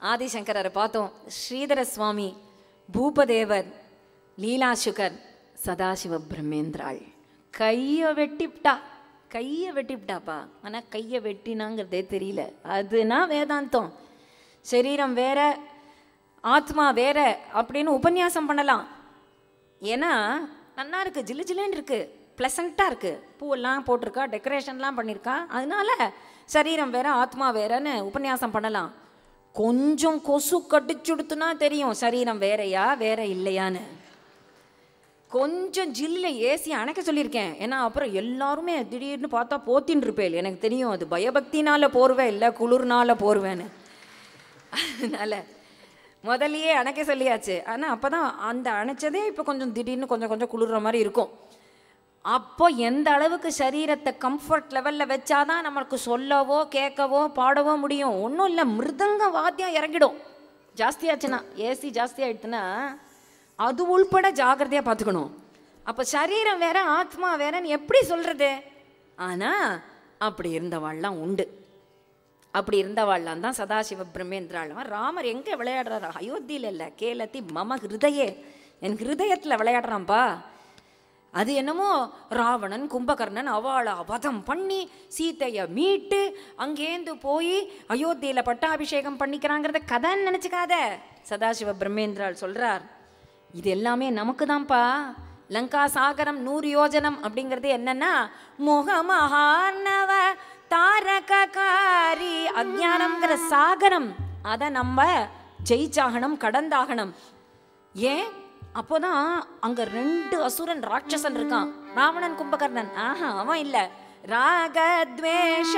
ஆதிசங்கரரை பார்த்தோம் ஸ்ரீதர சுவாமி பூபதேவர் லீலாசுகர் சதாசிவ பிரம்மேந்திராள் கையை வெட்டிப்டா கையை வெட்டிப்டாப்பா ஆனால் கையை வெட்டினாங்கிறதே தெரியல அதுனா வேதாந்தம் சரீரம் வேற ஆத்மா வேற அப்படின்னு உபன்யாசம் பண்ணலாம் ஏன்னா நல்லா இருக்கு ஜிலு ஜிலுன்னு இருக்கு ப்ளசண்ட்டாக இருக்கு பூவெல்லாம் போட்டிருக்கா டெக்கரேஷன்லாம் பண்ணியிருக்கா அதனால சரீரம் வேற ஆத்மா வேறன்னு உபன்யாசம் பண்ணலாம் கொஞ்சம் கொசு கடிச்சுடுத்துனா தெரியும் சரீரம் வேறையா வேற இல்லையான்னு கொஞ்சம் ஜில்ல ஏசி அணைக்க சொல்லியிருக்கேன் ஏன்னா அப்புறம் எல்லாருமே திடீர்னு பார்த்தா போத்தின்னு இருப்பேன் எனக்கு தெரியும் அது பயபக்தினால போர்வேன் இல்லை குளிர்னால போர்வேன்னு அதனால முதல்லயே அணைக்க சொல்லியாச்சு ஆனால் அப்போ தான் அந்த அணைச்சதே இப்போ கொஞ்சம் திடீர்னு கொஞ்சம் கொஞ்சம் குளிர்ற மாதிரி இருக்கும் அப்போ எந்த அளவுக்கு சரீரத்தை கம்ஃபர்ட் லெவலில் வச்சாதான் நமக்கு சொல்லவோ கேட்கவோ பாடவோ முடியும் ஒன்றும் இல்லை மிருதங்க வாத்தியம் இறங்கிடும் ஜாஸ்தியாச்சுன்னா ஏசி ஜாஸ்தி ஆயிடுச்சுன்னா அது உள்பட ஜாக்கிரதையாக பார்த்துக்கணும் அப்போ சரீரம் வேற ஆத்மா வேறன்னு எப்படி சொல்கிறது ஆனால் அப்படி இருந்தவாள்லாம் உண்டு அப்படி இருந்தவாள்லாம் தான் சதாசிவ பிரம்மேந்திராளவன் ராமர் எங்கே விளையாடுறாரு அயோத்தியில் இல்லை கேலத்தி மம ஹிருதயே என் ஹிருதயத்தில் விளையாடுறான்ப்பா அது என்னமோ ராவணன் கும்பகர்ணன் அவளை அவதம் பண்ணி சீத்தையை மீட்டு அங்கேருந்து போய் அயோத்தியில் பட்டாபிஷேகம் பண்ணிக்கிறாங்கிறத கதைன்னு நினச்சிக்காத சதாசிவ பிரம்மேந்திரால் சொல்கிறார் இது எல்லாமே நமக்கு தான்ப்பா லங்கா சாகரம் நூறு யோஜனம் அப்படிங்கிறது என்னன்னா முகமஹார்ணவ தாரககாரி அஜானம்ங்கிற சாகரம் அதை நம்ம ஜெயிச்சாகணும் கடந்தாகணும் ஏன் அப்போதான் அங்க ரெண்டு அசுரன் ராட்சசன் இருக்கான் ராவணன் கும்பகர்ணன் ஆஹா அவன் இல்ல ராகத்வேஷ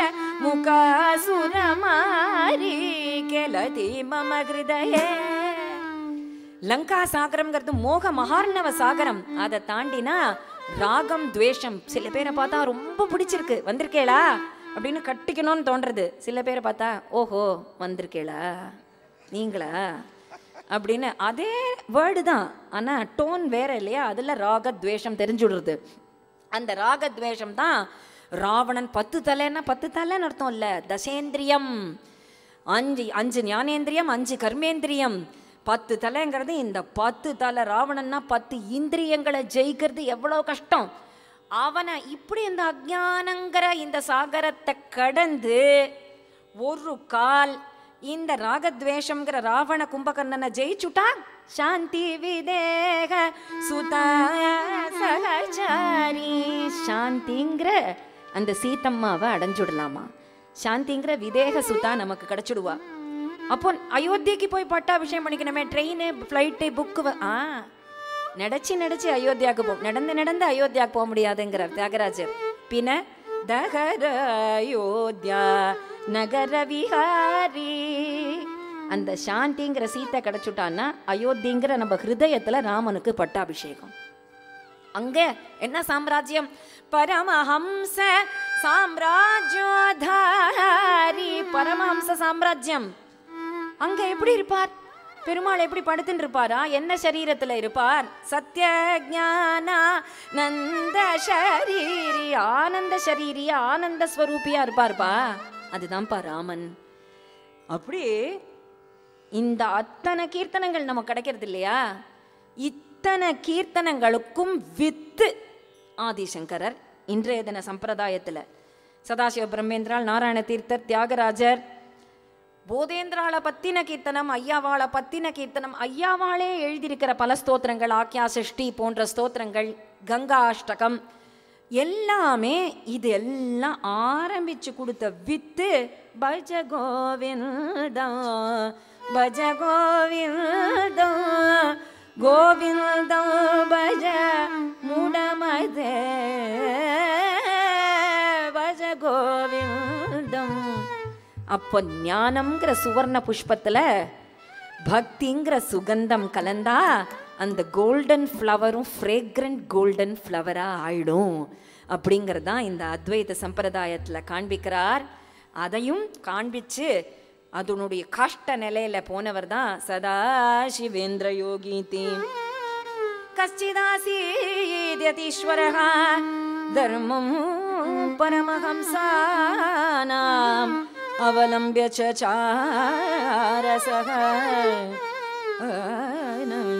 முகாசுரமாரி கெலதி மம ஹிருதயே லங்கா சாகரம்ங்கிறது மோக மகார்ணவ சாகரம் அதை தாண்டினா ராகம் துவேஷம் சில பேரை பார்த்தா ரொம்ப பிடிச்சிருக்கு வந்திருக்கேளா அப்படின்னு கட்டிக்கணும்னு தோன்றது சில பேரை பார்த்தா ஓஹோ வந்திருக்கேளா நீங்களா அப்படின்னு அதே வேர்டு தான் ஆனால் டோன் வேற இல்லையா அதில் ராகத்வேஷம் தெரிஞ்சுடுறது அந்த ராகத்வேஷம் தான் ராவணன் பத்து தலைன்னா பத்து தலைன்னு அர்த்தம் இல்லை தசேந்திரியம் அஞ்சு அஞ்சு ஞானேந்திரியம் அஞ்சு கர்மேந்திரியம் பத்து தலைங்கிறது இந்த பத்து தலை ராவணன்னா பத்து இந்திரியங்களை ஜெயிக்கிறது எவ்வளோ கஷ்டம் அவனை இப்படி இந்த அஜானங்கிற இந்த சாகரத்தை கடந்து ஒரு கால் இந்த ராகத்வேஷம்ங்கிற ராவண கும்பகர்ணனை ஜெயிச்சுட்டா சாந்தி விதேக சுதா சகச்சாரி சாந்திங்கிற அந்த சீத்தம்மாவை அடைஞ்சுடலாமா சாந்திங்கிற விதேக சுதா நமக்கு கிடைச்சிடுவா அப்போ அயோத்தியக்கு போய் பட்டாபிஷேகம் பண்ணிக்கணுமே ட்ரெயின் ஃப்ளைட்டு புக்கு ஆ நடச்சி நடச்சி அயோத்தியாவுக்கு போ நடந்து நடந்து அயோத்தியாவுக்கு போக முடியாதுங்கிறார் தியாகராஜர் பின்ன தகர அயோத்தியா நகர விஹாரி அந்த சாந்திங்கிற சீத்தை கிடைச்சுட்டான்னா அயோத்திங்கிற நம்ம ஹிருதயத்துல ராமனுக்கு பட்டாபிஷேகம் அங்க என்ன சாம்ராஜ்யம் பரமஹம்ச சாம்ராஜ்யோதாரி பரமஹம்ச சாம்ராஜ்யம் அங்க எப்படி இருப்பார் பெருமாள் எப்படி படுத்துட்டு இருப்பாரா என்ன சரீரத்துல இருப்பார் சத்ய ஞானா நந்த ஷரீரி ஆனந்த ஷரீரி ஆனந்த ஸ்வரூபியா இருப்பார்ப்பா அதுதான்ப்பா ராமன் அப்படி இந்த அத்தனை கீர்த்தனங்கள் நமக்கு கிடைக்கிறது இல்லையா இத்தனை கீர்த்தனங்களுக்கும் வித்து ஆதிசங்கரர் இன்றைய தின சம்பிரதாயத்தில் சதாசிவ பிரம்மேந்திரால் நாராயண தீர்த்தர் தியாகராஜர் போதேந்திராளை பத்தின கீர்த்தனம் ஐயாவாளை பத்தின கீர்த்தனம் ஐயாவாளே எழுதியிருக்கிற பல ஸ்தோத்திரங்கள் ஆக்யா சிருஷ்டி போன்ற ஸ்தோத்திரங்கள் கங்கா அஷ்டகம் எல்லாமே இது எல்லாம் ஆரம்பிச்சு கொடுத்த வித்து பஜ கோவிந்தம் பஜ கோவிந்தம் கோவிந்தம் பஜ முடமதே பஜ கோவிந்தம் அப்போ ஞானம்ங்கிற சுவர்ண புஷ்பத்துல பக்திங்கிற சுகந்தம் கலந்தா அந்த கோல்டன் ஃப்ளவரும் ஃப்ரேக்ரண்ட் கோல்டன் ஃப்ளவராக ஆயிடும் அப்படிங்கிறது தான் இந்த அத்வைத சம்பிரதாயத்தில் காண்பிக்கிறார் அதையும் காண்பிச்சு அதனுடைய கஷ்ட நிலையில போனவர் தான் சதா சிவேந்திர யோகி தீ कश्चिदासीद्यतीश्वरः धर्मं परमहंसानां अवलम्ब्य च चारसः आनम्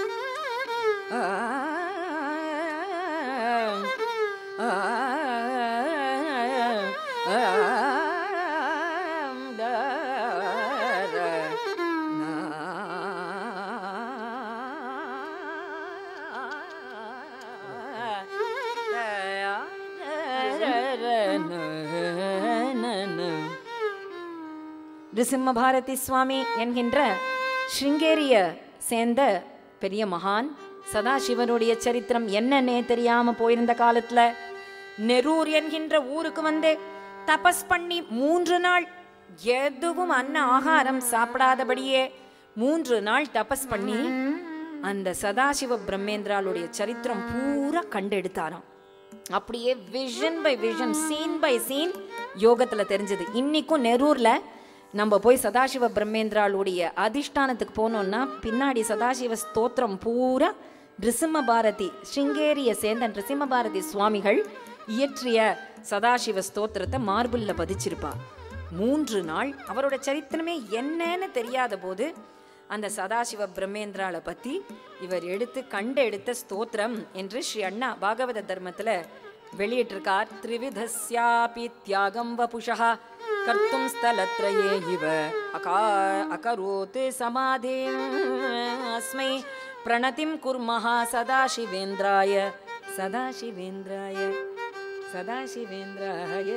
நிருசிம்ம பாரதி சுவாமி என்கின்ற ஸ்ருங்கேரிய சேர்ந்த பெரிய மகான் சதாசிவனுடைய சரித்திரம் என்னன்னே தெரியாம போயிருந்த காலத்துல நெரூர் என்கின்ற ஊருக்கு வந்து தபஸ் பண்ணி மூன்று நாள் எதுவும் அன்ன ஆகாரம் சாப்பிடாதபடியே மூன்று நாள் தபஸ் பண்ணி அந்த சதாசிவ பிரம்மேந்திராளுடைய சரித்திரம் பூரா கண்டெடுத்தாராம் அப்படியே vision by vision scene by scene யோகத்துல தெரிஞ்சது இன்னைக்கும் நெரூர்ல நம்ம போய் சதாசிவ பிரம்மேந்திராளுடைய அதிஷ்டானத்துக்கு போனோம்னா பின்னாடி சதாசிவ ஸ்தோத்திரம் பூரா நிருசிம்ம பாரதி ஸ்ருங்கேரிய சேர்ந்த நிருசிம்ம பாரதி சுவாமிகள் இயற்றிய சதாசிவ ஸ்தோத்திரத்தை மார்பிள்ல பதிச்சிருப்பா மூன்று நாள் அவரோட சரித்திரமே என்னன்னு தெரியாத போது அந்த சதாசிவ பிரம்மேந்திராளை பத்தி இவர் எடுத்து கண்டு எடுத்த ஸ்தோத்திரம் என்று ஸ்ரீ அண்ணா பாகவத தர்மத்துல வெளியிட்டிருக்கார் திரிவிதஸ்யாபி தியாகம் வபுஷா கர்த்தும் ஸ்தலத்ரயே இவ அகா அகரோத் சமாதே அஸ்மை பிரணதிம் குர்மஹ சதாசிவேந்திராய சதாசிவேந்திராய சதாசிவேந்திராய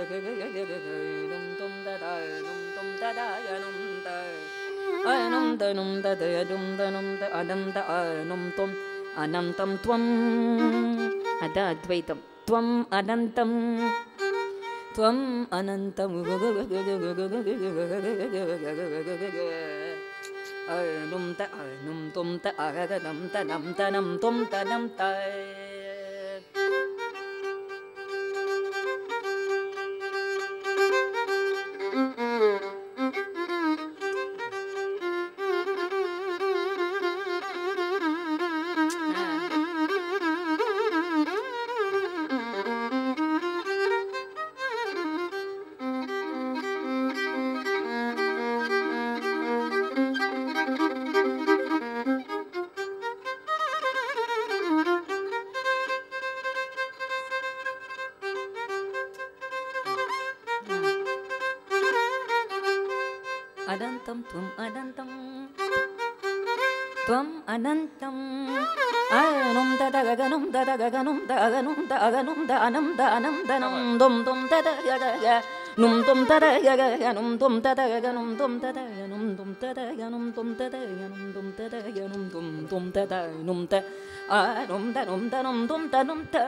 தும் ததாயும் தும் ததாயனும் த அனம் தனும் ததயதும் தனும் த அனம் த அனும் துவம் அனந்தம் துவம் அத அத்வைத்தம் துவம் அனந்தம் त्वम् अनन्तम् अनुं त अनुं तुं त अगदनं तनं तनं तुं तनं त अनन्तं त्वम् अनन्तं त्वम् अनन्तम् अनुं ददगगनुं ददगगनुं दगनुं दगनुं दानं दानं दनं दुं दुं ददगग नुं दुं ददगगनुं दुं ददगगनुं दुं ददगनुं दुं ददगनुं दुं ददगनुं दुं ददगनुं दुं दुं ददनुं द अनुं दनुं दनुं दुं दनुं द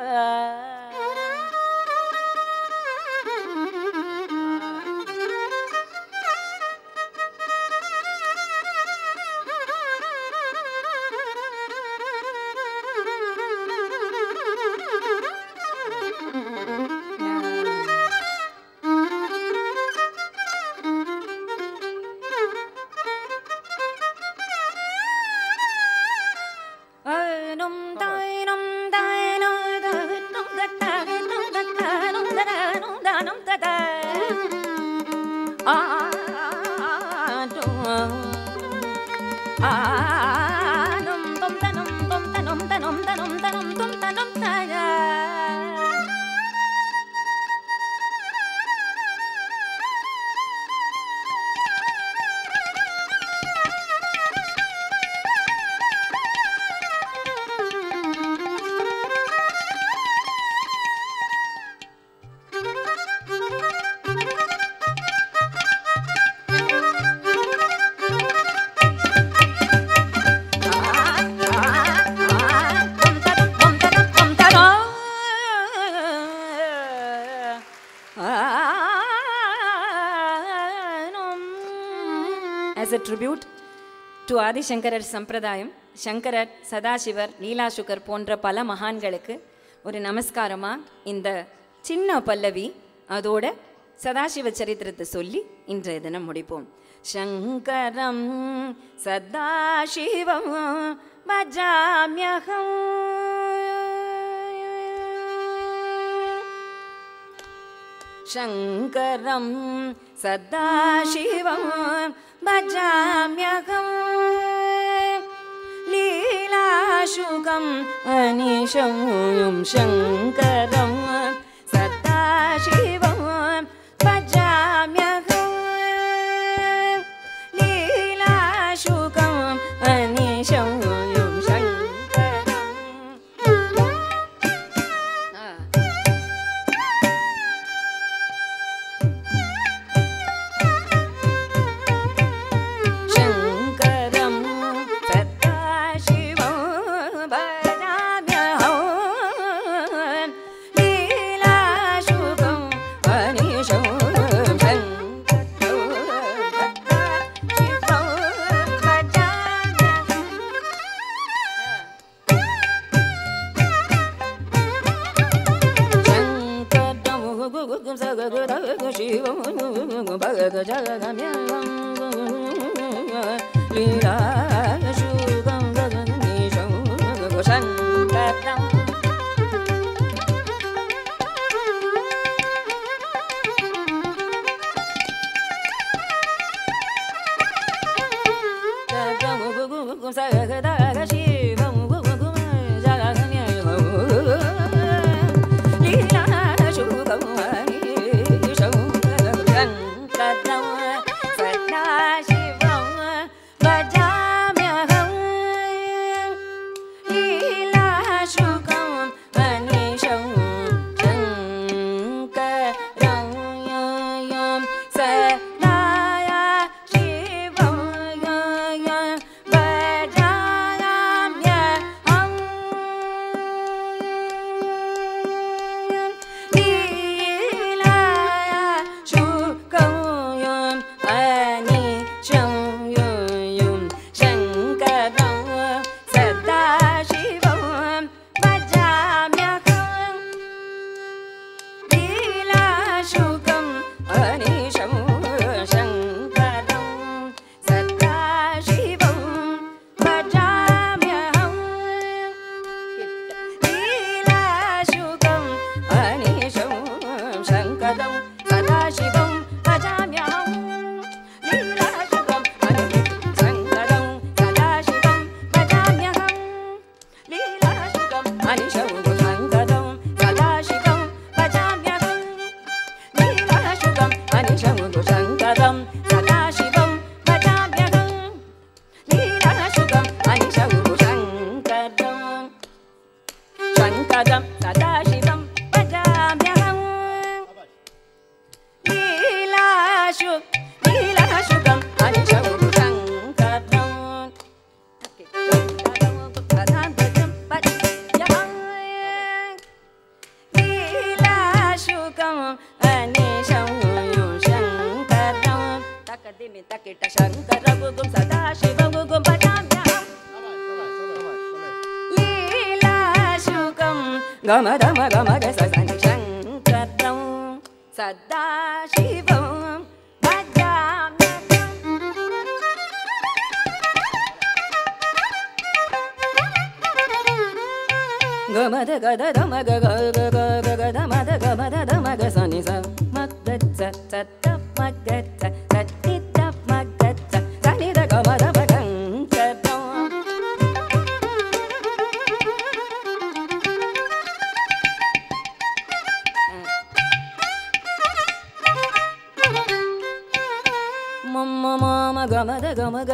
ஐனும் தாயினும் தாயினோ தனும் தட்டனும் தட்டனும் தடனும் தனும் தட ஆனும் தும் தனும் தும் தனும் தனும் தனும் தனும் தும் தனும் தய As a tribute to ஆதிசங்கரர் சம்பிரதாயம் சங்கரர் சதாசிவர் லீலாசுகர் போன்ற பல மகான்களுக்கு ஒரு நமஸ்காரமா இந்த சின்ன பல்லவி அதோட சதாசிவ சரித்திரத்தை சொல்லி இன்றைய தினம் முடிப்போம் சங்கரம் சதாசிவம் பஜாமியகம் शङ्करं सदाशिवं भजाम्यहम् लीलाशुकम् अनिशं शङ्करं सदाशिवं भजाम्यहम् लीलाशुकम् अनिशं शङ्करम् शङ्करं सदाशिवं भजाम्यहम् लीलाशुकम् अनिशं शङ्करं सदाशिवं भजाम्यहम् சங்கரம் சதாசிவம் பஜாமியகம் लीलाशुकम् अनिशं शङ्करं सदाशिवं भजाम्यहम् लीलाशुकम् अनिशं शङ्करं सदाशिवं भजाम्यहम् लीलाशुकम् शङ्करं सदाशिवं भजाम्यहम् लीलाशुकम् अनिशं शङ्करं सदाशिवं भजाम्यहम् लीलाशुकम् अनिशं शङ्करं सदाशिवं भजाम्यहम् लीलाशुकम् अनिशं शङ्करं शङ्करं सदाशिवं भजाम्यहम् लीलाशु लीलाशुकम् अनिशं शङ्करम् लीलाशुकम् अनिशं शङ्करं तकदिमि तकिट शङ्करगुगुं सदाशिवगुगुं भजाम्यहम् लीलाशुकं गमदम गमग ससनि शङ्करं सदाशिवं भजाम्यहम् गमद गद दम ग ग ग ग ग ग द मद ग मद द म ग स नि स म ग च च त म ग च च नि त म ग च स नि द ग म द म ग ङ च द म म म म ग म द ग म ग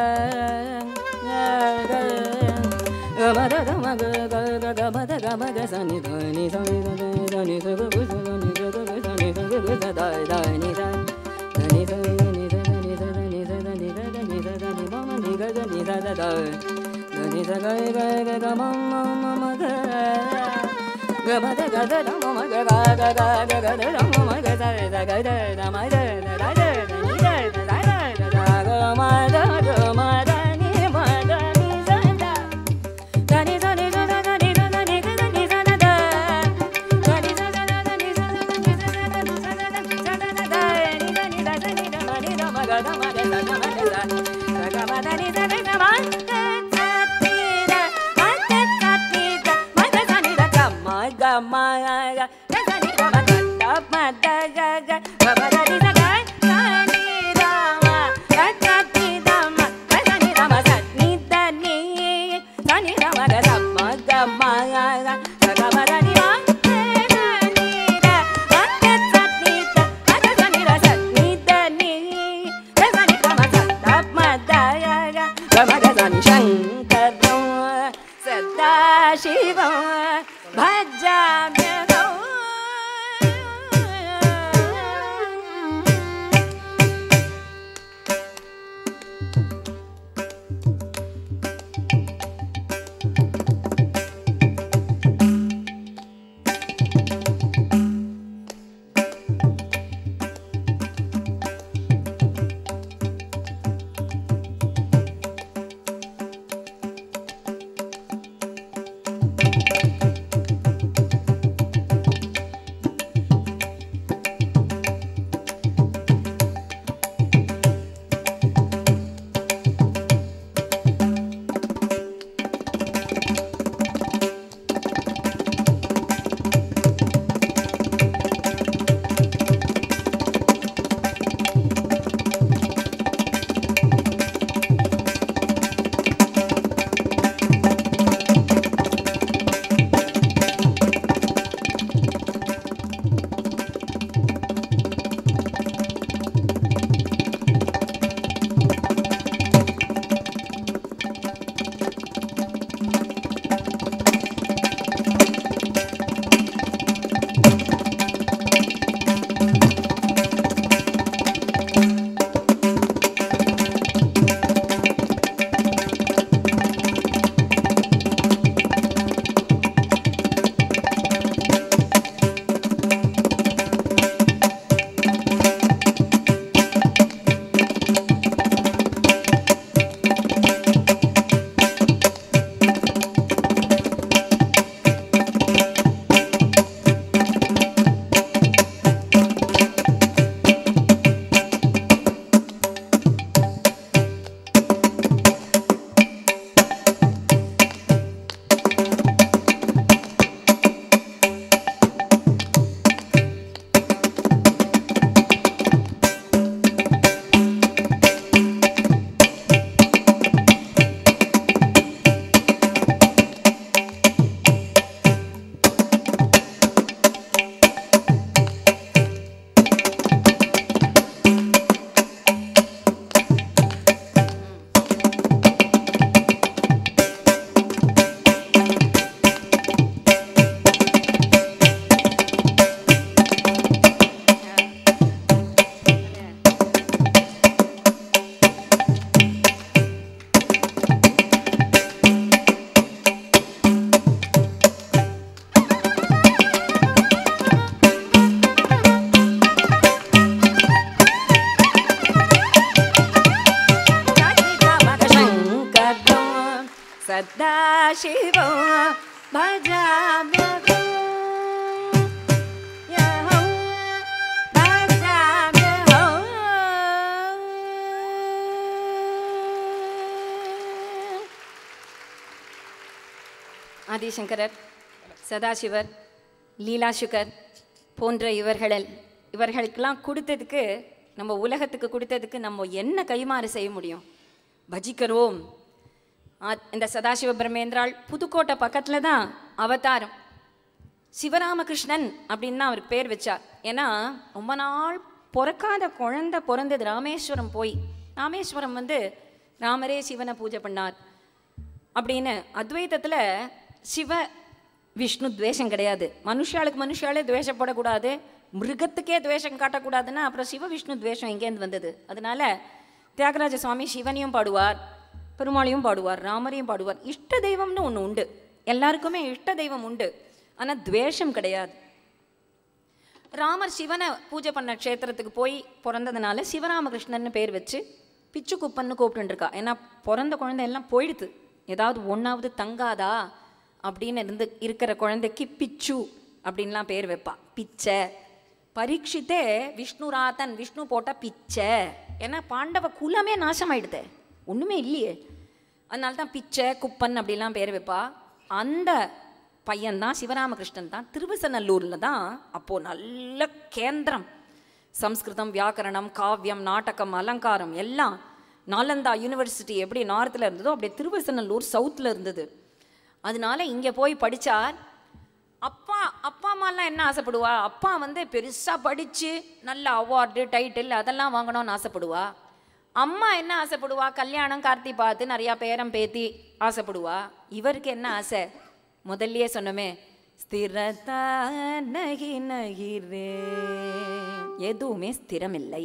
ग ग म द ग म ग ग ग ग म द ग म ग स नि ध नि स नि ध नि ध नि स ग ग स ग नि ग ग ग स नि स ग ग स द द नि स ध नि स ध नि स ध नि स ध नि स ध नि स ध नि स ध नि म म नि ग ग नि स द द ध नि स ग ग ग ग म म म म ग ग म द ग द द म म ग ग ग ग ग ग द द म म ग स द ग द द म द द द द द नि द द द द द ग म द ग म द नि म द नि स द द नि स नि स द द नि स द नि ग ग नि स द द द नि स द द द नि स द द नि स द द नि स द द नि स द द द नि द नि द द नि द म नि द म ग द म ग स द म ग स द ग म द नि स द ग म ग स नि द म ग स नि द म ग स नि द ग म ग म ग ग स नि द म द द म द ग சங்கரம் சதாசிவம் பஜாமியகம் சங்கரம் சதாசிவம் பஜாமியகம் யஹம் பஜாமியகம் ஆதிசங்கரர் சதாசிவர் லீலாசுகர் போன்ற இவர்கள் இவர்களுக்கெல்லாம் கொடுத்ததுக்கு நம்ம உலகத்துக்கு கொடுத்ததுக்கு நம்ம என்ன கைமாறு செய்ய முடியும் பஜிக்கிறோம் ஆ- இந்த சதாசிவ பிரமேந்திராள் புதுக்கோட்டை பக்கத்தில் தான் அவதாரம் சிவராமகிருஷ்ணன் அப்படின்னு தான் அவருக்கு பேர் வச்சார் ஏன்னா ரொம்ப நாள் பிறக்காத குழந்தை பிறந்தது ராமேஸ்வரம் போய் ராமேஸ்வரம் வந்து ராமரே சிவனை பூஜை பண்ணார் அப்படின்னு அத்வைதத்தில் சிவ விஷ்ணு துவேஷம் கிடையாது மனுஷாளுக்கு மனுஷாலே துவேஷப்படக்கூடாது மிருகத்துக்கே துவேஷம் காட்டக்கூடாதுன்னா அப்புறம் சிவ விஷ்ணு துவேஷம் எங்கேருந்து வந்தது அதனால தியாகராஜ சுவாமி சிவனையும் பாடுவார் பெருமாளையும் பாடுவார் ராமரையும் பாடுவார் இஷ்ட தெய்வம்னு ஒன்று உண்டு எல்லாருக்குமே இஷ்ட தெய்வம் உண்டு ஆனால் துவேஷம் கிடையாது ராமர் சிவனை பூஜை பண்ண க்ஷேத்திரத்துக்கு போய் பிறந்ததுனால சிவராமகிருஷ்ணன்னு பேர் வச்சு பிச்சு குப்பன்னு கூப்பிட்டுருக்கா ஏன்னா பிறந்த குழந்தை எல்லாம் போயிடுது ஏதாவது ஒன்றாவது தங்காதா அப்படின்னு இருந்து இருக்கிற குழந்தைக்கு பிச்சு அப்படின்லாம் பேர் வைப்பா பிச்சை பரீட்சித்தே விஷ்ணுராதன் விஷ்ணு போட்ட பிச்சை ஏன்னா பாண்டவ குலமே நாசமாயிடுதே ஒன்றுமே இல்லையே அதனால தான் பிச்சை குப்பன் அப்படிலாம் பேர் வைப்பா அந்த பையன்தான் சிவராமகிருஷ்ணன் தான் திருவசநல்லூரில் தான் அப்போது நல்ல கேந்திரம் சம்ஸ்கிருதம் வியாக்கரணம் காவியம் நாடகம் அலங்காரம் எல்லாம் நாலந்தா யூனிவர்சிட்டி எப்படி நார்த்தில் இருந்ததோ அப்படியே திருவசநல்லூர் சவுத்தில் இருந்தது அதனால இங்கே போய் படித்தார் அப்பா அப்பா அம்மாலாம் என்ன ஆசைப்படுவா அப்பா வந்து பெருசாக படித்து நல்ல அவார்டு டைட்டில் அதெல்லாம் வாங்கணும்னு ஆசைப்படுவா அம்மா என்ன ஆசைப்படுவா கல்யாணம் கார்த்தி பார்த்து நிறையா பேரம் பேத்தி ஆசைப்படுவா இவருக்கு என்ன ஆசை முதல்லயே சொன்னோமே ஸ்திரதா நகி நகிரே எதுவுமே ஸ்திரமில்லை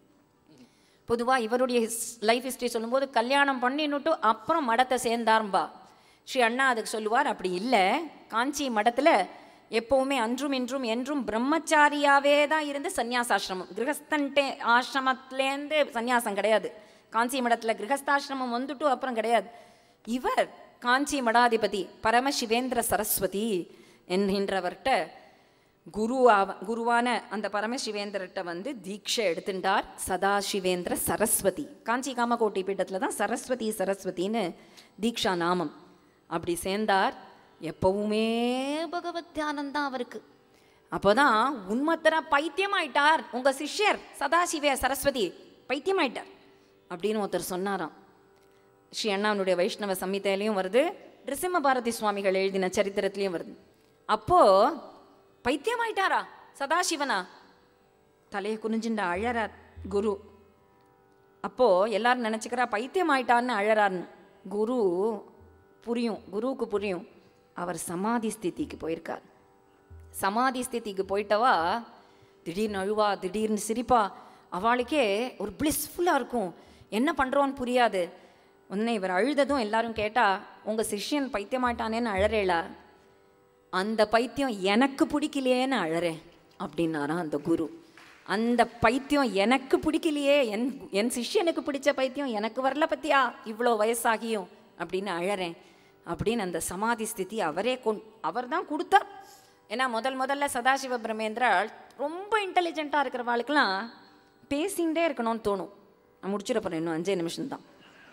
பொதுவாக இவருடைய லைஃப் ஹிஸ்ட்ரி சொல்லும்போது கல்யாணம் பண்ணின்னுட்டு அப்புறம் மடத்தை சேர்ந்தாரும்பா ஸ்ரீ அண்ணா அதுக்கு சொல்லுவார் அப்படி இல்லை காஞ்சி மடத்தில் எப்போவுமே அன்றும் இன்றும் என்றும் பிரம்மச்சாரியாவே தான் இருந்து சந்நியாசாசிரமம் கிரகஸ்தன்ட்டே ஆசிரமத்துலேருந்து சந்நியாசம் கிடையாது காஞ்சி மடத்தில் கிரகஸ்தாசிரமம் வந்துட்டு அப்புறம் கிடையாது இவர் காஞ்சி மடாதிபதி பரமசிவேந்திர சரஸ்வதி என்கின்றவர்கிட்ட குரு ஆவ- குருவான அந்த பரமசிவேந்திரர்கிட்ட வந்து தீட்சை எடுத்துட்டார் சதாசிவேந்திர சரஸ்வதி காஞ்சி காமகோட்டி பீட்டத்தில் தான் சரஸ்வதி சரஸ்வதின்னு தீக்ஷா நாமம் அப்படி சேர்ந்தார் எப்பவுமே பகவத் தியானம் தான் அவருக்கு அப்போதான் உண்மத்தரா பைத்தியமாயிட்டார் உங்க சிஷ்யர் சதாசிவே சரஸ்வதி பைத்தியமாயிட்டார் அப்படின்னு ஒருத்தர் சொன்னாராம் ஸ்ரீ அண்ணாவனுடைய வைஷ்ணவ சம்மிதையிலையும் வருது நிருசிம்ம பாரதி சுவாமிகள் எழுதின சரித்திரத்திலையும் வருது அப்போ பைத்தியமாயிட்டாரா சதாசிவனா தலையை குனிஞ்சுண்ட அழறார் குரு அப்போ எல்லாரும் நினச்சிக்கிறா பைத்தியம் ஆயிட்டான்னு அழறார்னு குரு புரியும் குருவுக்கு புரியும் அவர் சமாதி ஸ்திதிக்கு போயிருக்கார் சமாதி ஸ்திதிக்கு போயிட்டவா திடீர்னு அழுவா திடீர்னு சிரிப்பா அவளுக்கே ஒரு பிளிஸ்ஃபுல்லாக இருக்கும் என்ன பண்ணுறோன்னு புரியாது உடனே இவர் அழுததும் எல்லாரும் கேட்டா உங்கள் சிஷ்யன் பைத்தியமாயிட்டானேன்னு அழறேளா அந்த பைத்தியம் எனக்கு பிடிக்கலையேன்னு அழறேன் அப்படின்னாராம் அந்த குரு அந்த பைத்தியம் எனக்கு பிடிக்கலையே என் என் சிஷ்யனுக்கு பிடிச்ச பைத்தியம் எனக்கு வரல பத்தியா இவ்வளோ வயசாகியும் அப்படின்னு அழறேன் அப்படின்னு அந்த சமாதி ஸ்திதி அவரே கொண் அவர் தான் கொடுத்தார் ஏன்னா முதல் முதல்ல சதாசிவ பிரமேந்திரா ரொம்ப இன்டெலிஜென்ட்டாக இருக்கிறவாளுக்கெல்லாம் பேசிகிட்டே இருக்கணும்னு தோணும் நான் முடிச்சிட போகிறேன் இன்னும் அஞ்சே நிமிஷம் தான்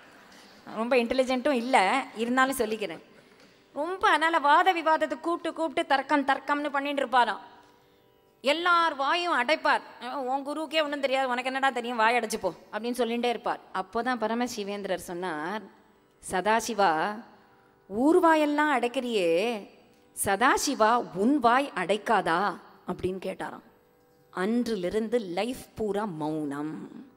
ரொம்ப இன்டெலிஜென்ட்டும் இல்லை இருந்தாலும் சொல்லிக்கிறேன் ரொம்ப அதனால் வாத விவாதத்தை கூப்பிட்டு கூப்பிட்டு தர்க்கம் தர்க்கம்னு பண்ணிட்டு இருப்பாராம் எல்லார் வாயும் அடைப்பார் அஹ் உன் குருவுக்கே ஒன்றும் தெரியாது உனக்கு என்னடா தெரியும் வாய் அடைச்சுப்போ அப்படின்னு சொல்லிகிட்டே இருப்பார் அப்போ தான் பரமசிவேந்திரர் சொன்னார் சதாசிவா ஊர் வாயெல்லாம் அடைக்கிறியே சதாசிவா உன் வாய் அடைக்காதா அப்படின்னு கேட்டாராம் அன்றிலிருந்து லைஃப் பூரா மௌனம்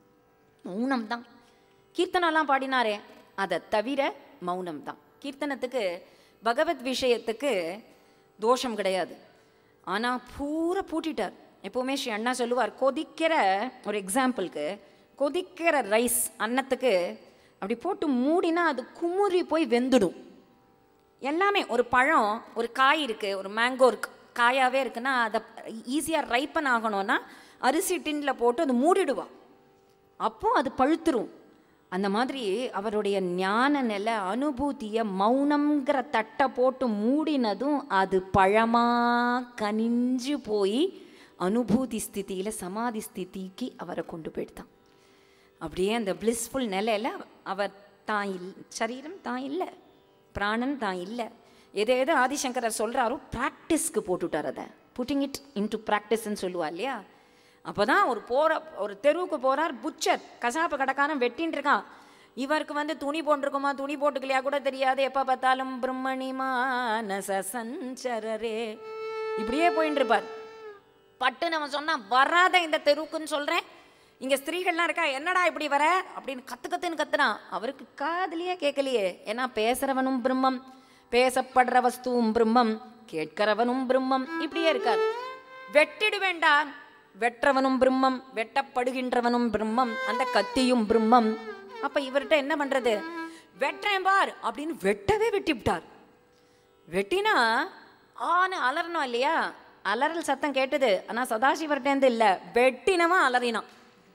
மௌனம் தான் கீர்த்தனம்லாம் பாடினாரே அதை தவிர மௌனம் தான் கீர்த்தனத்துக்கு பகவத் விஷயத்துக்கு தோஷம் கிடையாது ஆனால் பூரா பூட்டிட்டார் எப்போவுமே ஸ்ரீ அண்ணா சொல்லுவார் கொதிக்கிற ஒரு எக்ஸாம்பிளுக்கு கொதிக்கிற ரைஸ் அன்னத்துக்கு அப்படி போட்டு மூடினா அது குமுறி போய் வெந்துடும் எல்லாமே ஒரு பழம் ஒரு காய் இருக்குது ஒரு மேங்கோ இருக்கு காயாகவே இருக்குன்னா அதை ஈஸியாக ரைப்பன் ஆகணும்னா அரிசி டின்னில் போட்டு அது மூடிடுவா அப்போ அது பழுத்துரும் அந்த மாதிரி அவருடைய ஞான நிலை அனுபூதியை மௌனம்ங்கிற தட்டை போட்டு மூடினதும் அது பழமா கனிஞ்சு போய் அனுபூதி ஸ்திதியில் சமாதி ஸ்திதிக்கு அவரை கொண்டு போயிட்டான் அப்படியே அந்த பிளிஸ்ஃபுல் நிலையில் அவர் தான் இல் சரீரம் தான் இல்லை பிராணன் தான் இல்லை எதை எது ஆதிசங்கரர் சொல்கிறாரோ ப்ராக்டிஸ்க்கு போட்டுட்டார் அதை புட்டிங் இட் இன்டு ப்ராக்டிஸ்ன்னு சொல்லுவா இல்லையா அப்போ தான் ஒரு போகிற ஒரு தெருவுக்கு போகிறார் புச்சர் கசாப்பு கடைக்காரன் வெட்டின்னு இருக்கான் இவருக்கு வந்து துணி போட்டிருக்குமா துணி போட்டுக்கலையா கூட தெரியாது எப்போ பார்த்தாலும் பிரம்மணி மானச சஞ்சரரே இப்படியே போயின்னு இருப்பார் பட்டு நம்ம சொன்னா வராத இந்த தெருவுக்குன்னு சொல்கிறேன் இங்கே ஸ்திரீகள்லாம் இருக்கா என்னடா இப்படி வர அப்படின்னு கத்து கத்துன்னு கத்துறான் அவருக்கு காதுலயே கேட்கலையே ஏன்னா பேசுறவனும் பிரம்மம் பேசப்படுற வஸ்துவும் பிரம்மம் கேட்கிறவனும் பிரம்மம் இப்படியே இருக்கார் வெட்டிடு வேண்டாம் வெற்றவனும் பிரம்மம் வெட்டப்படுகின்றவனும் பிரம்மம் அந்த கத்தியும் பிரம்மம் அப்ப இவர்கிட்ட என்ன பண்றது வெட்டுறேன் பார் அப்படின்னு வெட்டவே வெட்டிவிட்டார் வெட்டினா ஆன்னு அலறணும் இல்லையா அலறல் சத்தம் கேட்டது ஆனால் சதாசிவர்கிட்டேருந்து இல்லை வெட்டினவன் அலறினான்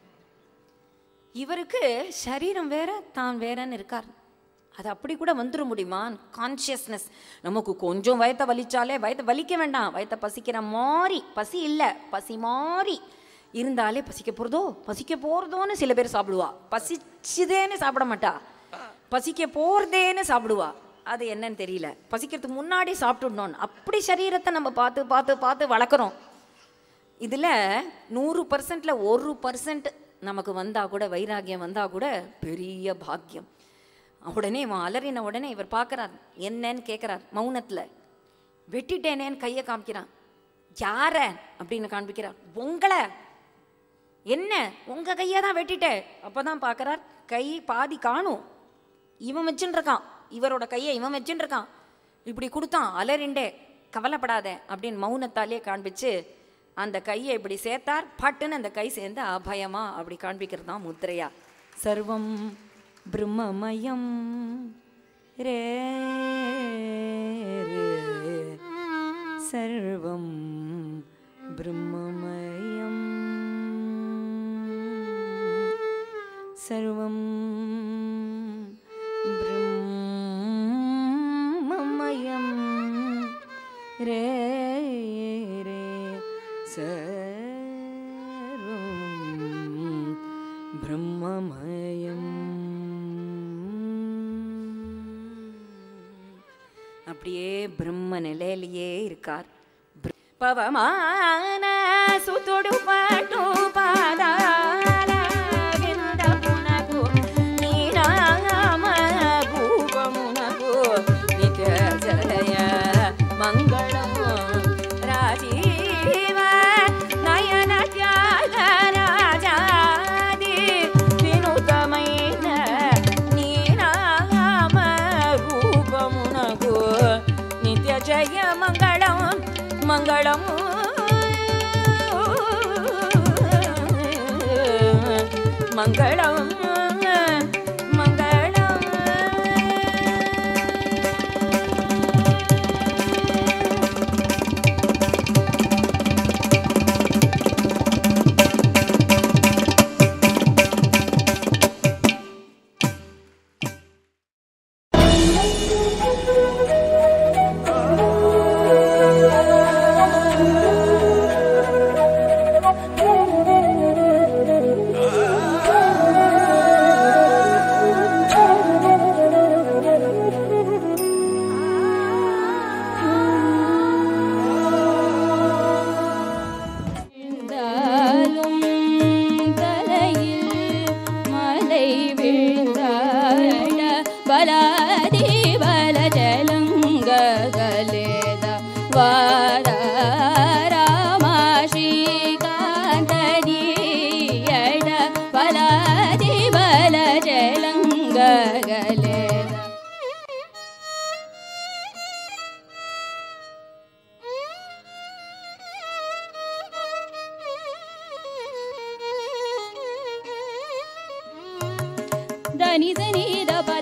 இவருக்கு சரீரம் வேற தான் வேறன்னு இருக்கார் அது அப்படி கூட வந்துட முடியுமா கான்ஷியஸ்னஸ் நமக்கு கொஞ்சம் வயத்தை வலிச்சாலே வயத்தை வலிக்க வேண்டாம் வயத்தை பசிக்கிற மாதிரி பசி இல்லை பசி மாதிரி இருந்தாலே பசிக்க போகிறதோ பசிக்க போகிறதோன்னு சில பேர் சாப்பிடுவா பசிச்சுதேன்னு சாப்பிட மாட்டா பசிக்க போகிறதேன்னு சாப்பிடுவா அது என்னன்னு தெரியல பசிக்கிறதுக்கு முன்னாடி சாப்பிட்டுடணும் அப்படி சரீரத்தை நம்ம பார்த்து பார்த்து பார்த்து வளர்க்குறோம் இதில் நூறு பர்சன்டில் ஒரு பர்சன்ட் நமக்கு வந்தால் கூட வைராகியம் வந்தால் கூட பெரிய பாக்கியம் உடனே இவன் அலறின உடனே இவர் பார்க்கறார் என்னன்னு கேட்குறார் மௌனத்தில் வெட்டிட்டேனேன்னு கையை காமிக்கிறான் யார அப்படின்னு காண்பிக்கிறார் உங்களை என்ன உங்க கையை தான் வெட்டிட்டேன் அப்பதான் பார்க்கறார் கை பாதி காணும் இவன் வச்சுட்டு இருக்கான் இவரோட கையை இவன் வச்சுட்டு இருக்கான் இப்படி கொடுத்தான் அலறிண்டே கவலைப்படாத அப்படின்னு மௌனத்தாலே காண்பிச்சு அந்த கையை இப்படி சேர்த்தார் பட்டுன்னு அந்த கை சேர்ந்து அபயமா அப்படி காண்பிக்கிறது தான் முத்திரையா சர்வம் பிரம்மமயம் ரே ரே. சர்வம் பிரம்மமயம் சர்வம் பிரம்மமயம் ரே ரே சர்வம் பிரம்மமயம் அப்படியே பிரம்ம நிலையிலேயே இருக்கார் பிர- பவமான சுத்துடு பாட்டு பாதால విందమునకు నీనామ భూపమునకు నిత్య జలయ మంగళం రాజీవ నయన త్యాగ రాజాది వినుతమైన నీనామ రూపమునకు నిత్య జయ మంగళం మంగళము మంగళం మంగళం விழுந்தாலும் தலையில் மலை விழுந்தாட பலாதி பல ஜலங்கலேத வார ராமாஷிகாந்தடியட பலாதி பல ஜலங்கலேத దని సని ద ప